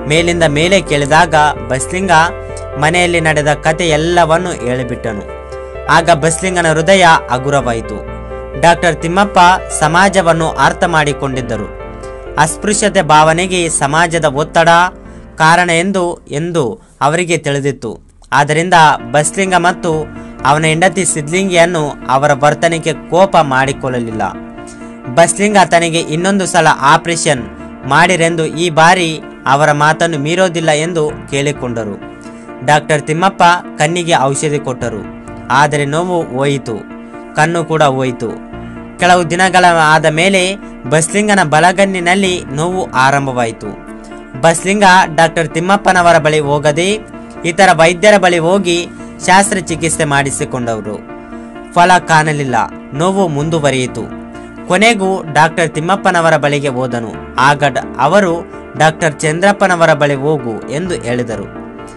Speaker 3: ಮೇಲಿಂದ ಮೇಲೆ ಕೇಳಿದಾಗ ಬಸ್ಲಿಂಗ ಮನೆಯಲ್ಲಿ ನಡೆದ ಕತೆ ಎಲ್ಲವನ್ನು ಹೇಳಿಬಿಟ್ಟನು ಆಗ ಬಸ್ಲಿಂಗನ ಹೃದಯ ಹಗುರವಾಯಿತು ಡಾಕ್ಟರ್ ತಿಮ್ಮಪ್ಪ ಸಮಾಜವನ್ನು ಅರ್ಥ ಮಾಡಿಕೊಂಡಿದ್ದರು ಅಸ್ಪೃಶ್ಯತೆ ಭಾವನೆಗೆ ಸಮಾಜದ ಒತ್ತಡ ಕಾರಣ ಎಂದು ಎಂದು ಅವರಿಗೆ ತಿಳಿದಿತ್ತು ಆದ್ದರಿಂದ ಬಸ್ಲಿಂಗ ಮತ್ತು ಅವನ ಹೆಂಡತಿ ಸಿದ್ಲಿಂಗಿಯನ್ನು ಅವರ ವರ್ತನೆಗೆ ಕೋಪ ಮಾಡಿಕೊಳ್ಳಲಿಲ್ಲ ಬಸ್ಲಿಂಗ ತನಗೆ ಇನ್ನೊಂದು ಸಲ ಆಪರೇಷನ್ ಮಾಡಿರೆಂದು ಈ ಬಾರಿ ಅವರ ಮಾತನ್ನು ಮೀರೋದಿಲ್ಲ ಎಂದು ಕೇಳಿಕೊಂಡರು ಡಾಕ್ಟರ್ ತಿಮ್ಮಪ್ಪ ಕಣ್ಣಿಗೆ ಔಷಧಿ ಕೊಟ್ಟರು ಆದರೆ ನೋವು ಹೋಯಿತು ಕಣ್ಣು ಕೂಡ ಹೋಯಿತು ಕೆಲವು ದಿನಗಳ ಆದ ಮೇಲೆ ಬಸ್ಲಿಂಗನ ಬಲಗಣ್ಣಿನಲ್ಲಿ ನೋವು ಆರಂಭವಾಯಿತು ಬಸ್ಲಿಂಗ ಡಾಕ್ಟರ್ ತಿಮ್ಮಪ್ಪನವರ ಬಳಿ ಹೋಗದೆ ಇತರ ವೈದ್ಯರ ಬಳಿ ಹೋಗಿ ಶಸ್ತ್ರಚಿಕಿತ್ಸೆ ಮಾಡಿಸಿಕೊಂಡವರು ಫಲ ಕಾಣಲಿಲ್ಲ ನೋವು ಮುಂದುವರಿಯಿತು ಕೊನೆಗೂ ಡಾಕ್ಟರ್ ತಿಮ್ಮಪ್ಪನವರ ಬಳಿಗೆ ಹೋದನು ಆಗ ಡ- ಅವರು ಡಾಕ್ಟರ್ ಚಂದ್ರಪ್ಪನವರ ಬಳಿ ಹೋಗು ಎಂದು ಹೇಳಿದರು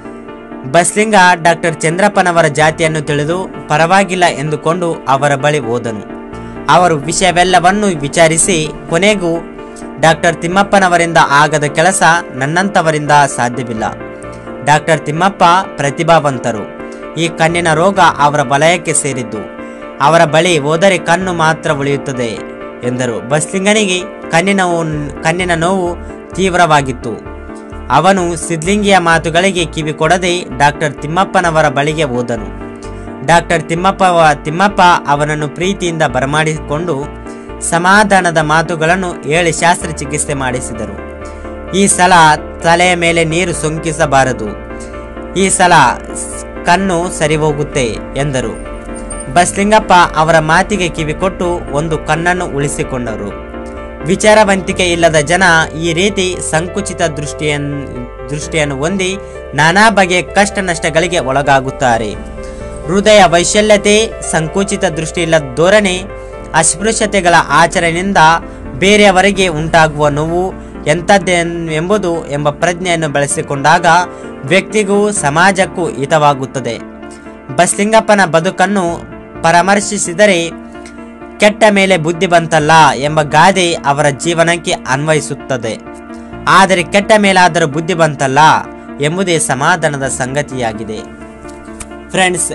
Speaker 3: ಬಸ್ಲಿಂಗ ಡಾಕ್ಟರ್ ಚಂದ್ರಪ್ಪನವರ ಜಾತಿಯನ್ನು ತಿಳಿದು ಪರವಾಗಿಲ್ಲ ಎಂದುಕೊಂಡು ಅವರ ಬಳಿ ಹೋದನು ಅವರು ವಿಷಯವೆಲ್ಲವನ್ನು ವಿಚಾರಿಸಿ ಕೊನೆಗೂ ಡಾಕ್ಟರ್ ತಿಮ್ಮಪ್ಪನವರಿಂದ ಆಗದ ಕೆಲಸ ನನ್ನಂಥವರಿಂದ ಸಾಧ್ಯವಿಲ್ಲ ಡಾಕ್ಟರ್ ತಿಮ್ಮಪ್ಪ ಪ್ರತಿಭಾವಂತರು ಈ ಕಣ್ಣಿನ ರೋಗ ಅವರ ವಲಯಕ್ಕೆ ಸೇರಿದ್ದು ಅವರ ಬಳಿ ಹೋದರೆ ಕಣ್ಣು ಮಾತ್ರ ಉಳಿಯುತ್ತದೆ ಎಂದರು ಬಸ್ಲಿಂಗನಿಗೆ ಕಣ್ಣಿನ ಉನ್- ಕಣ್ಣಿನ ನೋವು ತೀವ್ರವಾಗಿತ್ತು ಅವನು ಸಿದ್ಲಿಂಗಿಯ ಮಾತುಗಳಿಗೆ ಕಿವಿ ಕೊಡದೆ ಡಾಕ್ಟರ್ ತಿಮ್ಮಪ್ಪನವರ ಬಳಿಗೆ ಹೋದನು ಡಾಕ್ಟರ್ ತಿಮ್ಮಪ್ಪ ತಿಮ್ಮಪ್ಪ ಅವನನ್ನು ಪ್ರೀತಿಯಿಂದ ಬರಮಾಡಿಕೊಂಡು ಸಮಾಧಾನದ ಮಾತುಗಳನ್ನು ಹೇಳಿ ಶಾಸ್ತ್ರಚಿಕಿತ್ಸೆ ಮಾಡಿಸಿದರು ಈ ಸಲ ತಲೆಯ ಮೇಲೆ ನೀರು ಸೋಂಕಿಸಬಾರದು ಈ ಸಲ ಸ್- ಕಣ್ಣು ಸರಿ ಹೋಗುತ್ತೆ ಎಂದರು ಬಸ್ಲಿಂಗಪ್ಪ ಅವರ ಮಾತಿಗೆ ಕಿವಿ ಕೊಟ್ಟು ಒಂದು ಕಣ್ಣನ್ನು ಉಳಿಸಿಕೊಂಡರು ವಿಚಾರವಂತಿಕೆ ಇಲ್ಲದ ಜನ ಈ ರೀತಿ ಸಂಕುಚಿತ ದೃಷ್ಟಿಯನ್ನು ದೃಷ್ಟಿಯನ್ನು ಹೊಂದಿ ನಾನಾ ಬಗೆಯ ಕಷ್ಟ ನಷ್ಟಗಳಿಗೆ ಒಳಗಾಗುತ್ತಾರೆ ಹೃದಯ ವೈಶಲ್ಯತೆ ಸಂಕುಚಿತ ದೃಷ್ಟಿ ಇಲ್ಲದ ಧೋರಣೆ ಅಸ್ಪೃಶ್ಯತೆಗಳ ಆಚರಣೆಯಿಂದ ಬೇರೆಯವರಿಗೆ ಉಂಟಾಗುವ ನೋವು ಎಂಥದ್ದೇನ್ ಎಂಬುದು ಎಂಬ ಪ್ರಜ್ಞೆಯನ್ನು ಬೆಳೆಸಿಕೊಂಡಾಗ ವ್ಯಕ್ತಿಗೂ ಸಮಾಜಕ್ಕೂ ಹಿತವಾಗುತ್ತದೆ ಬಸ್ಲಿಂಗಪ್ಪನ ಬದುಕನ್ನು ಪರಾಮರ್ಶಿಸಿದರೆ ಕೆಟ್ಟ ಮೇಲೆ ಬುದ್ಧಿ ಬಂತಲ್ಲ ಎಂಬ ಗಾದೆ ಅವರ ಜೀವನಕ್ಕೆ ಅನ್ವಯಿಸುತ್ತದೆ ಆದರೆ ಕೆಟ್ಟ ಮೇಲಾದರೂ ಬುದ್ಧಿ ಬಂತಲ್ಲ ಎಂಬುದೇ ಸಮಾಧಾನದ ಸಂಗತಿಯಾಗಿದೆ ಫ್ರೆಂಡ್ಸ್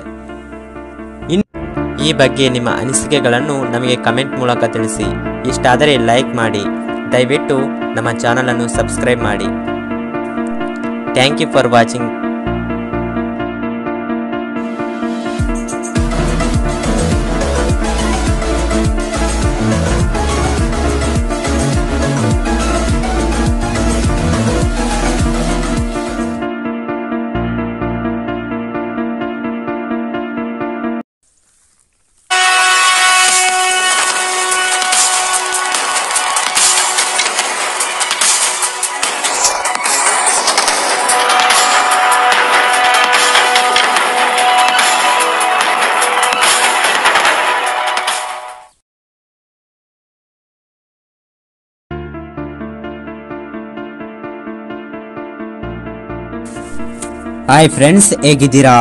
Speaker 1: ಈ ಬಗ್ಗೆ ನಿಮ್ಮ ಅನಿಸಿಕೆಗಳನ್ನು ನಮಗೆ ಕಮೆಂಟ್ ಮೂಲಕ ತಿಳಿಸಿ ಇಷ್ಟಾದರೆ ಲೈಕ್ ಮಾಡಿ ದಯವಿಟ್ಟು ನಮ್ಮ ಚಾನಲನ್ನು ಸಬ್ಸ್ಕ್ರೈಬ್ ಮಾಡಿ thank you for watching
Speaker 3: hi friends ಹೇಗಿದ್ದೀರಾ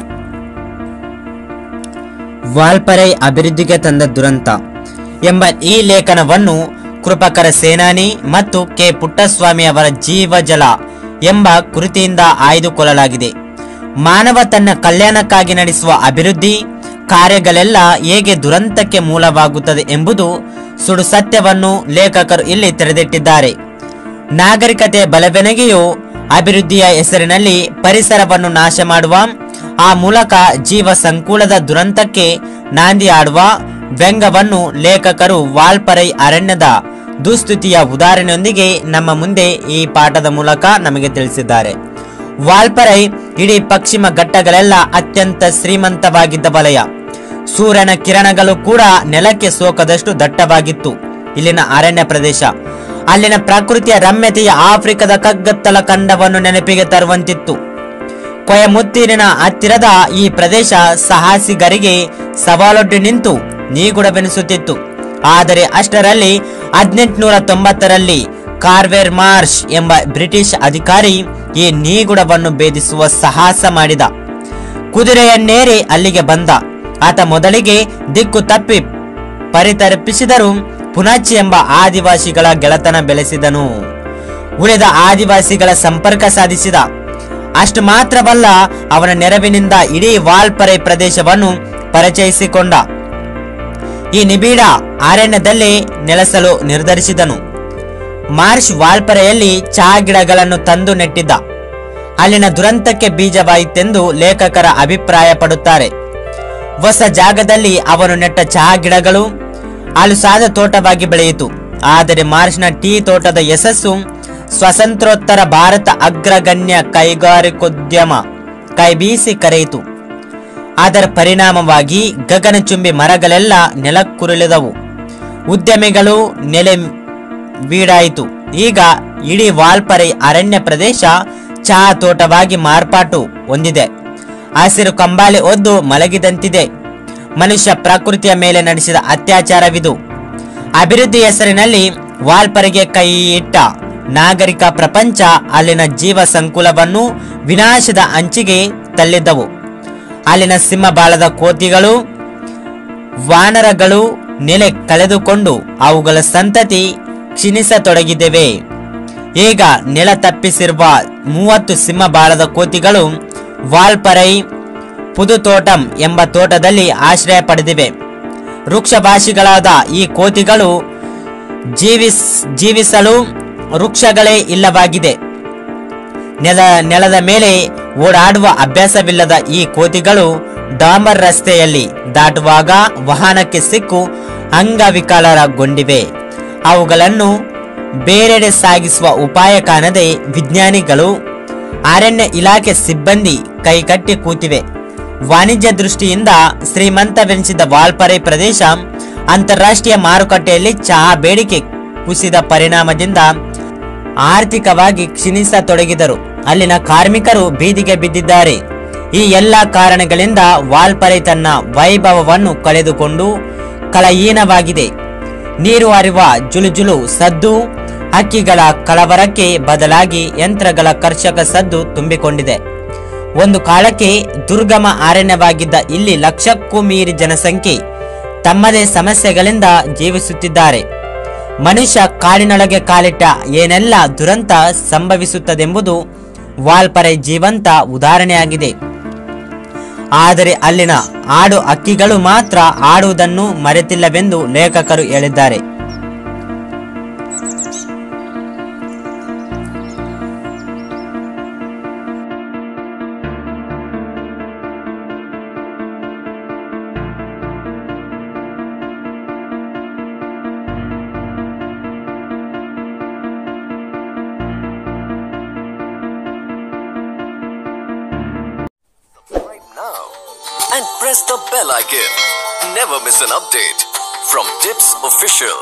Speaker 3: ವಾಲ್ಪರೈ ಅಭಿವೃದ್ಧಿಗೆ ತಂದ ದುರಂತ ಎಂಬ ಈ ಲೇಖನವನ್ನು ಕೃಪಕರ ಸೇನಾನಿ ಮತ್ತು ಕೆ ಪುಟ್ಟಸ್ವಾಮಿ ಅವರ ಜೀವಜಲ ಎಂಬ ಕೃತಿಯಿಂದ ಆಯ್ದುಕೊಳ್ಳಲಾಗಿದೆ ಮಾನವ ತನ್ನ ಕಲ್ಯಾಣಕ್ಕಾಗಿ ನಡೆಸುವ ಅಭಿವೃದ್ಧಿ ಕಾರ್ಯಗಳೆಲ್ಲ ಹೇಗೆ ದುರಂತಕ್ಕೆ ಮೂಲವಾಗುತ್ತದೆ ಎಂಬುದು ಸುಡು ಸತ್ಯವನ್ನು ಲೇಖಕರು ಇಲ್ಲಿ ತೆರೆದಿಟ್ಟಿದ್ದಾರೆ ನಾಗರಿಕತೆ ಬಲಬೆನಗೆಯು ಅಭಿವೃದ್ಧಿಯ ಹೆಸರಿನಲ್ಲಿ ಪರಿಸರವನ್ನು ನಾಶ ಮಾಡುವ ಆ ಮೂಲಕ ಜೀವ ಸಂಕುಲದ ದುರಂತಕ್ಕೆ ನಾಂದಿ ಆಡುವ ವ್ಯಂಗ್ಯವನ್ನು ಲೇಖಕರು ವಾಲ್ಪರೈ ಅರಣ್ಯದ ದುಸ್ಥಿತಿಯ ಉದಾಹರಣೆಯೊಂದಿಗೆ ನಮ್ಮ ಮುಂದೆ ಈ ಪಾಠದ ಮೂಲಕ ನಮಗೆ ತಿಳಿಸಿದ್ದಾರೆ ವಾಲ್ಪರೈ ಇಡೀ ಪಶ್ಚಿಮ ಘಟ್ಟಗಳೆಲ್ಲ ಅತ್ಯಂತ ಶ್ರೀಮಂತವಾಗಿದ್ದ ವಲಯ ಸೂರ್ಯನ ಕಿರಣಗಳು ಕೂಡ ನೆಲಕ್ಕೆ ಸೋಕದಷ್ಟು ದಟ್ಟವಾಗಿತ್ತು ಇಲ್ಲಿನ ಅರಣ್ಯ ಪ್ರದೇಶ ಅಲ್ಲಿನ ಪ್ರಕೃತಿಯ ರಮ್ಯತೆಯ ಆಫ್ರಿಕದ ಕಗ್ಗತ್ತಲ ಖಂಡವನ್ನು ನೆನಪಿಗೆ ತರುವಂತಿತ್ತು ಕೊಯಮುತ್ತೂರಿನ ಹತ್ತಿರದ ಈ ಪ್ರದೇಶ ಸಾಹಸಿಗರಿಗೆ ಸವಾಲೊಡ್ಡಿ ನಿಂತು ನೀಗುಡವೆನಿಸುತ್ತಿತ್ತು ಆದರೆ ಅಷ್ಟರಲ್ಲಿ ಹದಿನೆಂಟುನೂರ ತೊಂಬತ್ತರಲ್ಲಿ ಕಾರ್ವೆರ್ ಮಾರ್ಷ್ ಎಂಬ ಬ್ರಿಟಿಷ್ ಅಧಿಕಾರಿ ಈ ನೀಗುಡವನ್ನು ಭೇದಿಸುವ ಸಾಹಸ ಮಾಡಿದ ಕುದುರೆಯನ್ನೇರಿ ಅಲ್ಲಿಗೆ ಬಂದ ಆತ ಮೊದಲಿಗೆ ದಿಕ್ಕು ತಪ್ಪಿ ಪರಿತರ್ಪಿಸಿದರೂ ಪುನಾಚಿ ಎಂಬ ಆದಿವಾಸಿಗಳ ಗೆಳತನ ಬೆಳೆಸಿದನು ಉಳಿದ ಆದಿವಾಸಿಗಳ ಸಂಪರ್ಕ ಸಾಧಿಸಿದ ಅಷ್ಟು ಮಾತ್ರವಲ್ಲ ಅವನ ನೆರವಿನಿಂದ ಇಡೀ ವಾಲ್ಪರೆ ಪ್ರದೇಶವನ್ನು ಪರಿಚಯಿಸಿಕೊಂಡ ಈ ನಿಬಿಡ ಅರಣ್ಯದಲ್ಲಿ ನೆಲೆಸಲು ನಿರ್ಧರಿಸಿದನು ಮಾರ್ಷ್ ವಾಲ್ಪರೆಯಲ್ಲಿ ಚಹಾ ಗಿಡಗಳನ್ನು ತಂದು ನೆಟ್ಟಿದ್ದ ಅಲ್ಲಿನ ದುರಂತಕ್ಕೆ ಬೀಜವಾಯಿತೆಂದು ಲೇಖಕರ ಅಭಿಪ್ರಾಯ ಪಡುತ್ತಾರೆ ಹೊಸ ಜಾಗದಲ್ಲಿ ಅವನು ನೆಟ್ಟ ಚಹಾ ಗಿಡಗಳು ಅಲುಸಾದ ತೋಟವಾಗಿ ಬೆಳೆಯಿತು ಆದರೆ ಮಾರ್ಚ್ನ ಟೀ ತೋಟದ ಯಶಸ್ಸು ಸ್ವತಂತ್ರೋತ್ತರ ಭಾರತ ಅಗ್ರಗಣ್ಯ ಕೈಗಾರಿಕೋದ್ಯಮ ಕೈಬೀಸಿ ಕರೆಯಿತು ಅದರ ಪರಿಣಾಮವಾಗಿ ಗಗನಚುಂಬಿ ಮರಗಳೆಲ್ಲ ನೆಲಕ್ಕುರುಳಿದವು ಉದ್ಯಮಿಗಳು ನೆಲೆ ಬೀಡಾಯಿತು ಈಗ ಇಡೀ ವಾಲ್ಪರೆ ಅರಣ್ಯ ಪ್ರದೇಶ ಚಹಾ ತೋಟವಾಗಿ ಮಾರ್ಪಾಟು ಹೊಂದಿದೆ ಹಸಿರು ಕಂಬಾಳಿ ಒದ್ದು ಮಲಗಿದಂತಿದೆ ಮನುಷ್ಯ ಪ್ರಕೃತಿಯ ಮೇಲೆ ನಡೆಸಿದ ಅತ್ಯಾಚಾರವಿದು ಅಭಿವೃದ್ಧಿ ಹೆಸರಿನಲ್ಲಿ ವಾಲ್ಪರೆಗೆ ಕೈ ಇಟ್ಟ ನಾಗರಿಕ ಪ್ರಪಂಚ ಅಲ್ಲಿನ ಜೀವ ಸಂಕುಲವನ್ನು ವಿನಾಶದ ಅಂಚಿಗೆ ತಳ್ಳಿದ್ದವು ಅಲ್ಲಿನ ಸಿಂಹಬಾಲದ ಕೋತಿಗಳು ವಾನರಗಳು ನೆಲೆ ಕಳೆದುಕೊಂಡು ಅವುಗಳ ಸಂತತಿ ಕ್ಷೀಣಿಸತೊಡಗಿದೆವೆ ಈಗ ನೆಲ ತಪ್ಪಿಸಿರುವ ಮೂವತ್ತು ಸಿಂಹಬಾಲದ ಕೋತಿಗಳು ವಾಲ್ಪರೈ ಪುದುತೋಟಂ ಎಂಬ ತೋಟದಲ್ಲಿ ಆಶ್ರಯ ಪಡೆದಿವೆ ವೃಕ್ಷಭಾಷಿಗಳಾದ ಈ ಕೋತಿಗಳು ಜೀವಿಸ್ ಜೀವಿಸಲು ವೃಕ್ಷಗಳೇ ಇಲ್ಲವಾಗಿದೆ ನೆಲ ನೆಲದ ಮೇಲೆ ಓಡಾಡುವ ಅಭ್ಯಾಸವಿಲ್ಲದ ಈ ಕೋತಿಗಳು ಡಾಂಬರ್ ರಸ್ತೆಯಲ್ಲಿ ದಾಟುವಾಗ ವಾಹನಕ್ಕೆ ಸಿಕ್ಕು ಅಂಗವಿಕಲರಗೊಂಡಿವೆ ಅವುಗಳನ್ನು ಬೇರೆಡೆ ಸಾಗಿಸುವ ಉಪಾಯ ಕಾಣದೆ ವಿಜ್ಞಾನಿಗಳು ಅರಣ್ಯ ಇಲಾಖೆ ಸಿಬ್ಬಂದಿ ಕೈಕಟ್ಟಿ ಕೂತಿವೆ ವಾಣಿಜ್ಯ ದೃಷ್ಟಿಯಿಂದ ಶ್ರೀಮಂತವೆನಿಸಿದ ವಾಲ್ಪರೆ ಪ್ರದೇಶ ಅಂತಾರಾಷ್ಟ್ರೀಯ ಮಾರುಕಟ್ಟೆಯಲ್ಲಿ ಚಹಾ ಬೇಡಿಕೆ ಕುಸಿದ ಪರಿಣಾಮದಿಂದ ಆರ್ಥಿಕವಾಗಿ ಕ್ಷೀಣಿಸತೊಡಗಿದರು ಅಲ್ಲಿನ ಕಾರ್ಮಿಕರು ಬೀದಿಗೆ ಬಿದ್ದಿದ್ದಾರೆ ಈ ಎಲ್ಲ ಕಾರಣಗಳಿಂದ ವಾಲ್ಪರೆ ತನ್ನ ವೈಭವವನ್ನು ಕಳೆದುಕೊಂಡು ಕಳಹೀನವಾಗಿದೆ ನೀರು ಹರಿವ ಜುಳುಜುಳು ಸದ್ದು ಹಕ್ಕಿಗಳ ಕಳವರಕ್ಕೆ ಬದಲಾಗಿ ಯಂತ್ರಗಳ ಕರ್ಷಕ ಸದ್ದು ತುಂಬಿಕೊಂಡಿದೆ ಒಂದು ಕಾಲಕ್ಕೆ ದುರ್ಗಮ ಅರಣ್ಯವಾಗಿದ್ದ ಇಲ್ಲಿ ಲಕ್ಷಕ್ಕೂ ಮೀರಿ ಜನಸಂಖ್ಯೆ ತಮ್ಮದೇ ಸಮಸ್ಯೆಗಳಿಂದ ಜೀವಿಸುತ್ತಿದ್ದಾರೆ ಮನುಷ್ಯ ಕಾಡಿನೊಳಗೆ ಕಾಲಿಟ್ಟ ಏನೆಲ್ಲ ದುರಂತ ಸಂಭವಿಸುತ್ತದೆಂಬುದು ವಾಲ್ಪರೆ ಜೀವಂತ ಉದಾಹರಣೆಯಾಗಿದೆ ಆದರೆ ಅಲ್ಲಿನ ಆಡು ಹಕ್ಕಿಗಳು ಮಾತ್ರ ಆಡುವುದನ್ನು ಮರೆತಿಲ್ಲವೆಂದು ಲೇಖಕರು ಹೇಳಿದ್ದಾರೆ
Speaker 2: Subscribe now and press the bell icon. Never miss an update from Tips Official.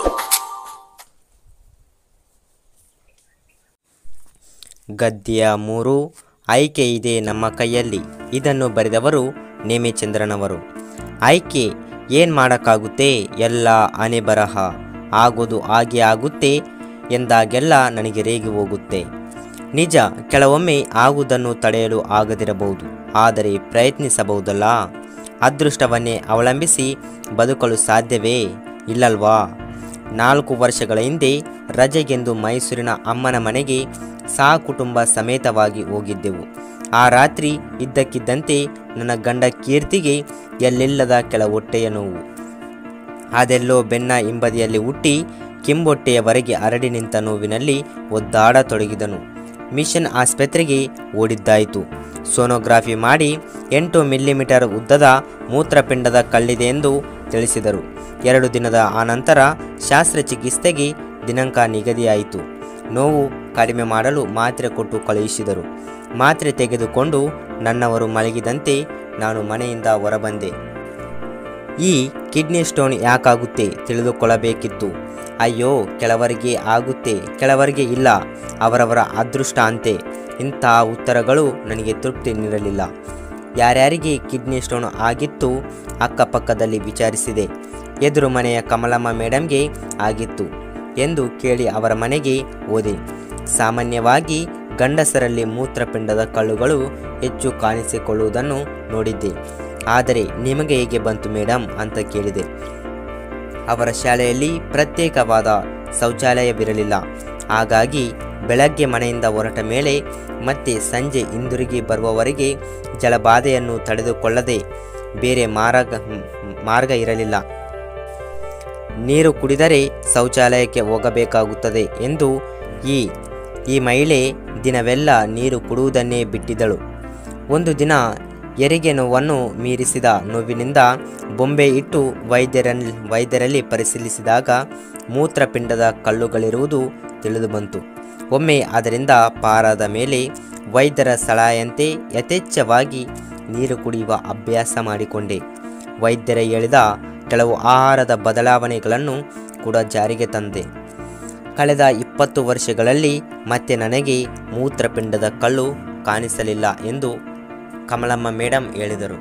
Speaker 1: ಗದ್ಯ ಮೂರು ಆಯ್ಕೆ ಇದೆ ನಮ್ಮ ಕೈಯಲ್ಲಿ ಇದನ್ನು ಬರೆದವರು ನೇಮಿಚಂದ್ರನವರು ಆಯ್ಕೆ ಏನು ಮಾಡೋಕ್ಕಾಗುತ್ತೆ ಎಲ್ಲ ಹಣೆ ಬರಹ ಆಗೋದು ಹಾಗೆ ಆಗುತ್ತೆ ಎಂದಾಗೆಲ್ಲ ನನಗೆ ರೇಗಿ ಹೋಗುತ್ತೆ ನಿಜ ಕೆಲವೊಮ್ಮೆ ಆಗುವುದನ್ನು ತಡೆಯಲು ಆಗದಿರಬಹುದು ಆದರೆ ಪ್ರಯತ್ನಿಸಬಹುದಲ್ಲ ಅದೃಷ್ಟವನ್ನೇ ಅವಲಂಬಿಸಿ ಬದುಕಲು ಸಾಧ್ಯವೇ ಇಲ್ಲಲ್ವಾ ನಾಲ್ಕು ವರ್ಷಗಳ ಹಿಂದೆ ರಜೆಗೆಂದು ಮೈಸೂರಿನ ಅಮ್ಮನ ಮನೆಗೆ ಸಹ ಕುಟುಂಬ ಸಮೇತವಾಗಿ ಹೋಗಿದ್ದೆವು ಆ ರಾತ್ರಿ ಇದ್ದಕ್ಕಿದ್ದಂತೆ ನನ್ನ ಗಂಡ ಕೀರ್ತಿಗೆ ಎಲ್ಲಿಲ್ಲದ ಕೆಲ ಹೊಟ್ಟೆಯ ನೋವು ಅದೆಲ್ಲೋ ಬೆನ್ನ ಹಿಂಬದಿಯಲ್ಲಿ ಹುಟ್ಟಿ ಕಿಂಬೊಟ್ಟೆಯವರೆಗೆ ಹರಡಿ ನಿಂತ ನೋವಿನಲ್ಲಿ ಒದ್ದಾಡತೊಡಗಿದನು ಮಿಷನ್ ಆಸ್ಪತ್ರೆಗೆ ಓಡಿದ್ದಾಯಿತು ಸೋನೋಗ್ರಫಿ ಮಾಡಿ ಎಂಟು ಮಿಲಿಮೀಟರ್ ಉದ್ದದ ಮೂತ್ರಪಿಂಡದ ಕಲ್ಲಿದೆ ಎಂದು ತಿಳಿಸಿದರು ಎರಡು ದಿನದ ಆನಂತರ ಶಸ್ತ್ರಚಿಕಿತ್ಸೆಗೆ ದಿನಾಂಕ ನಿಗದಿಯಾಯಿತು ನೋವು ಕಡಿಮೆ ಮಾಡಲು ಮಾತ್ರೆ ಕೊಟ್ಟು ಕಳುಹಿಸಿದರು ಮಾತ್ರೆ ತೆಗೆದುಕೊಂಡು ನನ್ನವರು ಮಲಗಿದಂತೆ ನಾನು ಮನೆಯಿಂದ ಹೊರಬಂದೆ ಈ ಕಿಡ್ನಿ ಸ್ಟೋನ್ ಯಾಕಾಗುತ್ತೆ ತಿಳಿದುಕೊಳ್ಳಬೇಕಿತ್ತು ಅಯ್ಯೋ ಕೆಲವರಿಗೆ ಆಗುತ್ತೆ ಕೆಲವರಿಗೆ ಇಲ್ಲ ಅವರವರ ಅದೃಷ್ಟ ಅಂತೆ ಇಂತಹ ಉತ್ತರಗಳು ನನಗೆ ತೃಪ್ತಿ ನೀಡಲಿಲ್ಲ ಯಾರ್ಯಾರಿಗೆ ಕಿಡ್ನಿ ಸ್ಟೋನ್ ಆಗಿತ್ತು ಅಕ್ಕಪಕ್ಕದಲ್ಲಿ ವಿಚಾರಿಸಿದೆ ಎದುರು ಮನೆಯ ಕಮಲಮ್ಮ ಮೇಡಮ್ಗೆ ಆಗಿತ್ತು ಎಂದು ಕೇಳಿ ಅವರ ಮನೆಗೆ ಹೋದೆ ಸಾಮಾನ್ಯವಾಗಿ ಗಂಡಸರಲ್ಲಿ ಮೂತ್ರಪಿಂಡದ ಕಳ್ಳುಗಳು ಹೆಚ್ಚು ಕಾಣಿಸಿಕೊಳ್ಳುವುದನ್ನು ನೋಡಿದ್ದೆ ಆದರೆ ನಿಮಗೆ ಹೇಗೆ ಬಂತು ಮೇಡಮ್ ಅಂತ ಕೇಳಿದೆ ಅವರ ಶಾಲೆಯಲ್ಲಿ ಪ್ರತ್ಯೇಕವಾದ ಶೌಚಾಲಯವಿರಲಿಲ್ಲ ಹಾಗಾಗಿ ಬೆಳಗ್ಗೆ ಮನೆಯಿಂದ ಹೊರಟ ಮೇಲೆ ಮತ್ತೆ ಸಂಜೆ ಹಿಂದಿರುಗಿ ಬರುವವರೆಗೆ ಜಲಬಾಧೆಯನ್ನು ತಡೆದುಕೊಳ್ಳದೆ ಬೇರೆ ಮಾರ್ಗ ಮಾರ್ಗ ಇರಲಿಲ್ಲ ನೀರು ಕುಡಿದರೆ ಶೌಚಾಲಯಕ್ಕೆ ಹೋಗಬೇಕಾಗುತ್ತದೆ ಎಂದು ಈ ಈ ಮಹಿಳೆ ದಿನವೆಲ್ಲ ನೀರು ಕುಡುವುದನ್ನೇ ಬಿಟ್ಟಿದ್ದಳು ಒಂದು ದಿನ ಹೆರಿಗೆ ನೋವನ್ನು ಮೀರಿಸಿದ ನೋವಿನಿಂದ ಬೊಂಬೆ ಇಟ್ಟು ವೈದ್ಯರಲ್ಲಿ ವೈದ್ಯರಲ್ಲಿ ಪರಿಶೀಲಿಸಿದಾಗ ಮೂತ್ರಪಿಂಡದ ಕಲ್ಲುಗಳಿರುವುದು ತಿಳಿದು ಬಂತು ಒಮ್ಮೆ ಅದರಿಂದ ಪಾರಾದ ಮೇಲೆ ವೈದ್ಯರ ಸಲಹೆಯಂತೆ ಯಥೇಚ್ಛವಾಗಿ ನೀರು ಕುಡಿಯುವ ಅಭ್ಯಾಸ ಮಾಡಿಕೊಂಡೆ ವೈದ್ಯರ ಹೇಳಿದ ಕೆಲವು ಆಹಾರದ ಬದಲಾವಣೆಗಳನ್ನು ಕೂಡ ಜಾರಿಗೆ ತಂದೆ ಕಳೆದ ಇಪ್ಪತ್ತು ವರ್ಷಗಳಲ್ಲಿ ಮತ್ತೆ ನನಗೆ ಮೂತ್ರಪಿಂಡದ ಕಲ್ಲು ಕಾಣಿಸಲಿಲ್ಲ ಎಂದು ಕಮಲಮ್ಮ ಮೇಡಮ್ ಹೇಳಿದರು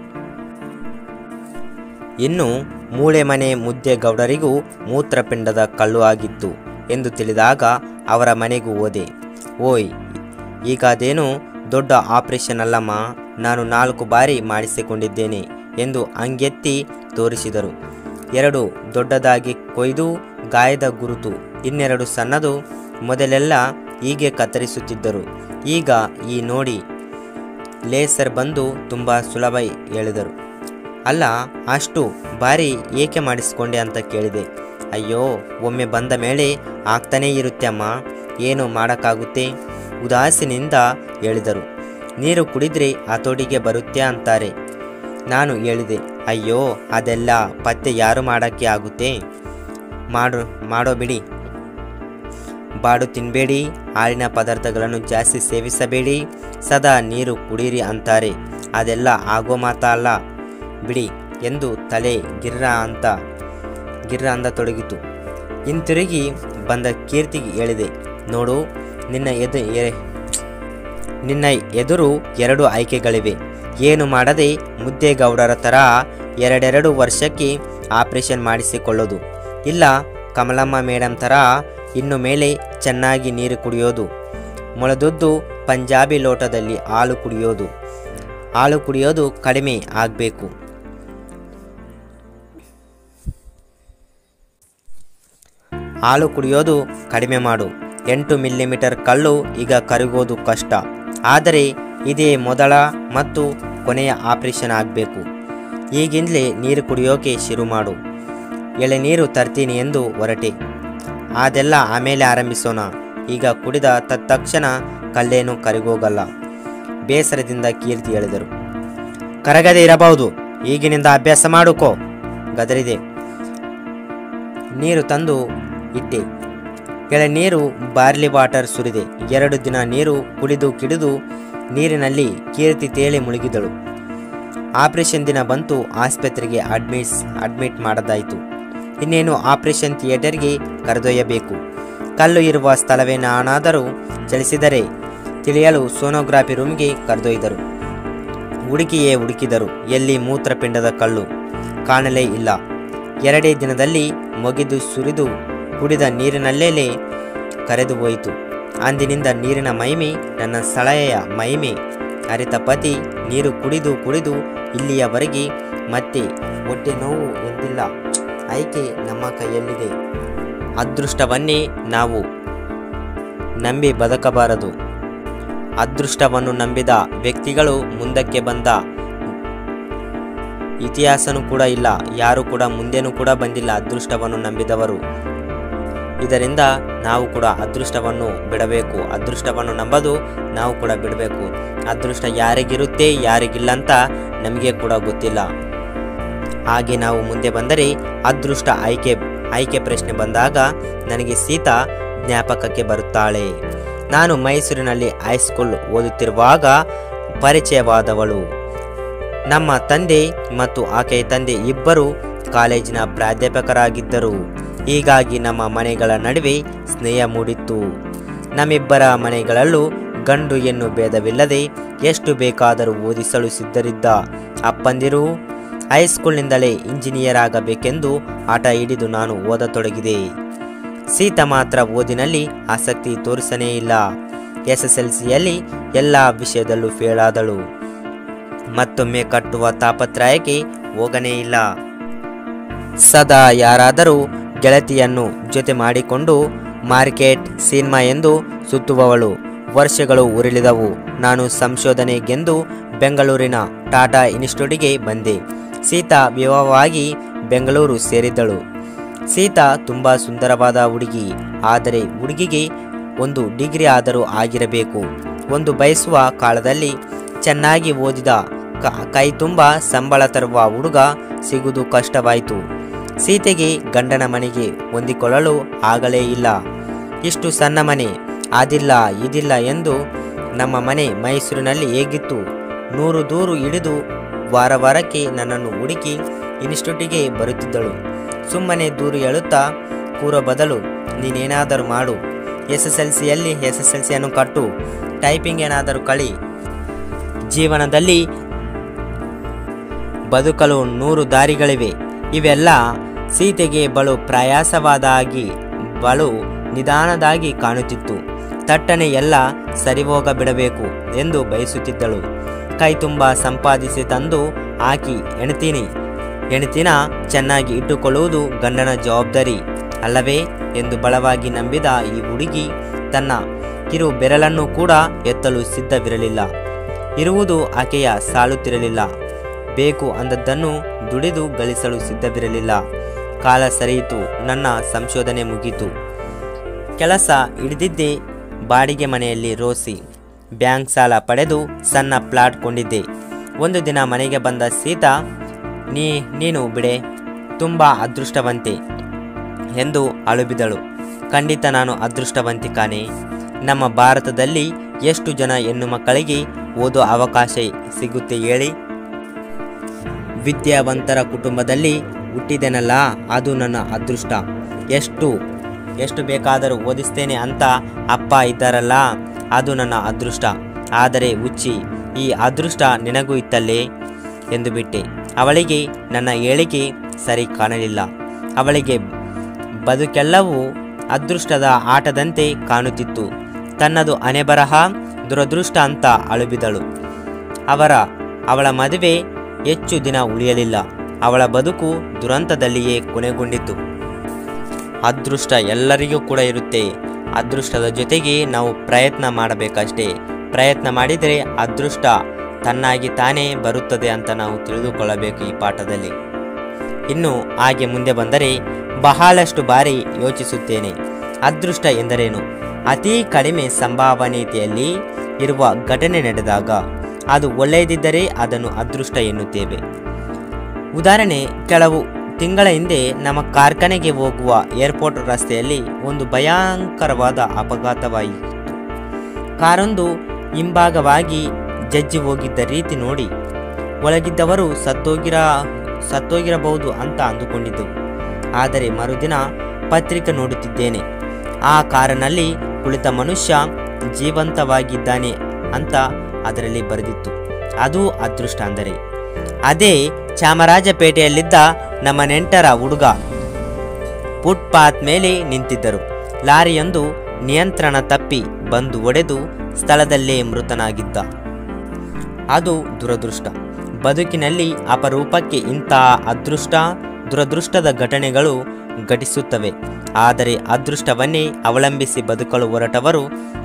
Speaker 1: ಇನ್ನು ಮೂಳೆ ಮನೆ ಮುದ್ದೆಗೌಡರಿಗೂ ಮೂತ್ರಪಿಂಡದ ಕಲ್ಲು ಆಗಿತ್ತು ಎಂದು ತಿಳಿದಾಗ ಅವರ ಮನೆಗೂ ಹೋದೆ ಓಯ್ ಈಗ ಅದೇನು ದೊಡ್ಡ ಆಪರೇಷನ್ ಅಲ್ಲಮ್ಮ ನಾನು ನಾಲ್ಕು ಬಾರಿ ಮಾಡಿಸಿಕೊಂಡಿದ್ದೇನೆ ಎಂದು ಅಂಗೆತ್ತಿ ತೋರಿಸಿದರು ಎರಡು ದೊಡ್ಡದಾಗಿ ಕೊಯ್ದು ಗಾಯದ ಗುರುತು ಇನ್ನೆರಡು ಸಣ್ಣದು ಮೊದಲೆಲ್ಲ ಹೀಗೆ ಕತ್ತರಿಸುತ್ತಿದ್ದರು ಈಗ ಈ ನೋಡಿ ಲೇಸರ್ ಬಂದು ತುಂಬ ಸುಲಭ ಹೇಳಿದರು ಅಲ್ಲ ಅಷ್ಟು ಬಾರಿ ಏಕೆ ಮಾಡಿಸಿಕೊಂಡೆ ಅಂತ ಕೇಳಿದೆ ಅಯ್ಯೋ ಒಮ್ಮೆ ಬಂದ ಮೇಲೆ ಆಗ್ತಾನೇ ಇರುತ್ತೆ ಅಮ್ಮ ಏನು ಮಾಡೋಕ್ಕಾಗುತ್ತೆ ಉದಾಸೀನಿಂದ ಹೇಳಿದರು ನೀರು ಕುಡಿದ್ರೆ ಹತೋಟಿಗೆ ಬರುತ್ತೆ ಅಂತಾರೆ ನಾನು ಹೇಳಿದೆ ಅಯ್ಯೋ ಅದೆಲ್ಲ ಪತ್ತೆ ಯಾರು ಮಾಡೋಕ್ಕೆ ಆಗುತ್ತೆ ಮಾಡು ಮಾಡೋ ಬಿಡಿ ಬಾಡು ತಿನ್ನಬೇಡಿ ಹಾಲಿನ ಪದಾರ್ಥಗಳನ್ನು ಜಾಸ್ತಿ ಸೇವಿಸಬೇಡಿ ಸದಾ ನೀರು ಕುಡೀರಿ ಅಂತಾರೆ ಅದೆಲ್ಲ ಆಗೋ ಮಾತಾ ಅಲ್ಲ ಬಿಡಿ ಎಂದು ತಲೆ ಗಿರ್ರ ಅಂತ ಗಿರ್ರ ಅಂದ ತೊಡಗಿತು ಹಿಂತಿರುಗಿ ಬಂದ ಕೀರ್ತಿಗೆ ಹೇಳಿದೆ ನೋಡು ನಿನ್ನ ಎದು ಎ- ನಿನ್ನ ಎದುರು ಎರಡು ಆಯ್ಕೆಗಳಿವೆ ಏನು ಮಾಡದೆ ಮುದ್ದೇಗೌಡರ ಥರ ಎರಡೆರಡು ವರ್ಷಕ್ಕೆ ಆಪರೇಷನ್ ಮಾಡಿಸಿಕೊಳ್ಳೋದು ಇಲ್ಲ ಕಮಲಮ್ಮ ಮೇಡಮ್ ಥರ ಇನ್ನು ಮೇಲೆ ಚೆನ್ನಾಗಿ ನೀರು ಕುಡಿಯೋದು ಮೊಳೆದೊದ್ದು ಪಂಜಾಬಿ ಲೋಟದಲ್ಲಿ ಹಾಲು ಕುಡಿಯೋದು ಹಾಲು ಕುಡಿಯೋದು ಕಡಿಮೆ ಆಗಬೇಕು ಹಾಲು ಕುಡಿಯೋದು ಕಡಿಮೆ ಮಾಡು ಎಂಟು ಮಿಲಿಮೀಟರ್ ಕಲ್ಲು ಈಗ ಕರಗೋದು ಕಷ್ಟ ಆದರೆ ಇದೇ ಮೊದಲ ಮತ್ತು ಕೊನೆಯ ಆಪರೇಷನ್ ಆಗಬೇಕು ಈಗಿಂದಲೇ ನೀರು ಕುಡಿಯೋಕೆ ಶುರು ಮಾಡು ಎಳೆನೀರು ತರ್ತೀನಿ ಎಂದು ಹೊರಟೆ ಅದೆಲ್ಲ ಆಮೇಲೆ ಆರಂಭಿಸೋಣ ಈಗ ಕುಡಿದ ತತ್ಕ್ಷಣ ಕಲ್ಲೇನು ಕರಗೋಗಲ್ಲ ಬೇಸರದಿಂದ ಕೀರ್ತಿ ಹೇಳಿದರು ಕರಗದೆ ಇರಬಹುದು ಈಗಿನಿಂದ ಅಭ್ಯಾಸ ಮಾಡುಕೋ ಗದರಿದೆ ನೀರು ತಂದು ಇಟ್ಟೆ ಎಳೆನೀರು ಬಾರ್ಲಿ ವಾಟರ್ ಸುರಿದೆ ಎರಡು ದಿನ ನೀರು ಕುಡಿದು ಕಿಡಿದು ನೀರಿನಲ್ಲಿ ಕೀರ್ತಿ ತೇಲಿ ಮುಳುಗಿದಳು ಆಪರೇಷನ್ ದಿನ ಬಂತು ಆಸ್ಪತ್ರೆಗೆ ಅಡ್ಮಿಟ್ಸ್ ಅಡ್ಮಿಟ್ ಮಾಡದಾಯಿತು ಇನ್ನೇನು ಆಪರೇಷನ್ ಥಿಯೇಟರ್ಗೆ ಕರೆದೊಯ್ಯಬೇಕು ಕಲ್ಲು ಇರುವ ಸ್ಥಳವೇ ನಾನಾದರೂ ಚಲಿಸಿದರೆ ತಿಳಿಯಲು ಸೋನೋಗ್ರಾಫಿ ರೂಮ್ಗೆ ಕರೆದೊಯ್ದರು ಹುಡುಕಿಯೇ ಹುಡುಕಿದರು ಎಲ್ಲಿ ಮೂತ್ರಪಿಂಡದ ಕಲ್ಲು ಕಾಣಲೇ ಇಲ್ಲ ಎರಡೇ ದಿನದಲ್ಲಿ ಮೊಗಿದು ಸುರಿದು ಕುಡಿದ ನೀರಿನಲ್ಲೇಲೇ ಕರೆದು ಹೋಯಿತು ಅಂದಿನಿಂದ ನೀರಿನ ಮಹಿಮೆ ನನ್ನ ಸಲಹೆಯ ಮಹಿಮೆ ಅರಿತ ಪತಿ ನೀರು ಕುಡಿದು ಕುಡಿದು ಇಲ್ಲಿಯವರೆಗೆ ಮತ್ತೆ ಹೊಟ್ಟೆ ನೋವು ಎಂದಿಲ್ಲ ಆಯ್ಕೆ ನಮ್ಮ ಕೈಯಲ್ಲಿದೆ ಅದೃಷ್ಟವನ್ನೇ ನಾವು ನಂಬಿ ಬದುಕಬಾರದು ಅದೃಷ್ಟವನ್ನು ನಂಬಿದ ವ್ಯಕ್ತಿಗಳು ಮುಂದಕ್ಕೆ ಬಂದ ಇತಿಹಾಸನೂ ಕೂಡ ಇಲ್ಲ ಯಾರು ಕೂಡ ಮುಂದೆನೂ ಕೂಡ ಬಂದಿಲ್ಲ ಅದೃಷ್ಟವನ್ನು ನಂಬಿದವರು ಇದರಿಂದ ನಾವು ಕೂಡ ಅದೃಷ್ಟವನ್ನು ಬಿಡಬೇಕು ಅದೃಷ್ಟವನ್ನು ನಂಬೋದು ನಾವು ಕೂಡ ಬಿಡಬೇಕು ಅದೃಷ್ಟ ಯಾರಿಗಿರುತ್ತೆ ಯಾರಿಗಿಲ್ಲ ಅಂತ ನಮಗೆ ಕೂಡ ಗೊತ್ತಿಲ್ಲ ಹಾಗೆ ನಾವು ಮುಂದೆ ಬಂದರೆ ಅದೃಷ್ಟ ಆಯ್ಕೆ ಆಯ್ಕೆ ಪ್ರಶ್ನೆ ಬಂದಾಗ ನನಗೆ ಸೀತಾ ಜ್ಞಾಪಕಕ್ಕೆ ಬರುತ್ತಾಳೆ ನಾನು ಮೈಸೂರಿನಲ್ಲಿ ಹೈಸ್ಕೂಲ್ ಓದುತ್ತಿರುವಾಗ ಪರಿಚಯವಾದವಳು ನಮ್ಮ ತಂದೆ ಮತ್ತು ಆಕೆಯ ತಂದೆ ಇಬ್ಬರು ಕಾಲೇಜಿನ ಪ್ರಾಧ್ಯಾಪಕರಾಗಿದ್ದರು ಹೀಗಾಗಿ ನಮ್ಮ ಮನೆಗಳ ನಡುವೆ ಸ್ನೇಹ ಮೂಡಿತ್ತು ನಮ್ಮಿಬ್ಬರ ಮನೆಗಳಲ್ಲೂ ಗಂಡು ಹೆಣ್ಣು ಭೇದವಿಲ್ಲದೆ ಎಷ್ಟು ಬೇಕಾದರೂ ಓದಿಸಲು ಸಿದ್ಧರಿದ್ದ ಅಪ್ಪಂದಿರು ಹೈಸ್ಕೂಲ್ನಿಂದಲೇ ಇಂಜಿನಿಯರ್ ಆಗಬೇಕೆಂದು ಆಟ ಹಿಡಿದು ನಾನು ಓದತೊಡಗಿದೆ ಸೀತಾ ಮಾತ್ರ ಓದಿನಲ್ಲಿ ಆಸಕ್ತಿ ತೋರಿಸನೇ ಇಲ್ಲ ಎಸ್ ಎಸ್ ಎಲ್ ಸಿಯಲ್ಲಿ ಎಲ್ಲ ವಿಷಯದಲ್ಲೂ ಫೇಲ್ ಆದಳು ಮತ್ತೊಮ್ಮೆ ಕಟ್ಟುವ ತಾಪತ್ರಯಕ್ಕೆ ಹೋಗನೇ ಇಲ್ಲ ಸದಾ ಯಾರಾದರೂ ಗೆಳತಿಯನ್ನು ಜೊತೆ ಮಾಡಿಕೊಂಡು ಮಾರ್ಕೆಟ್ ಸಿನಿಮಾ ಎಂದು ಸುತ್ತುವವಳು ವರ್ಷಗಳು ಉರುಳಿದವು ನಾನು ಸಂಶೋಧನೆಗೆಂದು ಬೆಂಗಳೂರಿನ ಟಾಟಾ ಇನ್ಸ್ಟಿಟ್ಯೂಟಿಗೆ ಬಂದೆ ಸೀತಾ ವಿವಾಹವಾಗಿ ಬೆಂಗಳೂರು ಸೇರಿದ್ದಳು ಸೀತಾ ತುಂಬ ಸುಂದರವಾದ ಹುಡುಗಿ ಆದರೆ ಹುಡುಗಿಗೆ ಒಂದು ಡಿಗ್ರಿ ಆದರೂ ಆಗಿರಬೇಕು ಒಂದು ಬಯಸುವ ಕಾಲದಲ್ಲಿ ಚೆನ್ನಾಗಿ ಓದಿದ ಕ- ಕೈ ತುಂಬ ಸಂಬಳ ತರುವ ಹುಡುಗ ಸಿಗುವುದು ಕಷ್ಟವಾಯಿತು ಸೀತೆಗೆ ಗಂಡನ ಮನೆಗೆ ಹೊಂದಿಕೊಳ್ಳಲು ಆಗಲೇ ಇಲ್ಲ ಇಷ್ಟು ಸಣ್ಣ ಮನೆ ಅದಿಲ್ಲ ಇದಿಲ್ಲ ಎಂದು ನಮ್ಮ ಮನೆ ಮೈಸೂರಿನಲ್ಲಿ ಹೇಗಿತ್ತು ನೂರು ದೂರು ಹಿಡಿದು ವಾರ ವಾರಕ್ಕೆ ನನ್ನನ್ನು ಹುಡುಕಿ ಇನ್ಸ್ಟಿಟ್ಯೂಟಿಗೆ ಬರುತ್ತಿದ್ದಳು ಸುಮ್ಮನೆ ದೂರು ಹೇಳುತ್ತಾ ಕೂರೋ ಬದಲು ನೀನೇನಾದರೂ ಮಾಡು ಎಸ್ ಎಸ್ ಎಲ್ ಸಿಯಲ್ಲಿ ಎಸ್ ಎಸ್ ಎಲ್ ಸಿಯನ್ನು ಕಟ್ಟು ಟೈಪಿಂಗ್ ಏನಾದರೂ ಕಳಿ ಜೀವನದಲ್ಲಿ ಬದುಕಲು ನೂರು ದಾರಿಗಳಿವೆ ಇವೆಲ್ಲ ಸೀತೆಗೆ ಬಲು ಪ್ರಯಾಸವಾದಾಗಿ ಬಲು ನಿಧಾನದಾಗಿ ಕಾಣುತ್ತಿತ್ತು ತಟ್ಟನೆ ಎಲ್ಲ ಸರಿಹೋಗ ಬಿಡಬೇಕು ಎಂದು ಬಯಸುತ್ತಿದ್ದಳು ಕೈ ತುಂಬ ಸಂಪಾದಿಸಿ ತಂದು ಹಾಕಿ ಎಣ್ತೀನಿ ಹೆಣ್ತಿನ ಚೆನ್ನಾಗಿ ಇಟ್ಟುಕೊಳ್ಳುವುದು ಗಂಡನ ಜವಾಬ್ದಾರಿ ಅಲ್ಲವೇ ಎಂದು ಬಲವಾಗಿ ನಂಬಿದ ಈ ಹುಡುಗಿ ತನ್ನ ಕಿರು ಬೆರಳನ್ನು ಕೂಡ ಎತ್ತಲು ಸಿದ್ಧವಿರಲಿಲ್ಲ ಇರುವುದು ಆಕೆಯ ಸಾಲುತ್ತಿರಲಿಲ್ಲ ಬೇಕು ಅಂದದ್ದನ್ನು ದುಡಿದು ಗಳಿಸಲು ಸಿದ್ಧವಿರಲಿಲ್ಲ ಕಾಲ ಸರಿಯಿತು ನನ್ನ ಸಂಶೋಧನೆ ಮುಗೀತು ಕೆಲಸ ಹಿಡಿದಿದ್ದೆ ಬಾಡಿಗೆ ಮನೆಯಲ್ಲಿ ರೋಸಿ ಬ್ಯಾಂಕ್ ಸಾಲ ಪಡೆದು ಸಣ್ಣ ಪ್ಲಾಟ್ ಕೊಂಡಿದ್ದೆ ಒಂದು ದಿನ ಮನೆಗೆ ಬಂದ ಸೀತಾ ನೀ ನೀನು ಬಿಡೆ ತುಂಬ ಅದೃಷ್ಟವಂತೆ ಎಂದು ಅಳುಬಿದಳು ಖಂಡಿತ ನಾನು ಅದೃಷ್ಟವಂತಿ ಕಾಣೆ ನಮ್ಮ ಭಾರತದಲ್ಲಿ ಎಷ್ಟು ಜನ ಹೆಣ್ಣು ಮಕ್ಕಳಿಗೆ ಓದೋ ಅವಕಾಶ ಸಿಗುತ್ತೆ ಹೇಳಿ ವಿದ್ಯಾವಂತರ ಕುಟುಂಬದಲ್ಲಿ ಹುಟ್ಟಿದೆನಲ್ಲ ಅದು ನನ್ನ ಅದೃಷ್ಟ ಎಷ್ಟು ಎಷ್ಟು ಬೇಕಾದರೂ ಓದಿಸ್ತೇನೆ ಅಂತ ಅಪ್ಪ ಇದ್ದಾರಲ್ಲ ಅದು ನನ್ನ ಅದೃಷ್ಟ ಆದರೆ ಹುಚ್ಚಿ ಈ ಅದೃಷ್ಟ ನಿನಗೂ ಇತ್ತಲ್ಲೇ ಎಂದು ಬಿಟ್ಟೆ ಅವಳಿಗೆ ನನ್ನ ಹೇಳಿಕೆ ಸರಿ ಕಾಣಲಿಲ್ಲ ಅವಳಿಗೆ ಬದುಕೆಲ್ಲವೂ ಅದೃಷ್ಟದ ಆಟದಂತೆ ಕಾಣುತ್ತಿತ್ತು ತನ್ನದು ಹಣೆಬರಹ ದುರದೃಷ್ಟ ಅಂತ ಅಳುಬಿದಳು ಅವರ ಅವಳ ಮದುವೆ ಹೆಚ್ಚು ದಿನ ಉಳಿಯಲಿಲ್ಲ ಅವಳ ಬದುಕು ದುರಂತದಲ್ಲಿಯೇ ಕೊನೆಗೊಂಡಿತು ಅದೃಷ್ಟ ಎಲ್ಲರಿಗೂ ಕೂಡ ಇರುತ್ತೆ ಅದೃಷ್ಟದ ಜೊತೆಗೆ ನಾವು ಪ್ರಯತ್ನ ಮಾಡಬೇಕಷ್ಟೇ ಪ್ರಯತ್ನ ಮಾಡಿದರೆ ಅದೃಷ್ಟ ತನ್ನಾಗಿ ತಾನೇ ಬರುತ್ತದೆ ಅಂತ ನಾವು ತಿಳಿದುಕೊಳ್ಳಬೇಕು ಈ ಪಾಠದಲ್ಲಿ ಇನ್ನು ಹಾಗೆ ಮುಂದೆ ಬಂದರೆ ಬಹಳಷ್ಟು ಬಾರಿ ಯೋಚಿಸುತ್ತೇನೆ ಅದೃಷ್ಟ ಎಂದರೇನು ಅತಿ ಕಡಿಮೆ ಸಂಭಾವನೀಯತೆಯಲ್ಲಿ ಇರುವ ಘಟನೆ ನಡೆದಾಗ ಅದು ಒಳ್ಳೆಯದಿದ್ದರೆ ಅದನ್ನು ಅದೃಷ್ಟ ಎನ್ನುತ್ತೇವೆ ಉದಾಹರಣೆ ಕೆಲವು ತಿಂಗಳ ಹಿಂದೆ ನಮ್ಮ ಕಾರ್ಖಾನೆಗೆ ಹೋಗುವ ಏರ್ಪೋರ್ಟ್ ರಸ್ತೆಯಲ್ಲಿ ಒಂದು ಭಯಂಕರವಾದ ಅಪಘಾತವಾಯಿತು ಕಾರೊಂದು ಹಿಂಭಾಗವಾಗಿ ಜಜ್ಜಿ ಹೋಗಿದ್ದ ರೀತಿ ನೋಡಿ ಒಳಗಿದ್ದವರು ಸತ್ತೋಗಿರ ಸತ್ತೋಗಿರಬಹುದು ಅಂತ ಅಂದುಕೊಂಡಿದ್ದೆವು ಆದರೆ ಮರುದಿನ ಪತ್ರಿಕೆ ನೋಡುತ್ತಿದ್ದೇನೆ ಆ ಕಾರಿನಲ್ಲಿ ಕುಳಿತ ಮನುಷ್ಯ ಜೀವಂತವಾಗಿದ್ದಾನೆ ಅಂತ ಅದರಲ್ಲಿ ಬರೆದಿತ್ತು ಅದು ಅದೃಷ್ಟ ಅಂದರೆ ಅದೇ ಚಾಮರಾಜಪೇಟೆಯಲ್ಲಿದ್ದ ನಮ್ಮ ನೆಂಟರ ಹುಡುಗ ಫುಟ್ಪಾತ್ ಮೇಲೆ ನಿಂತಿದ್ದರು ಲಾರಿಯೊಂದು ನಿಯಂತ್ರಣ ತಪ್ಪಿ ಬಂದು ಒಡೆದು ಸ್ಥಳದಲ್ಲೇ ಮೃತನಾಗಿದ್ದ ಅದು ದುರದೃಷ್ಟ ಬದುಕಿನಲ್ಲಿ ಅಪರೂಪಕ್ಕೆ ಇಂತಹ ಅದೃಷ್ಟ ದುರದೃಷ್ಟದ ಘಟನೆಗಳು ಘಟಿಸುತ್ತವೆ ಆದರೆ ಅದೃಷ್ಟವನ್ನೇ ಅವಲಂಬಿಸಿ ಬದುಕಲು ಹೊರಟವರು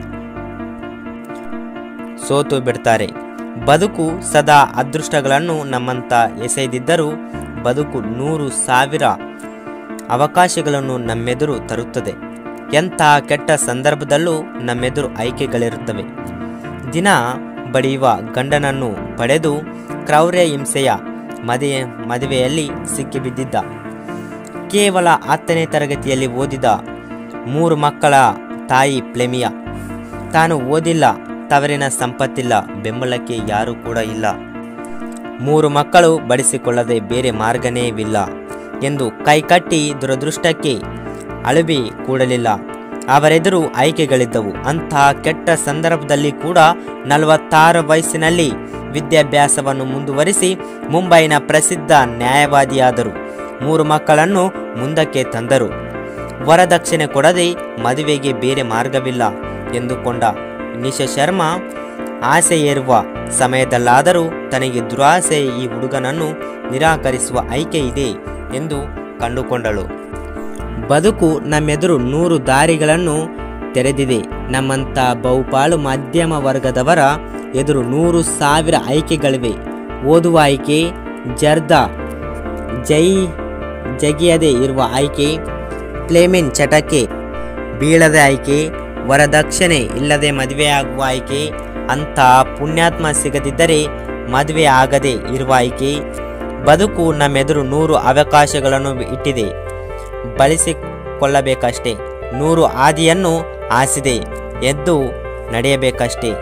Speaker 1: ಸೋತು ಬಿಡ್ತಾರೆ ಬದುಕು ಸದಾ ಅದೃಷ್ಟಗಳನ್ನು ನಮ್ಮಂತ ಎಸೆದಿದ್ದರೂ ಬದುಕು ನೂರು ಸಾವಿರ ಅವಕಾಶಗಳನ್ನು ನಮ್ಮೆದುರು ತರುತ್ತದೆ ಎಂಥ ಕೆಟ್ಟ ಸಂದರ್ಭದಲ್ಲೂ ನಮ್ಮೆದುರು ಆಯ್ಕೆಗಳಿರುತ್ತವೆ ದಿನ ಬಡಿಯುವ ಗಂಡನನ್ನು ಪಡೆದು ಕ್ರೌರ್ಯ ಹಿಂಸೆಯ ಮದುವೆ ಮದುವೆಯಲ್ಲಿ ಸಿಕ್ಕಿಬಿದ್ದಿದ್ದ ಕೇವಲ ಹತ್ತನೇ ತರಗತಿಯಲ್ಲಿ ಓದಿದ ಮೂರು ಮಕ್ಕಳ ತಾಯಿ ಪ್ಲೆಮಿಯ ತಾನು ಓದಿಲ್ಲ ತವರಿನ ಸಂಪತ್ತಿಲ್ಲ ಬೆಂಬಲಕ್ಕೆ ಯಾರೂ ಕೂಡ ಇಲ್ಲ ಮೂರು ಮಕ್ಕಳು ಬಡಿಸಿಕೊಳ್ಳದೆ ಬೇರೆ ಮಾರ್ಗನೇವಿಲ್ಲ ಎಂದು ಕೈಕಟ್ಟಿ ದುರದೃಷ್ಟಕ್ಕೆ ಅಳುಬಿ ಕೂಡಲಿಲ್ಲ ಅವರೆದುರು ಆಯ್ಕೆಗಳಿದ್ದವು ಅಂತಹ ಕೆಟ್ಟ ಸಂದರ್ಭದಲ್ಲಿ ಕೂಡ ನಲವತ್ತಾರು ವಯಸ್ಸಿನಲ್ಲಿ ವಿದ್ಯಾಭ್ಯಾಸವನ್ನು ಮುಂದುವರಿಸಿ ಮುಂಬೈನ ಪ್ರಸಿದ್ಧ ನ್ಯಾಯವಾದಿಯಾದರು ಮೂರು ಮಕ್ಕಳನ್ನು ಮುಂದಕ್ಕೆ ತಂದರು ವರದಕ್ಷಿಣೆ ಕೊಡದೆ ಮದುವೆಗೆ ಬೇರೆ ಮಾರ್ಗವಿಲ್ಲ ಎಂದುಕೊಂಡ ನಿಶಾ ಶರ್ಮಾ ಆಸೆ ಏರುವ ಸಮಯದಲ್ಲಾದರೂ ತನಗೆ ದುರಾಸೆ ಈ ಹುಡುಗನನ್ನು ನಿರಾಕರಿಸುವ ಆಯ್ಕೆ ಇದೆ ಎಂದು ಕಂಡುಕೊಂಡಳು ಬದುಕು ನಮ್ಮೆದುರು ನೂರು ದಾರಿಗಳನ್ನು ತೆರೆದಿದೆ ನಮ್ಮಂಥ ಬಹುಪಾಲು ಮಧ್ಯಮ ವರ್ಗದವರ ಎದುರು ನೂರು ಸಾವಿರ ಆಯ್ಕೆಗಳಿವೆ ಓದುವ ಆಯ್ಕೆ ಜರ್ದ ಜೈ ಜಗಿಯದೆ ಇರುವ ಆಯ್ಕೆ ಕ್ಲೇಮೆನ್ ಚಟಕ್ಕೆ ಬೀಳದ ಆಯ್ಕೆ ವರದಕ್ಷಿಣೆ ಇಲ್ಲದೆ ಮದುವೆಯಾಗುವ ಆಯ್ಕೆ ಅಂತ ಪುಣ್ಯಾತ್ಮ ಸಿಗದಿದ್ದರೆ ಮದುವೆ ಆಗದೆ ಇರುವ ಆಯ್ಕೆ ಬದುಕು ನಮ್ಮೆದುರು ನೂರು ಅವಕಾಶಗಳನ್ನು ಇಟ್ಟಿದೆ ಬಳಸಿಕೊಳ್ಳಬೇಕಷ್ಟೇ ನೂರು ಹಾದಿಯನ್ನು ಆಸಿದೆ ಎದ್ದು ನಡೆಯಬೇಕಷ್ಟೇ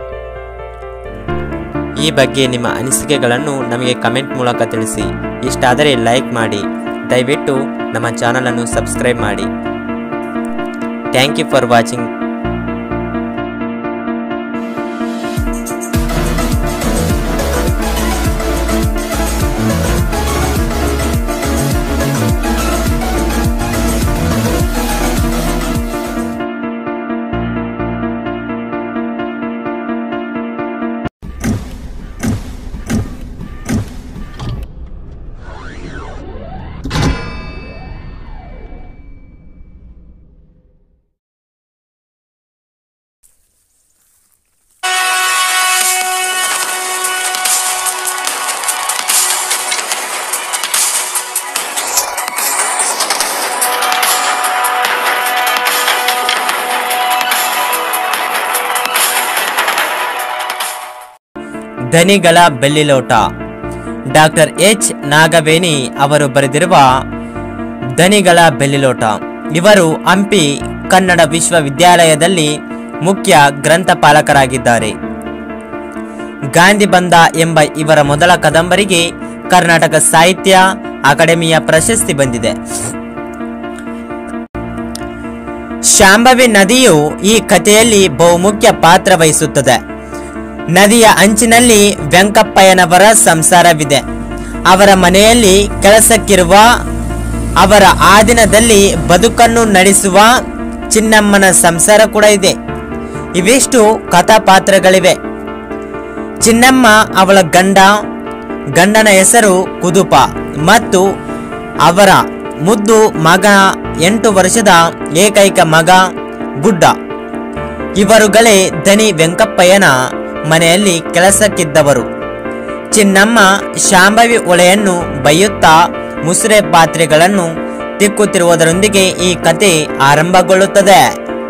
Speaker 1: ಈ ಬಗ್ಗೆ ನಿಮ್ಮ ಅನಿಸಿಕೆಗಳನ್ನು ನಮಗೆ ಕಮೆಂಟ್ ಮೂಲಕ ತಿಳಿಸಿ ಇಷ್ಟಾದರೆ ಲೈಕ್ ಮಾಡಿ ದಯವಿಟ್ಟು ನಮ್ಮ ಚಾನಲನ್ನು ಸಬ್ಸ್ಕ್ರೈಬ್ ಮಾಡಿ ಥ್ಯಾಂಕ್ ಯು ಫಾರ್ ವಾಚಿಂಗ್
Speaker 3: ಧನಿಗಳ ಬೆಳ್ಳಿಲೋಟ ಡಾಕ್ಟರ್ ಎಚ್ ನಾಗವೇಣಿ ಅವರು ಬರೆದಿರುವ ಧನಿಗಳ ಬೆಳ್ಳಿಲೋಟ ಇವರು ಹಂಪಿ ಕನ್ನಡ ವಿಶ್ವವಿದ್ಯಾಲಯದಲ್ಲಿ ಮುಖ್ಯ ಗ್ರಂಥಪಾಲಕರಾಗಿದ್ದಾರೆ ಗಾಂಧಿ ಬಂದ ಎಂಬ ಇವರ ಮೊದಲ ಕಾದಂಬರಿಗೆ ಕರ್ನಾಟಕ ಸಾಹಿತ್ಯ ಅಕಾಡೆಮಿಯ ಪ್ರಶಸ್ತಿ ಬಂದಿದೆ ಶಾಂಭವಿ ನದಿಯು ಈ ಕಥೆಯಲ್ಲಿ ಬಹುಮುಖ್ಯ ಪಾತ್ರ ವಹಿಸುತ್ತದೆ ನದಿಯ ಅಂಚಿನಲ್ಲಿ ವೆಂಕಪ್ಪಯ್ಯನವರ ಸಂಸಾರವಿದೆ ಅವರ ಮನೆಯಲ್ಲಿ ಕೆಲಸಕ್ಕಿರುವ ಅವರ ಆ ದಿನದಲ್ಲಿ ಬದುಕನ್ನು ನಡೆಸುವ ಚಿನ್ನಮ್ಮನ ಸಂಸಾರ ಕೂಡ ಇದೆ ಇವಿಷ್ಟು ಕಥಾಪಾತ್ರಗಳಿವೆ ಚಿನ್ನಮ್ಮ ಅವಳ ಗಂಡ ಗಂಡನ ಹೆಸರು ಕುದುಪ ಮತ್ತು ಅವರ ಮುದ್ದು ಮಗ ಎಂಟು ವರ್ಷದ ಏಕೈಕ ಮಗ ಗುಡ್ಡ ಇವರುಗಳೇ ದನಿ ವೆಂಕಪ್ಪಯ್ಯನ ಮನೆಯಲ್ಲಿ ಕೆಲಸಕ್ಕಿದ್ದವರು ಚಿನ್ನಮ್ಮ ಶಾಂಭವಿ ಒಳೆಯನ್ನು ಬೈಯುತ್ತಾ ಮುಸುರೆ ಪಾತ್ರೆಗಳನ್ನು ತಿಕ್ಕುತ್ತಿರುವುದರೊಂದಿಗೆ ಈ ಕತೆ ಆರಂಭಗೊಳ್ಳುತ್ತದೆ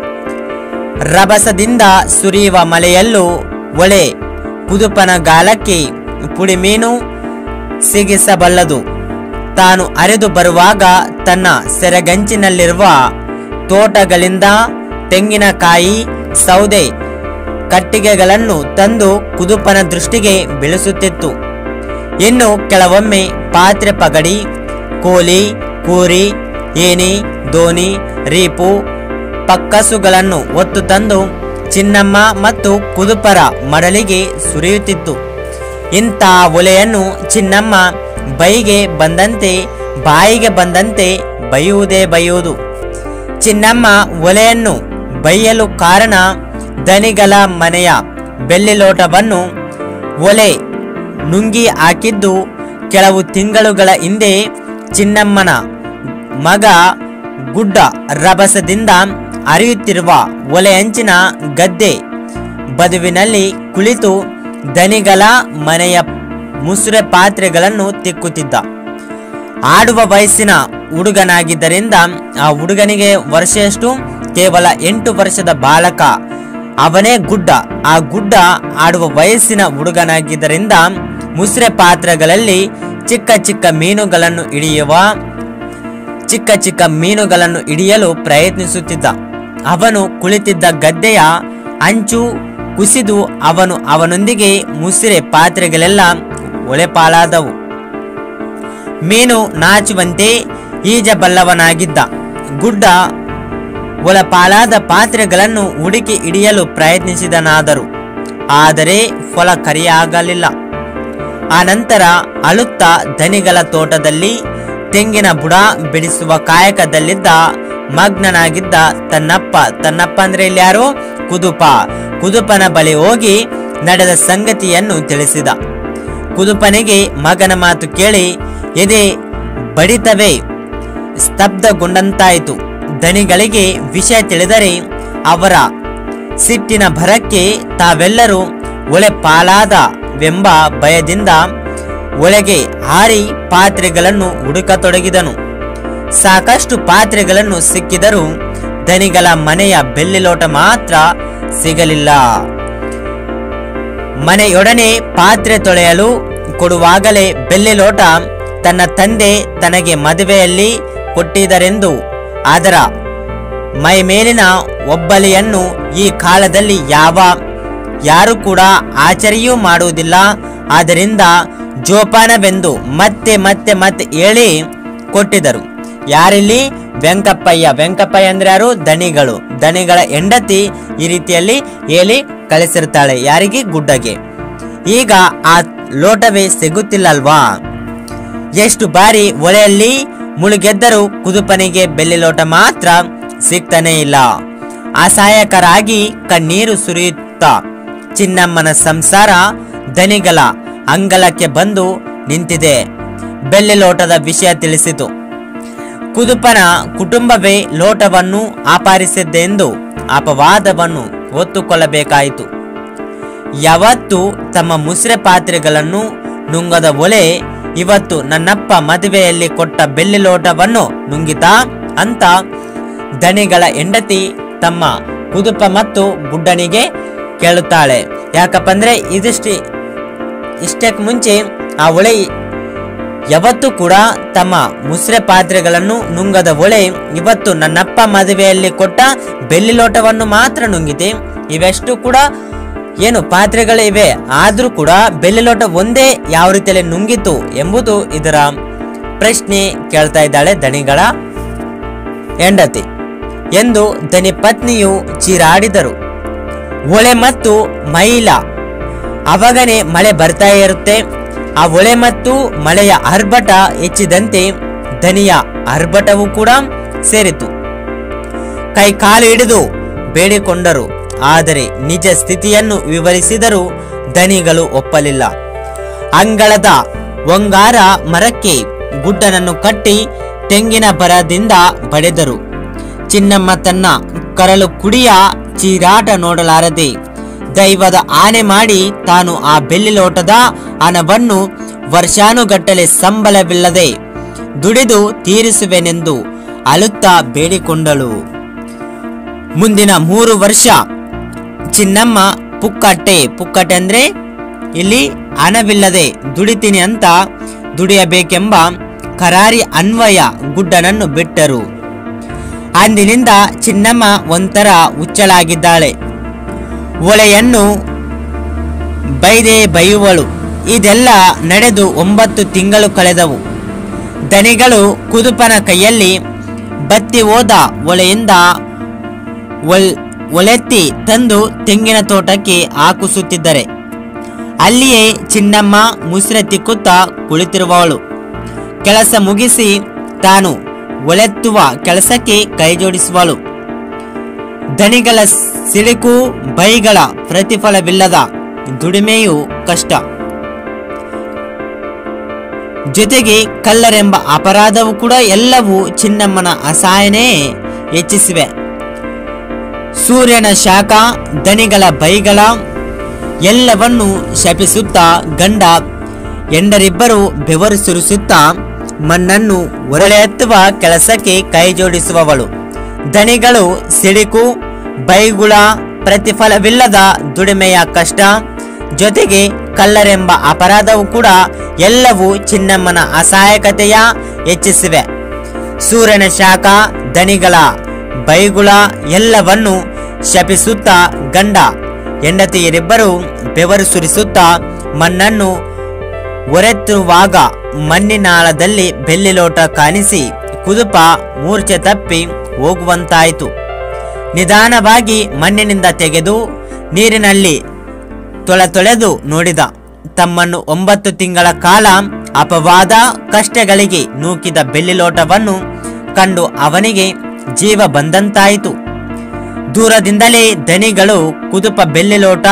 Speaker 3: ರಭಸದಿಂದ ಸುರಿಯುವ ಮಳೆಯಲ್ಲೂ ಒಳೆ ಕುದುಪನ ಗಾಲಕ್ಕೆ ಪುಡಿಮೀನು ಸಿಗಿಸಬಲ್ಲದು ತಾನು ಅರೆದು ಬರುವಾಗ ತನ್ನ ಸೆರಗಂಚಿನಲ್ಲಿರುವ ತೋಟಗಳಿಂದ ತೆಂಗಿನಕಾಯಿ ಸೌದೆ ಕಟ್ಟಿಗೆಗಳನ್ನು ತಂದು ಕುದುಪನ ದೃಷ್ಟಿಗೆ ಬೀಳಿಸುತ್ತಿತ್ತು ಇನ್ನು ಕೆಲವೊಮ್ಮೆ ಪಾತ್ರೆ ಪಗಡಿ ಕೋಲಿ ಕೂರಿ ಏಣಿ ದೋಣಿ ರೀಪು ಪಕ್ಕಸುಗಳನ್ನು ಒತ್ತು ತಂದು ಚಿನ್ನಮ್ಮ ಮತ್ತು ಕುದುಪರ ಮಡಲಿಗೆ ಸುರಿಯುತ್ತಿತ್ತು ಇಂಥ ಒಲೆಯನ್ನು ಚಿನ್ನಮ್ಮ ಬೈಗೆ ಬಂದಂತೆ ಬಾಯಿಗೆ ಬಂದಂತೆ ಬೈಯುವುದೇ ಬೈಯುವುದು ಚಿನ್ನಮ್ಮ ಒಲೆಯನ್ನು ಬೈಯಲು ಕಾರಣ ದನಿಗಳ ಮನೆಯ ಬೆಳ್ಳಿಲೋಟವನ್ನು ಒಲೆ ನುಂಗಿ ಹಾಕಿದ್ದು ಕೆಲವು ತಿಂಗಳುಗಳ ಹಿಂದೆ ಚಿನ್ನಮ್ಮನ ಮಗ ಗುಡ್ಡ ರಭಸದಿಂದ ಹರಿಯುತ್ತಿರುವ ಒಲೆ ಅಂಚಿನ ಗದ್ದೆ ಬದುವಿನಲ್ಲಿ ಕುಳಿತು ದನಿಗಳ ಮನೆಯ ಮುಸುರೆ ಪಾತ್ರೆಗಳನ್ನು ತಿಕ್ಕುತ್ತಿದ್ದ ಆಡುವ ವಯಸ್ಸಿನ ಹುಡುಗನಾಗಿದ್ದರಿಂದ ಆ ಹುಡುಗನಿಗೆ ವರ್ಷಷ್ಟು ಕೇವಲ ಎಂಟು ವರ್ಷದ ಬಾಲಕ ಅವನೇ ಗುಡ್ಡ ಆ ಗುಡ್ಡ ಆಡುವ ವಯಸ್ಸಿನ ಹುಡುಗನಾಗಿದ್ದರಿಂದ ಮುಸ್ರೆ ಪಾತ್ರಗಳಲ್ಲಿ ಚಿಕ್ಕ ಚಿಕ್ಕ ಮೀನುಗಳನ್ನು ಹಿಡಿಯುವ ಚಿಕ್ಕ ಚಿಕ್ಕ ಮೀನುಗಳನ್ನು ಹಿಡಿಯಲು ಪ್ರಯತ್ನಿಸುತ್ತಿದ್ದ ಅವನು ಕುಳಿತಿದ್ದ ಗದ್ದೆಯ ಅಂಚು ಕುಸಿದು ಅವನು ಅವನೊಂದಿಗೆ ಮುಸಿರೆ ಪಾತ್ರೆಗಳೆಲ್ಲ ಒಳೆಪಾಲಾದವು ಮೀನು ನಾಚುವಂತೆ ಈಜಬಲ್ಲವನಾಗಿದ್ದ ಗುಡ್ಡ ಒಳಪಾಲಾದ ಪಾತ್ರೆಗಳನ್ನು ಹುಡುಕಿ ಹಿಡಿಯಲು ಪ್ರಯತ್ನಿಸಿದನಾದರು ಆದರೆ ಫಲ ಕರಿಯಾಗಲಿಲ್ಲ ಆನಂತರ ಅಳುತ್ತಾ ದನಿಗಳ ತೋಟದಲ್ಲಿ ತೆಂಗಿನ ಬುಡ ಬಿಡಿಸುವ ಕಾಯಕದಲ್ಲಿದ್ದ ಮಗ್ನನಾಗಿದ್ದ ತನ್ನಪ್ಪ ತನ್ನಪ್ಪ ಅಂದ್ರೆ ಇಲ್ಲಿ ಯಾರು ಕುದುಪ ಕುದುಪನ ಬಳಿ ಹೋಗಿ ನಡೆದ ಸಂಗತಿಯನ್ನು ತಿಳಿಸಿದ ಕುದುಪನಿಗೆ ಮಗನ ಮಾತು ಕೇಳಿ ಎದೆ ಬಡಿತವೇ ಸ್ತಬ್ಧಗೊಂಡಂತಾಯಿತು ದಣಿಗಳಿಗೆ ವಿಷಯ ತಿಳಿದರೆ ಅವರ ಸಿಟ್ಟಿನ ಭರಕ್ಕೆ ತಾವೆಲ್ಲರೂ ಒಳೆ ಪಾಲಾದವೆಂಬ ಭಯದಿಂದ ಒಳಗೆ ಹಾರಿ ಪಾತ್ರೆಗಳನ್ನು ಹುಡುಕತೊಡಗಿದನು ಸಾಕಷ್ಟು ಪಾತ್ರೆಗಳನ್ನು ಸಿಕ್ಕಿದರೂ ದನಿಗಳ ಮನೆಯ ಬೆಳ್ಳಿಲೋಟ ಮಾತ್ರ ಸಿಗಲಿಲ್ಲ ಮನೆಯೊಡನೆ ಪಾತ್ರೆ ತೊಳೆಯಲು ಕೊಡುವಾಗಲೇ ಬೆಳ್ಳಿಲೋಟ ತನ್ನ ತಂದೆ ತನಗೆ ಮದುವೆಯಲ್ಲಿ ಕೊಟ್ಟಿದ್ದರೆಂದು ಅದರ ಮೈ ಮೇಲಿನ ಒಬ್ಬಲಿಯನ್ನು ಈ ಕಾಲದಲ್ಲಿ ಯಾವ ಯಾರು ಕೂಡ ಆಚರಿಯೂ ಮಾಡುವುದಿಲ್ಲ ಆದ್ದರಿಂದ ಜೋಪಾನವೆಂದು ಮತ್ತೆ ಮತ್ತೆ ಮತ್ತೆ ಹೇಳಿ ಕೊಟ್ಟಿದರು ಯಾರಿಲ್ಲಿ ವೆಂಕಪ್ಪಯ್ಯ ವೆಂಕಪ್ಪಯ್ಯ ಅಂದ್ರೆ ಯಾರು ದಣಿಗಳು ದಣಿಗಳ ಹೆಂಡತಿ ಈ ರೀತಿಯಲ್ಲಿ ಹೇಳಿ ಕಳಿಸಿರ್ತಾಳೆ ಯಾರಿಗೆ ಗುಡ್ಡಗೆ ಈಗ ಆ ಲೋಟವೇ ಸಿಗುತ್ತಿಲ್ಲಲ್ವಾ ಎಷ್ಟು ಬಾರಿ ಒಲೆಯಲ್ಲಿ ಮುಳುಗೆದ್ದರೂ ಕುದುಪನಿಗೆ ಬೆಳ್ಳಿ ಲೋಟ ಮಾತ್ರ ಸಿಗ್ತಾನೆ ಇಲ್ಲ ಅಸಹಾಯಕರಾಗಿ ಕಣ್ಣೀರು ಸುರಿಯುತ್ತಾ ಚಿನ್ನಮ್ಮನ ಸಂಸಾರ ದನಿಗಳ ಅಂಗಲಕ್ಕೆ ಬಂದು ನಿಂತಿದೆ ಬೆಳ್ಳಿ ಲೋಟದ ವಿಷಯ ತಿಳಿಸಿತು ಕುದುಪನ ಕುಟುಂಬವೇ ಲೋಟವನ್ನು ಅಪಹರಿಸಿದ್ದೆಂದು ಅಪವಾದವನ್ನು ಹೊತ್ತುಕೊಳ್ಳಬೇಕಾಯಿತು ಯಾವತ್ತು ತಮ್ಮ ಮುಸ್ರೆ ಪಾತ್ರೆಗಳನ್ನು ನುಂಗದ ಒಲೆ ಇವತ್ತು ನನ್ನಪ್ಪ ಮದುವೆಯಲ್ಲಿ ಕೊಟ್ಟ ಬೆಳ್ಳಿ ಲೋಟವನ್ನು ನುಂಗಿತಾ ಅಂತ ದಣಿಗಳ ಹೆಂಡತಿ ತಮ್ಮ ಕುದುಪ ಮತ್ತು ಗುಡ್ಡನಿಗೆ ಕೇಳುತ್ತಾಳೆ ಯಾಕಪ್ಪ ಅಂದ್ರೆ ಇದಿಷ್ಟು ಇಷ್ಟಕ್ಕೆ ಮುಂಚೆ ಆ ಒಳೆ ಯಾವತ್ತೂ ಕೂಡ ತಮ್ಮ ಮುಸ್ರೆ ಪಾತ್ರೆಗಳನ್ನು ನುಂಗದ ಒಳೆ ಇವತ್ತು ನನ್ನಪ್ಪ ಮದುವೆಯಲ್ಲಿ ಕೊಟ್ಟ ಬೆಳ್ಳಿ ಲೋಟವನ್ನು ಮಾತ್ರ ನುಂಗಿದೆ ಇವೆಷ್ಟು ಕೂಡ ಏನು ಪಾತ್ರೆಗಳಿವೆ ಆದ್ರೂ ಕೂಡ ಬೆಳ್ಳಿ ಲೋಟ ಒಂದೇ ಯಾವ ರೀತಿಯಲ್ಲಿ ನುಂಗಿತು ಎಂಬುದು ಇದರ ಪ್ರಶ್ನೆ ಕೇಳ್ತಾ ಇದ್ದಾಳೆ ದಣಿಗಳ ಹೆಂಡತಿ ಎಂದು ದನಿ ಪತ್ನಿಯು ಚೀರಾಡಿದರು ಒಳೆ ಮತ್ತು ಮೈಲ ಅವಾಗನೇ ಮಳೆ ಬರ್ತಾ ಇರುತ್ತೆ ಆ ಒಳೆ ಮತ್ತು ಮಳೆಯ ಆರ್ಭಟ ಹೆಚ್ಚಿದಂತೆ ದನಿಯ ಆರ್ಭಟವೂ ಕೂಡ ಸೇರಿತು ಕೈ ಕಾಲು ಹಿಡಿದು ಬೇಡಿಕೊಂಡರು ಆದರೆ ನಿಜ ಸ್ಥಿತಿಯನ್ನು ವಿವರಿಸಿದರೂ ದನಿಗಳು ಒಪ್ಪಲಿಲ್ಲ ಅಂಗಳದ ಒಂಗಾರ ಮರಕ್ಕೆ ಗುಡ್ಡನನ್ನು ಕಟ್ಟಿ ತೆಂಗಿನ ಬರದಿಂದ ಬಡೆದರು ಚಿನ್ನಮ್ಮ ತನ್ನ ಕರಳು ಕುಡಿಯ ಚೀರಾಟ ನೋಡಲಾರದೆ ದೈವದ ಆನೆ ಮಾಡಿ ತಾನು ಆ ಬೆಳ್ಳಿ ಲೋಟದ ಹಣವನ್ನು ವರ್ಷಾನುಗಟ್ಟಲೆ ಸಂಬಳವಿಲ್ಲದೆ ದುಡಿದು ತೀರಿಸುವೆನೆಂದು ಅಳುತ್ತಾ ಬೇಡಿಕೊಂಡಳು ಮುಂದಿನ ಮೂರು ವರ್ಷ ಚಿನ್ನಮ್ಮ ಪುಕ್ಕಟ್ಟೆ ಪುಕ್ಕಟ್ಟೆ ಅಂದ್ರೆ ಇಲ್ಲಿ ಹಣವಿಲ್ಲದೆ ದುಡಿತೀನಿ ಅಂತ ದುಡಿಯಬೇಕೆಂಬ ಕರಾರಿ ಅನ್ವಯ ಗುಡ್ಡನನ್ನು ಬಿಟ್ಟರು ಅಂದಿನಿಂದ ಚಿನ್ನಮ್ಮ ಒಂಥರ ಹುಚ್ಚಳಾಗಿದ್ದಾಳೆ ಒಳೆಯನ್ನು ಬೈದೆ ಬೈಯುವಳು ಇದೆಲ್ಲ ನಡೆದು ಒಂಬತ್ತು ತಿಂಗಳು ಕಳೆದವು ದನಿಗಳು ಕುದುಪನ ಕೈಯಲ್ಲಿ ಬತ್ತಿ ಹೋದ ಒಳೆಯಿಂದ ಒಲ್ ಒಲೆತ್ತಿ ತಂದು ತೆಂಗಿನ ತೋಟಕ್ಕೆ ಹಾಕಿಸುತ್ತಿದ್ದರೆ ಅಲ್ಲಿಯೇ ಚಿನ್ನಮ್ಮ ಮುಸ್ರೆ ತಿಕ್ಕುತ್ತಾ ಕುಳಿತಿರುವವಳು ಕೆಲಸ ಮುಗಿಸಿ ತಾನು ಒಲೆತ್ತುವ ಕೆಲಸಕ್ಕೆ ಕೈಜೋಡಿಸುವಳು ದನಿಗಳ ಸಿಳಿಕು ಬೈಗಳ ಪ್ರತಿಫಲವಿಲ್ಲದ ದುಡಿಮೆಯು ಕಷ್ಟ ಜೊತೆಗೆ ಕಲ್ಲರೆಂಬ ಅಪರಾಧವು ಕೂಡ ಎಲ್ಲವೂ ಚಿನ್ನಮ್ಮನ ಅಸಹಾಯನೇ ಹೆಚ್ಚಿಸಿವೆ ಸೂರ್ಯನ ಶಾಖ ದನಿಗಳ ಬೈಗಳ ಎಲ್ಲವನ್ನು ಶಪಿಸುತ್ತಾ ಗಂಡ ಎಂಡರಿಬ್ಬರು ಬೆವರು ಸುರಿಸುತ್ತಾ ಮಣ್ಣನ್ನು ಹೊರಳೆ ಎತ್ತುವ ಕೆಲಸಕ್ಕೆ ಕೈ ಜೋಡಿಸುವವಳು ದನಿಗಳು ಸಿಡಿಕು ಬೈಗುಳ ಪ್ರತಿಫಲವಿಲ್ಲದ ದುಡಿಮೆಯ ಕಷ್ಟ ಜೊತೆಗೆ ಕಳ್ಳರೆಂಬ ಅಪರಾಧವು ಕೂಡ ಎಲ್ಲವೂ ಚಿನ್ನಮ್ಮನ ಅಸಹಾಯಕತೆಯ ಹೆಚ್ಚಿಸಿವೆ ಸೂರ್ಯನ ಶಾಖ ದನಿಗಳ ಬೈಗುಳ ಎಲ್ಲವನ್ನು ಶಪಿಸುತ್ತಾ ಗಂಡ ಹೆಂಡತಿಯರಿಬ್ಬರು ಬೆವರು ಸುರಿಸುತ್ತಾ ಮಣ್ಣನ್ನು ಒರೆತುವಾಗ ಮಣ್ಣಿನಾಳದಲ್ಲಿ ಬೆಳ್ಳಿ ಲೋಟ ಕಾಣಿಸಿ ಕುದುಪ ಮೂರ್ಛೆ ತಪ್ಪಿ ಹೋಗುವಂತಾಯಿತು ನಿಧಾನವಾಗಿ ಮಣ್ಣಿನಿಂದ ತೆಗೆದು ನೀರಿನಲ್ಲಿ ತೊಳೆ ತೊಳೆದು ನೋಡಿದ ತಮ್ಮನ್ನು ಒಂಬತ್ತು ತಿಂಗಳ ಕಾಲ ಅಪವಾದ ಕಷ್ಟಗಳಿಗೆ ನೂಕಿದ ಬೆಳ್ಳಿ ಲೋಟವನ್ನು ಕಂಡು ಅವನಿಗೆ ಜೀವ ಬಂದಂತಾಯಿತು ದೂರದಿಂದಲೇ ದನಿಗಳು ಕುದುಪ ಬೆಳ್ಳಿ ಲೋಟ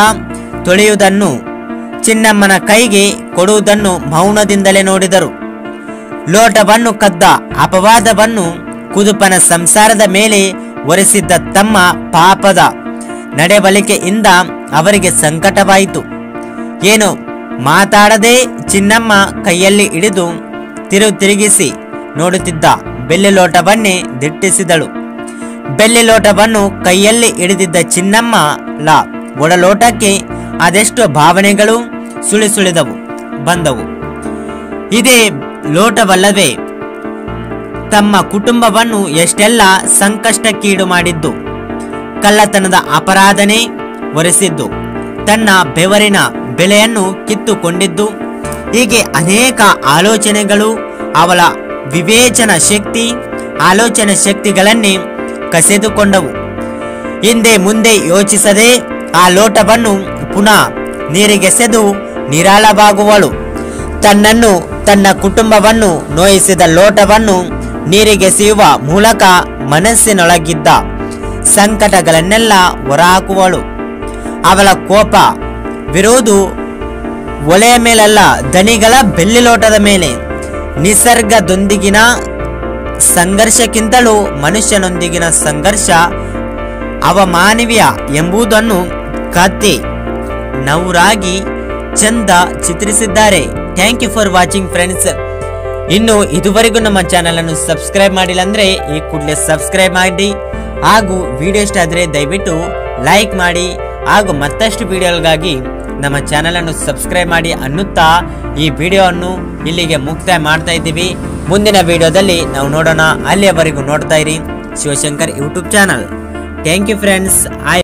Speaker 3: ತೊಳೆಯುವುದನ್ನು ಚಿನ್ನಮ್ಮನ ಕೈಗೆ ಕೊಡುವುದನ್ನು ಮೌನದಿಂದಲೇ ನೋಡಿದರು ಲೋಟವನ್ನು ಕದ್ದ ಅಪವಾದವನ್ನು ಕುದುಪನ ಸಂಸಾರದ ಮೇಲೆ ಒರೆಸಿದ್ದ ತಮ್ಮ ಪಾಪದ ನಡೆವಳಿಕೆಯಿಂದ ಅವರಿಗೆ ಸಂಕಟವಾಯಿತು ಏನು ಮಾತಾಡದೆ ಚಿನ್ನಮ್ಮ ಕೈಯಲ್ಲಿ ಹಿಡಿದು ತಿರು ತಿರುಗಿಸಿ ನೋಡುತ್ತಿದ್ದ ಬೆಳ್ಳಿ ಲೋಟವನ್ನೇ ದಿಟ್ಟಿಸಿದಳು ಬೆಳ್ಳಿ ಲೋಟವನ್ನು ಕೈಯಲ್ಲಿ ಹಿಡಿದಿದ್ದ ಚಿನ್ನಮ್ಮ ಲ ಒಡಲೋಟಕ್ಕೆ ಅದೆಷ್ಟು ಭಾವನೆಗಳು ಸುಳಿ ಸುಳಿದವು ಬಂದವು ಇದೇ ಲೋಟವಲ್ಲವೇ ತಮ್ಮ ಕುಟುಂಬವನ್ನು ಎಷ್ಟೆಲ್ಲ ಸಂಕಷ್ಟಕ್ಕೀಡು ಮಾಡಿದ್ದು ಕಳ್ಳತನದ ಅಪರಾಧನೆ ಒರೆಸಿದ್ದು ತನ್ನ ಬೆವರಿನ ಬೆಲೆಯನ್ನು ಕಿತ್ತುಕೊಂಡಿದ್ದು ಹೀಗೆ ಅನೇಕ ಆಲೋಚನೆಗಳು ಅವಳ ವಿವೇಚನ ಶಕ್ತಿ ಆಲೋಚನೆ ಶಕ್ತಿಗಳನ್ನೇ ಕಸೆದುಕೊಂಡವು ಹಿಂದೆ ಮುಂದೆ ಯೋಚಿಸದೆ ಆ ಲೋಟವನ್ನು ಪುನಃ ನೀರಿಗೆಸೆದು ನಿರಾಳವಾಗುವಳು ತನ್ನನ್ನು ತನ್ನ ಕುಟುಂಬವನ್ನು ನೋಯಿಸಿದ ಲೋಟವನ್ನು ನೀರಿಗೆಸೆಯುವ ಮೂಲಕ ಮನಸ್ಸಿನೊಳಗಿದ್ದ ಸಂಕಟಗಳನ್ನೆಲ್ಲ ಹೊರಹಾಕುವಳು ಅವಳ ಕೋಪ ವಿರೋಧು ಒಲೆಯ ಮೇಲಲ್ಲ ದನಿಗಳ ಬೆಳ್ಳಿ ಲೋಟದ ಮೇಲೆ ನಿಸರ್ಗದೊಂದಿಗಿನ ಸಂಘರ್ಷಕ್ಕಿಂತಲೂ ಮನುಷ್ಯನೊಂದಿಗಿನ ಸಂಘರ್ಷ ಅವಮಾನವೀಯ ಎಂಬುದನ್ನು ಕತ್ತೆ ನೌರಾಗಿ ಚಂದ ಚಿತ್ರಿಸಿದ್ದಾರೆ thank you for watching friends ಇನ್ನು ಇದುವರೆಗೂ ನಮ್ಮ ಚಾನಲ್ ಅನ್ನು ಸಬ್ಸ್ಕ್ರೈಬ್ ಮಾಡಿಲ್ಲ ಅಂದ್ರೆ ಈ ಕೂಡಲೇ ಸಬ್ಸ್ಕ್ರೈಬ್ ಮಾಡಿ ಹಾಗೂ ವಿಡಿಯೋ ಇಷ್ಟ ಆದ್ರೆ ದಯವಿಟ್ಟು ಲೈಕ್ ಮಾಡಿ ಹಾಗೂ ಮತ್ತಷ್ಟು ವಿಡಿಯೋಗಳಿಗಾಗಿ ನಮ್ಮ ಚಾನಲ್ ಅನ್ನು ಸಬ್ಸ್ಕ್ರೈಬ್ ಮಾಡಿ ಅನ್ನುತ್ತಾ ಈ ವಿಡಿಯೋವನ್ನು ಇಲ್ಲಿಗೆ ಮುಕ್ತಾಯ ಮಾಡ್ತಾ ಇದ್ದೀವಿ ಮುಂದಿನ ವಿಡಿಯೋದಲ್ಲಿ ನಾವು ನೋಡೋಣ ಅಲ್ಲಿಯವರೆಗೂ ನೋಡ್ತಾ ಇರಿ Shivashankar YouTube channel thank you friends ಐ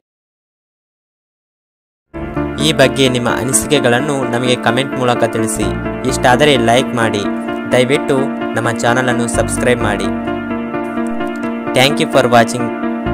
Speaker 1: ಈ ಬಗ್ಗೆ ನಿಮ್ಮ ಅನಿಸಿಕೆಗಳನ್ನು ನಮಗೆ ಕಮೆಂಟ್ ಮೂಲಕ ತಿಳಿಸಿ ಇಷ್ಟಾದರೆ ಲೈಕ್ ಮಾಡಿ ದಯವಿಟ್ಟು ನಮ್ಮ ಚಾನಲನ್ನು ಸಬ್ಸ್ಕ್ರೈಬ್ ಮಾಡಿ ಥ್ಯಾಂಕ್ ಯು ಫಾರ್ ವಾಚಿಂಗ್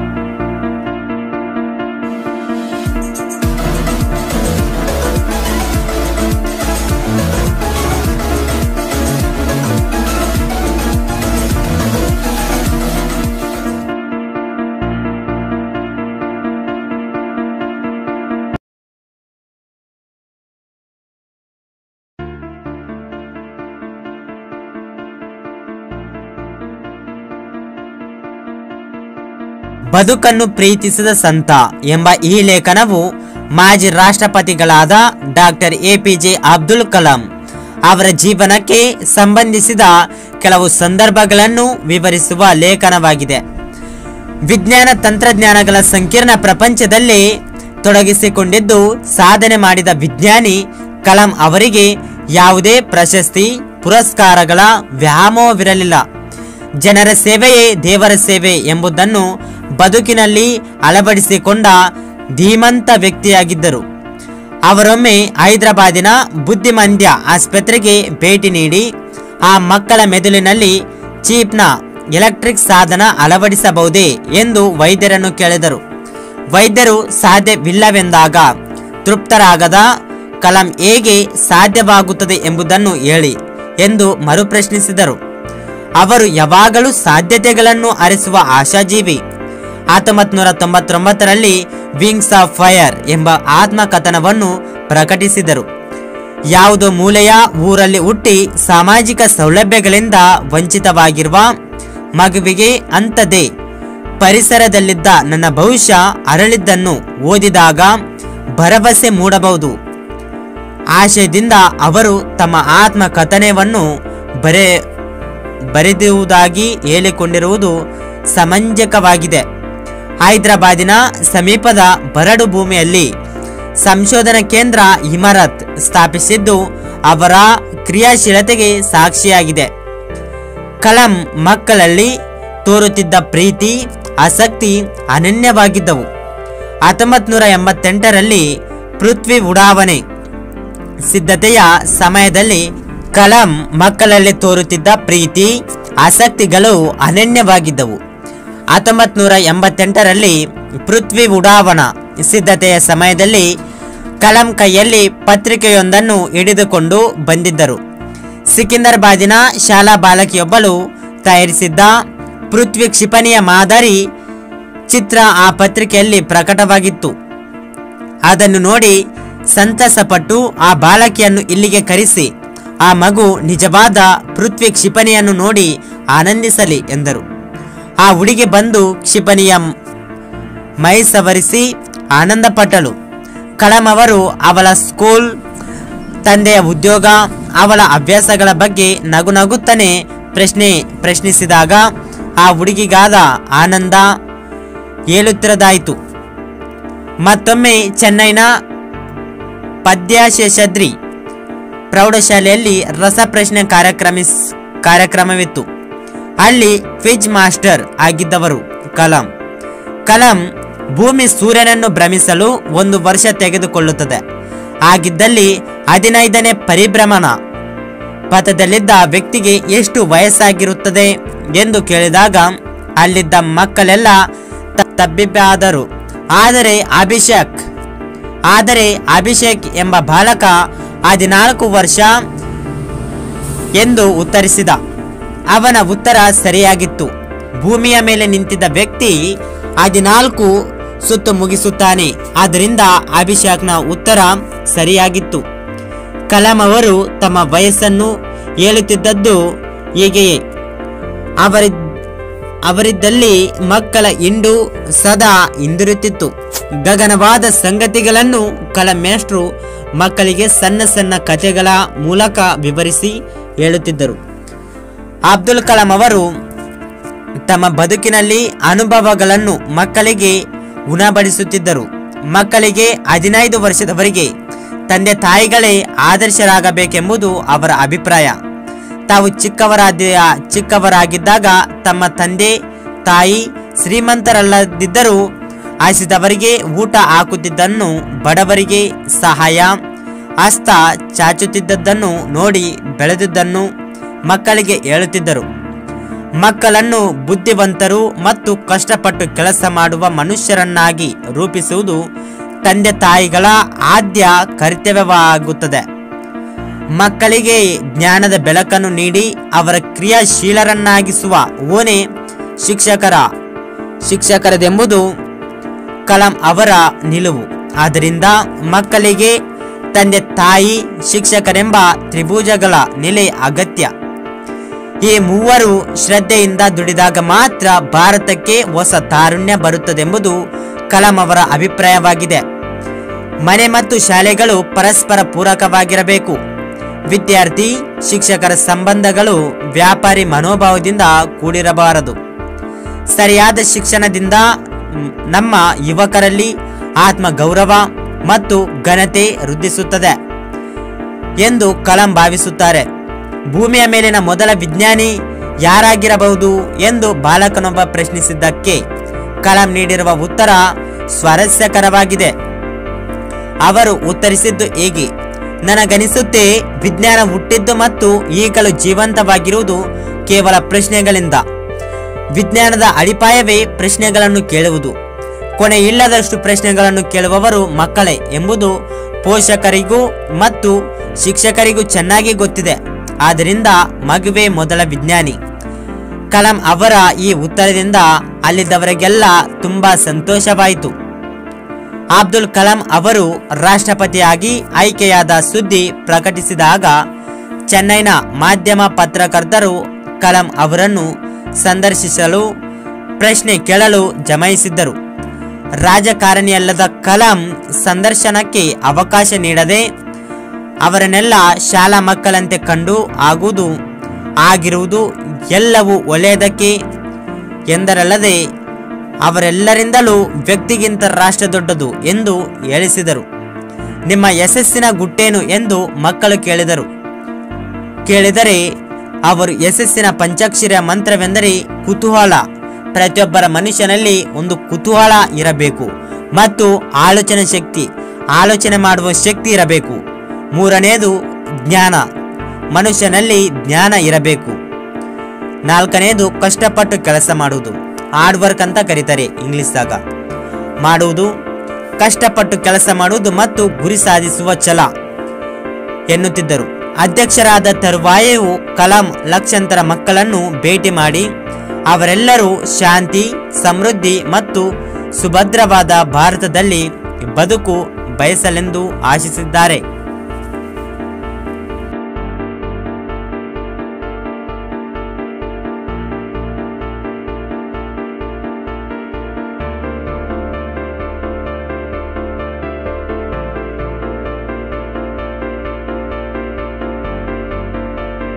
Speaker 3: ಬದುಕನ್ನು ಪ್ರೀತಿಸಿದ ಸಂತ ಎಂಬ ಈ ಲೇಖನವು ಮಾಜಿ ರಾಷ್ಟ್ರಪತಿಗಳಾದ ಡಾಕ್ಟರ್ ಎಪಿಜೆ ಅಬ್ದುಲ್ ಕಲಾಂ ಅವರ ಜೀವನಕ್ಕೆ ಸಂಬಂಧಿಸಿದ ಕೆಲವು ಸಂದರ್ಭಗಳನ್ನು ವಿವರಿಸುವ ಲೇಖನವಾಗಿದೆ ವಿಜ್ಞಾನ ತಂತ್ರಜ್ಞಾನಗಳ ಸಂಕೀರ್ಣ ಪ್ರಪಂಚದಲ್ಲಿ ತೊಡಗಿಸಿಕೊಂಡಿದ್ದು ಸಾಧನೆ ಮಾಡಿದ ವಿಜ್ಞಾನಿ ಕಲಾಂ ಅವರಿಗೆ ಯಾವುದೇ ಪ್ರಶಸ್ತಿ ಪುರಸ್ಕಾರಗಳ ವ್ಯಾಮೋಹವಿರಲಿಲ್ಲ ಜನರ ಸೇವೆಯೇ ದೇವರ ಸೇವೆ ಎಂಬುದನ್ನು ಬದುಕಿನಲ್ಲಿ ಅಳವಡಿಸಿಕೊಂಡ ಧೀಮಂತ ವ್ಯಕ್ತಿಯಾಗಿದ್ದರು ಅವರೊಮ್ಮೆ ಹೈದರಾಬಾದಿನ ಬುದ್ಧಿಮಂದ್ಯ ಆಸ್ಪತ್ರೆಗೆ ಭೇಟಿ ನೀಡಿ ಆ ಮಕ್ಕಳ ಮೆದುಳಿನಲ್ಲಿ ಚೀಪ್ನ ಎಲೆಕ್ಟ್ರಿಕ್ ಸಾಧನ ಅಳವಡಿಸಬಹುದೇ ಎಂದು ವೈದ್ಯರನ್ನು ಕೇಳಿದರು ವೈದ್ಯರು ಸಾಧ್ಯವಿಲ್ಲವೆಂದಾಗ ತೃಪ್ತರಾಗದ ಕಲಾಂ ಹೇಗೆ ಸಾಧ್ಯವಾಗುತ್ತದೆ ಎಂಬುದನ್ನು ಹೇಳಿ ಎಂದು ಮರುಪ್ರಶ್ನಿಸಿದರು ಅವರು ಯಾವಾಗಲೂ ಸಾಧ್ಯತೆಗಳನ್ನು ಅರಿಸುವ ಆಶಾಜೀವಿ ಹತ್ತೊಂಬತ್ತು ನೂರ ತೊಂಬತ್ತೊಂಬತ್ತರಲ್ಲಿ ವಿಂಗ್ಸ್ ಆಫ್ ಫೈರ್ ಎಂಬ ಆತ್ಮಕಥನವನ್ನು ಪ್ರಕಟಿಸಿದರು ಯಾವುದೋ ಮೂಲೆಯ ಊರಲ್ಲಿ ಹುಟ್ಟಿ ಸಾಮಾಜಿಕ ಸೌಲಭ್ಯಗಳಿಂದ ವಂಚಿತವಾಗಿರುವ ಮಗುವಿಗೆ ಅಂಥದ್ದೇ ಪರಿಸರದಲ್ಲಿದ್ದ ನನ್ನ ಭವಿಷ್ಯ ಅರಳಿದ್ದನ್ನು ಓದಿದಾಗ ಭರವಸೆ ಮೂಡಬಹುದು ಆಶಯದಿಂದ ಅವರು ತಮ್ಮ ಆತ್ಮಕಥನವನ್ನು ಬರೆ ಬರೆದಿರುವುದಾಗಿ ಹೇಳಿಕೊಂಡಿರುವುದು ಸಮಂಜಕವಾಗಿದೆ ಹೈದರಾಬಾದಿನ ಸಮೀಪದ ಬರಡು ಭೂಮಿಯಲ್ಲಿ ಸಂಶೋಧನಾ ಕೇಂದ್ರ ಇಮಾರತ್ ಸ್ಥಾಪಿಸಿದ್ದು ಅವರ ಕ್ರಿಯಾಶೀಲತೆಗೆ ಸಾಕ್ಷಿಯಾಗಿದೆ ಕಲಾಂ ಮಕ್ಕಳಲ್ಲಿ ತೋರುತ್ತಿದ್ದ ಪ್ರೀತಿ ಆಸಕ್ತಿ ಅನನ್ಯವಾಗಿದ್ದವು ಹತ್ತೊಂಬತ್ತು ನೂರ ಎಂಬತ್ತೆಂಟರಲ್ಲಿ ಪೃಥ್ವಿ ಉಡಾವಣೆ ಸಿದ್ಧತೆಯ ಸಮಯದಲ್ಲಿ ಕಲಾಂ ಮಕ್ಕಳಲ್ಲಿ ತೋರುತ್ತಿದ್ದ ಪ್ರೀತಿ ಆಸಕ್ತಿಗಳು ಅನನ್ಯವಾಗಿದ್ದವು ಹತ್ತೊಂಬತ್ತು ನೂರ ಎಂಬತ್ತೆಂಟರಲ್ಲಿ ಪೃಥ್ವಿ ಉಡಾವಣಾ ಸಿದ್ಧತೆಯ ಸಮಯದಲ್ಲಿ ಕಲಾಂ ಕೈಯಲ್ಲಿ ಪತ್ರಿಕೆಯೊಂದನ್ನು ಹಿಡಿದುಕೊಂಡು ಬಂದಿದ್ದರು ಸಿಕಿಂದರ್ಬಾದಿನ ಶಾಲಾ ಬಾಲಕಿಯೊಬ್ಬಳು ತಯಾರಿಸಿದ್ದ ಪೃಥ್ವಿ ಕ್ಷಿಪಣಿಯ ಮಾದರಿ ಚಿತ್ರ ಆ ಪತ್ರಿಕೆಯಲ್ಲಿ ಪ್ರಕಟವಾಗಿತ್ತು ಅದನ್ನು ನೋಡಿ ಸಂತಸಪಟ್ಟು ಆ ಬಾಲಕಿಯನ್ನು ಇಲ್ಲಿಗೆ ಕರೆಸಿ ಆ ಮಗು ನಿಜವಾದ ಪೃಥ್ವಿ ಕ್ಷಿಪಣಿಯನ್ನು ನೋಡಿ ಆನಂದಿಸಲಿ ಎಂದರು ಆ ಹುಡುಗಿ ಬಂದು ಕ್ಷಿಪಣಿಯ ಮೈ ಸವರಿಸಿ ಆನಂದಪಟ್ಟಳು ಕಳಂ ಅವರು ಅವಳ ಸ್ಕೂಲ್ ತಂದೆಯ ಉದ್ಯೋಗ ಅವಳ ಅಭ್ಯಾಸಗಳ ಬಗ್ಗೆ ನಗು ನಗುತ್ತನೆ ಪ್ರಶ್ನೆ ಪ್ರಶ್ನಿಸಿದಾಗ ಆ ಹುಡುಗಿಗಾದ ಆನಂದ ಹೇಳುತ್ತಿರದಾಯಿತು ಮತ್ತೊಮ್ಮೆ ಚೆನ್ನೈನ ಪದ್ಯಶೇಷದ್ರಿ ಪ್ರೌಢಶಾಲೆಯಲ್ಲಿ ರಸಪ್ರಶ್ನೆ ಕಾರ್ಯಕ್ರಮಿಸ್ ಕಾರ್ಯಕ್ರಮವಿತ್ತು ಅಲ್ಲಿ ಕ್ವಿಜ್ ಮಾಸ್ಟರ್ ಆಗಿದ್ದವರು ಕಲಾಂ ಕಲಾಂ ಭೂಮಿ ಸೂರ್ಯನನ್ನು ಭ್ರಮಿಸಲು ಒಂದು ವರ್ಷ ತೆಗೆದುಕೊಳ್ಳುತ್ತದೆ ಆಗಿದ್ದಲ್ಲಿ ಹದಿನೈದನೇ ಪರಿಭ್ರಮಣ ಪಥದಲ್ಲಿದ್ದ ವ್ಯಕ್ತಿಗೆ ಎಷ್ಟು ವಯಸ್ಸಾಗಿರುತ್ತದೆ ಎಂದು ಕೇಳಿದಾಗ ಅಲ್ಲಿದ್ದ ಮಕ್ಕಳೆಲ್ಲ ತ- ತಬ್ಬಿಬ್ಬಾದರು ಆದರೆ ಅಭಿಷೇಕ್ ಆದರೆ ಅಭಿಷೇಕ್ ಎಂಬ ಬಾಲಕ ಹದಿನಾಲ್ಕು ವರ್ಷ ಎಂದು ಉತ್ತರಿಸಿದ ಅವನ ಉತ್ತರ ಸರಿಯಾಗಿತ್ತು ಭೂಮಿಯ ಮೇಲೆ ನಿಂತಿದ್ದ ವ್ಯಕ್ತಿ ಹದಿನಾಲ್ಕು ಸುತ್ತು ಮುಗಿಸುತ್ತಾನೆ ಆದ್ದರಿಂದ ಅಭಿಷೇಕ್ನ ಉತ್ತರ ಸರಿಯಾಗಿತ್ತು ಕಲಾಂ ಅವರು ತಮ್ಮ ವಯಸ್ಸನ್ನು ಹೇಳುತ್ತಿದ್ದದ್ದು ಹೀಗೆಯೇ ಅವರಿ ಅವರಿದ್ದಲ್ಲಿ ಮಕ್ಕಳ ಹಿಂಡು ಸದಾ ಹಿಂದಿರುತ್ತಿತ್ತು ಗಗನವಾದ ಸಂಗತಿಗಳನ್ನು ಕಲಾಂ ಮೇಷ್ಟ್ರು ಮಕ್ಕಳಿಗೆ ಸಣ್ಣ ಸಣ್ಣ ಕಥೆಗಳ ಮೂಲಕ ವಿವರಿಸಿ ಹೇಳುತ್ತಿದ್ದರು ಅಬ್ದುಲ್ ಕಲಾಂ ಅವರು ತಮ್ಮ ಬದುಕಿನಲ್ಲಿ ಅನುಭವಗಳನ್ನು ಮಕ್ಕಳಿಗೆ ಉಣಬಡಿಸುತ್ತಿದ್ದರು ಮಕ್ಕಳಿಗೆ ಹದಿನೈದು ವರ್ಷದವರೆಗೆ ತಂದೆ ತಾಯಿಗಳೇ ಆದರ್ಶರಾಗಬೇಕೆಂಬುದು ಅವರ ಅಭಿಪ್ರಾಯ ತಾವು ಚಿಕ್ಕವರಾದ ಚಿಕ್ಕವರಾಗಿದ್ದಾಗ ತಮ್ಮ ತಂದೆ ತಾಯಿ ಶ್ರೀಮಂತರಲ್ಲದಿದ್ದರೂ ಹಸಿದವರಿಗೆ ಊಟ ಹಾಕುತ್ತಿದ್ದನ್ನು ಬಡವರಿಗೆ ಸಹಾಯ ಹಸ್ತ ಚಾಚುತ್ತಿದ್ದದ್ದನ್ನು ನೋಡಿ ಬೆಳೆದಿದ್ದನ್ನು ಮಕ್ಕಳಿಗೆ ಹೇಳುತ್ತಿದ್ದರು ಮಕ್ಕಳನ್ನು ಬುದ್ಧಿವಂತರು ಮತ್ತು ಕಷ್ಟಪಟ್ಟು ಕೆಲಸ ಮಾಡುವ ಮನುಷ್ಯರನ್ನಾಗಿ ರೂಪಿಸುವುದು ತಂದೆ ತಾಯಿಗಳ ಆದ್ಯ ಕರ್ತವ್ಯವಾಗುತ್ತದೆ ಮಕ್ಕಳಿಗೆ ಜ್ಞಾನದ ಬೆಳಕನ್ನು ನೀಡಿ ಅವರ ಕ್ರಿಯಾಶೀಲರನ್ನಾಗಿಸುವ ಓನೆ ಶಿಕ್ಷಕರ ಶಿಕ್ಷಕರದೆಂಬುದು ಕಲಾಂ ಅವರ ನಿಲುವು ಆದ್ದರಿಂದ ಮಕ್ಕಳಿಗೆ ತಂದೆ ತಾಯಿ ಶಿಕ್ಷಕರೆಂಬ ತ್ರಿಭುಜಗಳ ನೆಲೆ ಅಗತ್ಯ ಈ ಮೂವರು ಶ್ರದ್ಧೆಯಿಂದ ದುಡಿದಾಗ ಮಾತ್ರ ಭಾರತಕ್ಕೆ ಹೊಸ ತಾರುಣ್ಯ ಬರುತ್ತದೆಂಬುದು ಕಲಾಂ ಅವರ ಅಭಿಪ್ರಾಯವಾಗಿದೆ ಮನೆ ಮತ್ತು ಶಾಲೆಗಳು ಪರಸ್ಪರ ಪೂರಕವಾಗಿರಬೇಕು ವಿದ್ಯಾರ್ಥಿ ಶಿಕ್ಷಕರ ಸಂಬಂಧಗಳು ವ್ಯಾಪಾರಿ ಮನೋಭಾವದಿಂದ ಕೂಡಿರಬಾರದು ಸರಿಯಾದ ಶಿಕ್ಷಣದಿಂದ ಮ್, ನಮ್ಮ ಯುವಕರಲ್ಲಿ ಆತ್ಮ ಗೌರವ ಮತ್ತು ಘನತೆ ವೃದ್ಧಿಸುತ್ತದೆ ಎಂದು ಕಲಾಂ ಭಾವಿಸುತ್ತಾರೆ ಭೂಮಿಯ ಮೇಲಿನ ಮೊದಲ ವಿಜ್ಞಾನಿ ಯಾರಾಗಿರಬಹುದು ಎಂದು ಬಾಲಕನೊಬ್ಬ ಪ್ರಶ್ನಿಸಿದ್ದಕ್ಕೆ ಕಲಾಂ ನೀಡಿರುವ ಉತ್ತರ ಸ್ವಾರಸ್ಯಕರವಾಗಿದೆ ಅವರು ಉತ್ತರಿಸಿದ್ದು ಹೀಗೆ ನನಗನಿಸುತ್ತೆ ವಿಜ್ಞಾನ ಹುಟ್ಟಿದ್ದು ಮತ್ತು ಈಗಲೂ ಜೀವಂತವಾಗಿರುವುದು ಕೇವಲ ಪ್ರಶ್ನೆಗಳಿಂದ ವಿಜ್ಞಾನದ ಅಡಿಪಾಯವೇ ಪ್ರಶ್ನೆಗಳನ್ನು ಕೇಳುವುದು ಕೊನೆ ಇಲ್ಲದಷ್ಟು ಪ್ರಶ್ನೆಗಳನ್ನು ಕೇಳುವವರು ಮಕ್ಕಳೇ ಎಂಬುದು ಪೋಷಕರಿಗೂ ಮತ್ತು ಶಿಕ್ಷಕರಿಗೂ ಚೆನ್ನಾಗಿ ಗೊತ್ತಿದೆ ಆದ್ದರಿಂದ ಮಗುವೇ ಮೊದಲ ವಿಜ್ಞಾನಿ ಕಲಾಂ ಅವರ ಈ ಉತ್ತರದಿಂದ ಅಲ್ಲಿದ್ದವರಿಗೆಲ್ಲ ತುಂಬಾ ಸಂತೋಷವಾಯಿತು ಅಬ್ದುಲ್ ಕಲಾಂ ಅವರು ರಾಷ್ಟ್ರಪತಿಯಾಗಿ ಆಯ್ಕೆಯಾದ ಸುದ್ದಿ ಪ್ರಕಟಿಸಿದಾಗ ಚೆನ್ನೈನ ಮಾಧ್ಯಮ ಪತ್ರಕರ್ತರು ಕಲಾಂ ಅವರನ್ನು ಸಂದರ್ಶಿಸಲು ಪ್ರಶ್ನೆ ಕೇಳಲು ಜಮಾಯಿಸಿದ್ದರು ರಾಜಕಾರಣಿಯಲ್ಲದ ಕಲಾಂ ಸಂದರ್ಶನಕ್ಕೆ ಅವಕಾಶ ನೀಡದೆ ಅವರನ್ನೆಲ್ಲ ಶಾಲಾ ಮಕ್ಕಳಂತೆ ಕಂಡು ಆಗುವುದು ಆಗಿರುವುದು ಎಲ್ಲವೂ ಒಳ್ಳೆಯದಕ್ಕೆ ಎಂದರಲ್ಲದೆ ಅವರೆಲ್ಲರಿಂದಲೂ ವ್ಯಕ್ತಿಗಿಂತ ರಾಷ್ಟ್ರ ದೊಡ್ಡದು ಎಂದು ಹೇಳಿಸಿದರು ನಿಮ್ಮ ಯಶಸ್ಸಿನ ಗುಟ್ಟೇನು ಎಂದು ಮಕ್ಕಳು ಕೇಳಿದರು ಕೇಳಿದರೆ ಅವರು ಯಶಸ್ಸಿನ ಪಂಚಾಕ್ಷರ ಮಂತ್ರವೆಂದರೆ ಕುತೂಹಲ ಪ್ರತಿಯೊಬ್ಬರ ಮನುಷ್ಯನಲ್ಲಿ ಒಂದು ಕುತೂಹಲ ಇರಬೇಕು ಮತ್ತು ಆಲೋಚನೆ ಶಕ್ತಿ ಆಲೋಚನೆ ಮಾಡುವ ಶಕ್ತಿ ಇರಬೇಕು ಮೂರನೆಯದು ಜ್ಞಾನ ಮನುಷ್ಯನಲ್ಲಿ ಜ್ಞಾನ ಇರಬೇಕು ನಾಲ್ಕನೆಯದು ಕಷ್ಟಪಟ್ಟು ಕೆಲಸ ಮಾಡುವುದು ಹಾರ್ಡ್ ವರ್ಕ್ ಅಂತ ಕರೀತಾರೆ ಇಂಗ್ಲಿಷ್ದಾಗ ಮಾಡುವುದು ಕಷ್ಟಪಟ್ಟು ಕೆಲಸ ಮಾಡುವುದು ಮತ್ತು ಗುರಿ ಸಾಧಿಸುವ ಛಲ ಎನ್ನುತ್ತಿದ್ದರು ಅಧ್ಯಕ್ಷರಾದ ತರುವಾಯವು ಕಲಾಂ ಲಕ್ಷಾಂತರ ಮಕ್ಕಳನ್ನು ಭೇಟಿ ಮಾಡಿ ಅವರೆಲ್ಲರೂ ಶಾಂತಿ ಸಮೃದ್ಧಿ ಮತ್ತು ಸುಭದ್ರವಾದ ಭಾರತದಲ್ಲಿ ಬದುಕು ಬಯಸಲೆಂದು ಆಶಿಸಿದ್ದಾರೆ